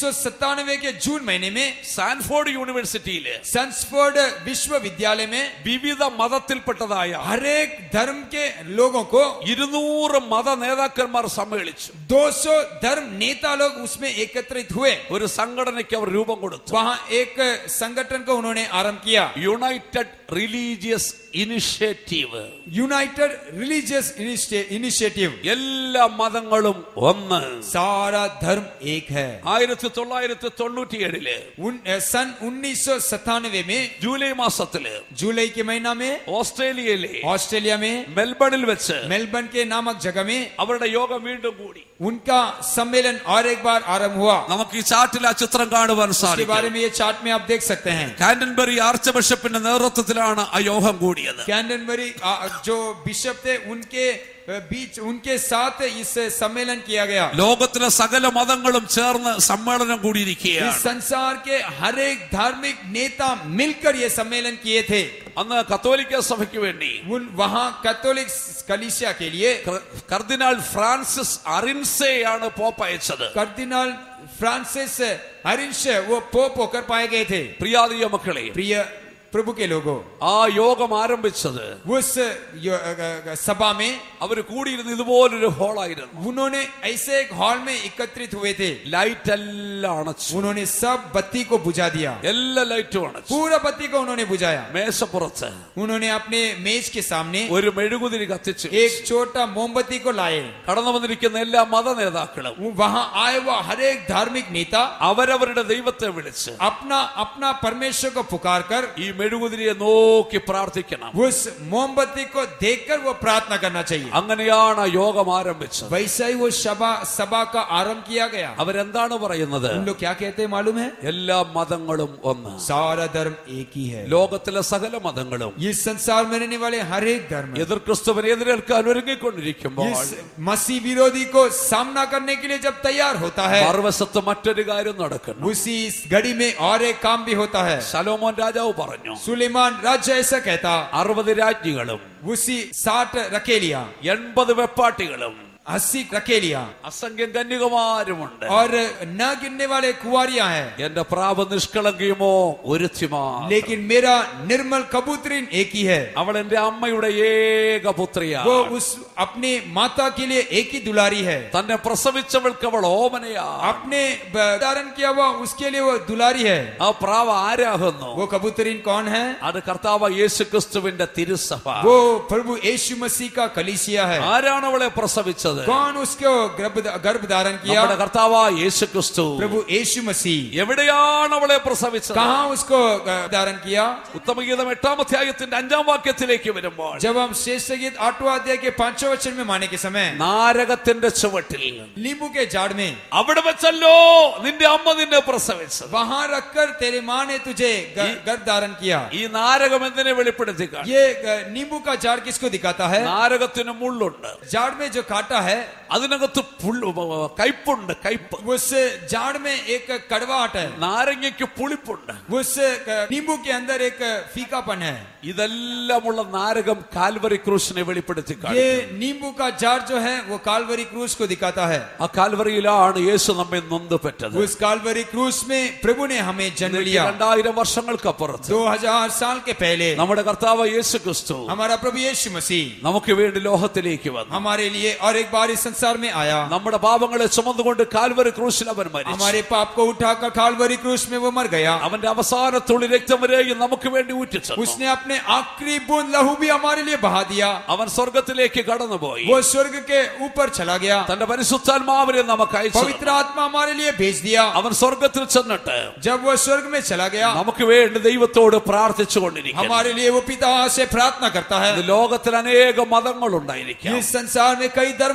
के जून महीने में
സാൻഫോർഡ് യൂണിവേഴ്സിറ്റിയില്
संसफोर्ड विश्वविद्यालय में
വിവിധ മതത്തിൽപ്പെട്ടതായ
हर एक धर्म के लोगों को
ഇരുന്നൂറ് മത നേതാക്കന്മാർ സമ്മേളിച്ചു
200 धर्म नेता लोग उसमें एकत्रित हुए
ഒരു സംഘടനയ്ക്ക് അവർ രൂപം കൊടുത്തു
वहां एक संगठन को उन्होंने आरंभ किया
united religious initiative
united religious initiative
എല്ലാ മതങ്ങളും ഒന്ന്
सारा धर्म एक है
ആയിരത്തി തൊള്ളായിരത്തി തൊണ്ണൂറ്റിയേഴില്
उन, सन उन्नीस में
ജൂലൈ മാസത്തില്
जुलाई के महीना में
ഓസ്ട്രേലിയയിലെ
ऑस्ट्रेलिया में
മെൽബണിൽ വെച്ച്
मेलबर्न के नामक जगह में
അവരുടെ യോഗം വീണ്ടും കൂടി
उनका सम्मेलन और एक बार आरंभ हुआ
നമുക്ക് ഈ ചാർട്ടിൽ ആ ചിത്രം കാണുവാൻ
इसके
സാധിക്കും
बारे में ये चार्ट में आप देख सकते हैं
കാൻഡൻബറി ആർച്ച് ബിഷപ്പിന്റെ നേതൃത്വത്തിലാണ് ആ യോഗം കൂടിയത്
कैंडनबरी आ, जो बिशप थे उनके अ, बीच उनके साथ इस सम्मेलन किया गया
ലോകത്തിലെ സകല മതങ്ങളും ചേർന്ന് സമ്മേളനം
इस
കൂടിയിരിക്കുകയാണ്
संसार के हर एक धार्मिक नेता मिलकर ये सम्मेलन किए थे
അന്ന് കത്തോലിക്ക സഭയ്ക്ക് വേണ്ടി
उन वहां कैथोलिक कलिसिया के लिए
ക- കർദിനാൾ ഫ്രാൻസിസ് അറിൻസെയാണ് പോപ്പ് അയച്ചത്
कर्दिनाल फ्रांसिस हरिश वो पोप होकर पाए गए थे
പ്രിയാദിയ मക്കളെ
प्रिय प्रभु के लोगों
ആ യോഗം ആരംഭിച്ചത്
उस यो- अ, अ, सभा में
അവർ കൂടിയിരുന്ന ഇതുപോലൊരു ഹോളായിരുന്നു
उन्होंने ऐसे एक हॉल में एकत्रित हुए थे
ലൈറ്റ് എല്ലാം അണച്ചു
उन्होंने सब बत्ती को बुझा दिया
എല്ലാ ലൈറ്റും അണച്ചു
पूरा बत्ती को उन्होंने बुझाया
മേശപ്പുറത്ത്
उन्होंने अपने मेज के सामने
ഒരു മെഴുകുതിരി കത്തിച്ചു
एक छोटा मोमबत्ती को लाए
കടന്നു വന്നിരിക്കുന്ന എല്ലാ മത നേതാക്കളും
वो वहां आए हुआ हर एक धार्मिक नेता
അവരവരുടെ ദൈവത്തെ വിളിച്ച്
अपना अपना परमेश्वर को पुकार कर
ഈ മെഴുകുതിരിയെ നോക്കി പ്രാർത്ഥിക്കണം
उस मोमबत्ती को देखकर वो प्रार्थना करना चाहिए
അങ്ങനെയാണ് ആ യോഗം ആരംഭിച്ചത്
वैसा ही वो सभा सभा का आरंभ किया गया
അവരെന്താണ് പറയുന്നത്
उन लोग क्या कहते हैं मालूम है
എല്ലാ മതങ്ങളും ഒന്ന്
सारा धर्म एक ही है
ലോകത്തിലെ സകല മതങ്ങളും
इस संसार में रहने वाले हर एक धर्म
എതിർ ക്രിസ്തുവിനെ എതിരേൽക്കാൻ ഒരുങ്ങിക്കൊണ്ടിരിക്കുമ്പോൾ
इस मसीह विरोधी को सामना करने के लिए जब तैयार होता है
മറുവശത്ത് മറ്റൊരു കാര്യം നടക്കുന്നു
उसी इस घड़ी में और एक काम भी होता है
ശലോമോൻ രാജാവ് പറഞ്ഞു
सुलेमान राज्य ऐसा कहता
അറുപത് രാജ്ഞികളും
उसी साठ रखेलिया
എൺപത് വെപ്പാട്ടികളും
अस्सी रखेलिया
അസംഖ്യം കന്യകുമാരുമുണ്ട്
और न गिनने वाले कुआरियां हैं
എന്റെ പ്രാപ നിഷ്കളങ്കിയുമോ ഒരുത്തിമാ
लेकिन मेरा निर्मल कबूतरीन एक ही है
അവൾ എന്റെ അമ്മയുടെ ഏക പുത്രിയാ
वो उस अपनी माता के लिए एक ही दुलारी है
തന്നെ പ്രസവിച്ചവൾക്ക് അവൾ ഓമനയാ
अपने ब- धारण किया हुआ उसके लिए वो दुलारी है
ആ പ്രാവ ആരാകുന്നു
वो कबूतरीन कौन है
അത് കർത്താവ് യേശു ക്രിസ്തുവിന്റെ തിരുസഭ
वो प्रभु यीशु मसीह का कलीसिया है
ആരാണ് അവളെ പ്രസവിച്ചത്
कौन उसको गर्भ गर्भ धारण किया
നമ്മുടെ കർത്താവ് യേശു ക്രിസ്തു
प्रभु यीशु मसीह
എവിടെയാണ് അവളെ പ്രസവിച്ചത്
कहाँ उसको गर्भ धारण किया
ഉത്തമഗീതം എട്ടാം അധ്യായത്തിന്റെ അഞ്ചാം വാക്യത്തിലേക്ക് വരുമ്പോൾ
जब हम श्रेष्ठ गीत आठवां अध्याय के पांचवें वचन में माने के समय
നാരകത്തിന്റെ ചുവട്ടിൽ
नींबू के झाड़ में
അവിടെ വെച്ചല്ലോ നിന്റെ അമ്മ നിന്നെ പ്രസവിച്ചത്
वहां रखकर तेरे माँ ने तुझे ग- गर्भ धारण किया
ഈ നാരകം എന്തിനെ വെളിപ്പെടുത്തി കാണും?
ये ग- नींबू का झाड़ किसको दिखाता है
നാരകത്തിന് മുള്ളുണ്ട്
झाड़ में जो काटा है
അതിനകത്ത് പുള്ളു കയ്പുണ്ട് കയ്പ്
उस झाड़ में एक कड़वाहट है
നാരങ്ങയ്ക്ക് പുളിപ്പുണ്ട്
उस क- नींबू के अंदर एक फीकापन है
ഇതെല്ലാമുള്ള നാരകം കാൽവറി ക്രൂശിനെ വെളിപ്പെടുത്തി കാണും.
ये नींबू का झाड़ जो है वो कालवरी क्रूस को दिखाता है
ആ കാൽവറിയിലാണ് യേശു നമ്മെ നൊന്ത് പെറ്റത്
उस कालवरी क्रूस में प्रभु ने हमें जन्म लिया
രണ്ടായിരം വർഷങ്ങൾക്കപ്പുറത്ത്
दो हजार साल के पहले
നമ്മുടെ കർത്താവ് യേശു ക്രിസ്തു
हमारा प्रभु यीशु मसीह
നമുക്ക് വേണ്ടി ലോകത്തിലേക്ക് വന്നു
हमारे लिए और एक बार इस संसार में आया
നമ്മുടെ പാപങ്ങളെ ചുമന്നുകൊണ്ട് കാൽവറി ക്രൂശിൽ അവൻ മരിച്ചു
हमारे पाप को उठाकर कालवरी क्रूस में वो मर गया
അവന്റെ അവസാന തുള്ളി രക്തം വരെയും നമുക്ക് വേണ്ടി ഊറ്റിച്ചു
उसने अपने आखिरी बूंद लहू भी हमारे लिए बहा दिया
അവൻ സ്വർഗത്തിലേക്ക് കടന്നുപോയി
वो स्वर्ग के ऊपर चला गया
തന്റെ പരിശുദ്ധാത്മാവിനെ നമുക്ക് അയച്ചു
पवित्र आत्मा हमारे लिए भेज दिया
അവൻ സ്വർഗത്തിൽ ചെന്നിട്ട്
जब वो स्वर्ग में चला गया
നമുക്ക് വേണ്ടി ദൈവത്തോട് പ്രാർത്ഥിച്ചു കൊണ്ടിരിക്കും
हमारे लिए वो पिता से प्रार्थना करता है
ലോകത്തിൽ अनेक മതങ്ങൾ ഉണ്ടായിരിക്കാം
इस संसार में कई धर्म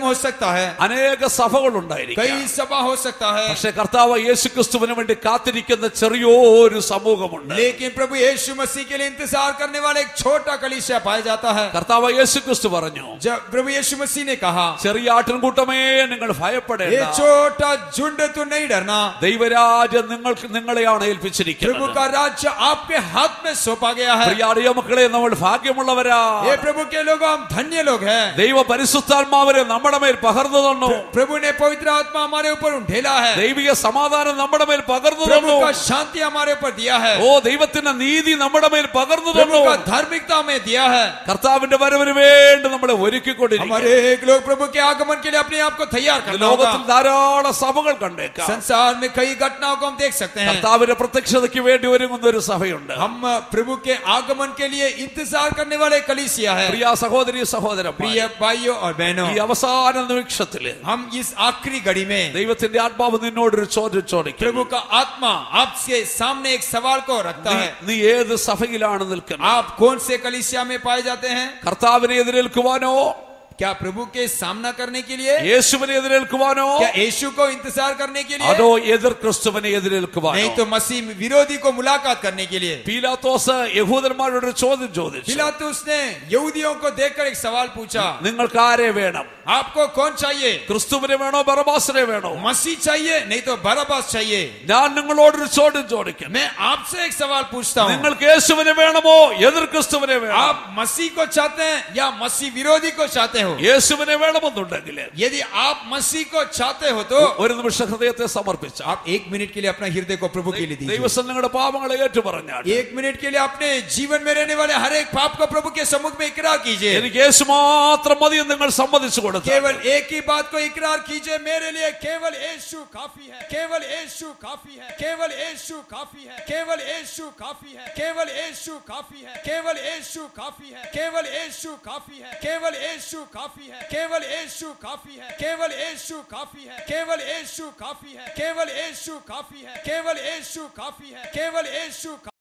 हो सकता है
അനേക സഭകളുണ്ടായിരിക്കും
कई सभा हो सकता है
പക്ഷെ കർത്താവ് യേശു ക്രിസ്തുവിന് വേണ്ടി കാത്തിരിക്കുന്ന ചെറിയൊരു സമൂഹമുണ്ട്
लेकिन प्रभु यीशु मसीह के लिए इंतजार करने वाला एक छोटा कलीसिया पाया जाता है
കർത്താവ് യേശു ക്രിസ്തു പറഞ്ഞു
जब प्रभु यीशु मसीह ने कहा
ചെറിയ ആട്ടിൻകൂട്ടമേ നിങ്ങൾ
ये
ഭയപ്പെടേണ്ട
छोटा झुंड तो नहीं डरना
ദൈവരാജ്യം നിങ്ങൾക്ക് നിങ്ങളെയാണ്
प्रभु
ഏൽപ്പിച്ചിരിക്കുന്നത്
का राज्य आपके हाथ में सौंपा गया है
പ്രിയ അടിയ മക്കളെ നമ്മൾ ഭാഗ്യമുള്ളവരാ
ये प्रभु के लोग हम धन्य लोग हैं
ദൈവ പരിശുദ്ധാത്മാവരെ നമ്മുടെ മേൽ പകർന്നു തന്നു
प्रभु ने पवित्र आत्मा हमारे ऊपर ढेला है
ദൈവിക സമാധാനം നമ്മുടെ മേൽ പകർന്നു
प्रभु
തന്നു
का शांति हमारे ऊपर दिया है
ഓ ദൈവത്തിന്റെ നീതി നമ്മുടെ മേൽ പകർന്നു
प्रभु
തന്നു
का धार्मिकता में दिया है
കർത്താവിന്റെ വരവിന് വേണ്ടി നമ്മളെ ഒരുക്കിക്കൊണ്ടിരിക്കും
हमारे एक लोग प्रभु के आगमन के लिए अपने आप को तैयार करना
ലോകത്തിൽ
होगा
ധാരാളം സഭകൾ കണ്ടേക്കാം
संसार में कई घटनाओं को हम देख सकते हैं
കർത്താവിന്റെ പ്രത്യക്ഷതയ്ക്ക് വേണ്ടി ഒരുങ്ങുന്ന ഒരു സഭയുണ്ട്
हम प्रभु के आगमन के लिए इंतजार करने वाले कलीसिया है
പ്രിയ സഹോദരി സഹോദരൻ
प्रिय भाइयों और बहनों
ഈ അവസാന നിമിഷത്തില്
हम इस आखिरी घड़ी में
ദൈവത്തിന്റെ ആത്മാവ് നിന്നോടൊരു ചോദ്യം ചോദിക്കും
प्रभु का आत्मा आपके सामने एक सवाल को रखता है
നീ ഏത് സഭയിലാണ് നിൽക്കുന്നത്
आप कौन से कलीसिया में पाए जाते हैं
കർത്താവിനെ എതിരേൽക്കുവാനോ
क्या प्रभु के सामना करने के लिए
യേശുവിനെ എതിരേൽക്കുവാനോ
क्या यीशु को इंतजार करने के लिए
അതോ എതിർ ക്രിസ്തുവിനെ എതിരേൽക്കുവാനോ
नहीं तो मसीह विरोधी को मुलाकात करने के लिए
പീലാത്തോസ് യഹൂദന്മാരോട് ഒരു ചോദ്യം ചോദിച്ചു
पिलातुस ने यहूदियों को देखकर एक सवाल पूछा
നിങ്ങൾക്ക് ആരെ വേണം
आपको कौन चाहिए
ക്രിസ്തുവിനെ വേണോ ബറബാസിനെ വേണോ
मसीह चाहिए नहीं तो बराबास चाहिए
ഞാൻ നിങ്ങളോടൊരു ചോദ്യം ചോദിക്കുന്നു
मैं आपसे एक सवाल पूछता हूँ
നിങ്ങൾക്ക് യേശുവിനെ വേണമോ എതിർ ക്രിസ്തുവിനെ വേണോ
आप मसीह को चाहते हैं या मसीह विरोधी को चाहते हो
യേശുവിനെ വേണമെന്നുണ്ടെങ്കിൽ
यदि आप मसीह को चाहते हो तो
ഒരു നിമിഷം ഹൃദയത്തെ സമർപ്പിച്ച
आप एक मिनट के लिए अपना हृदय को प्रभु के लिए दीजिए
ദൈവസം നിങ്ങളുടെ പാപങ്ങളെ ഏറ്റുപറഞ്ഞാൽ
एक मिनट के लिए अपने जीवन में रहने वाले हर एक पाप को प्रभु के सम्मुख में इकरार कीजिए
എനിക്ക് യേശു മാത്രം മതി എന്ന് നിങ്ങൾ സമ്മതിച്ചു കൊടുത്തു
केवल एक ही बात को इकरार कीजिए मेरे लिए केवल यीशु काफी है केवल यीशु काफी है केवल यीशु काफी है केवल यीशु काफी है केवल यीशु काफी है केवल यीशु काफी है केवल यीशु काफी है केवल यीशु काफी है केवल यीशु काफी है केवल यीशु काफी है केवल यीशु काफी है केवल यीशु काफी है केवल यीशु काफी है केवल यीशु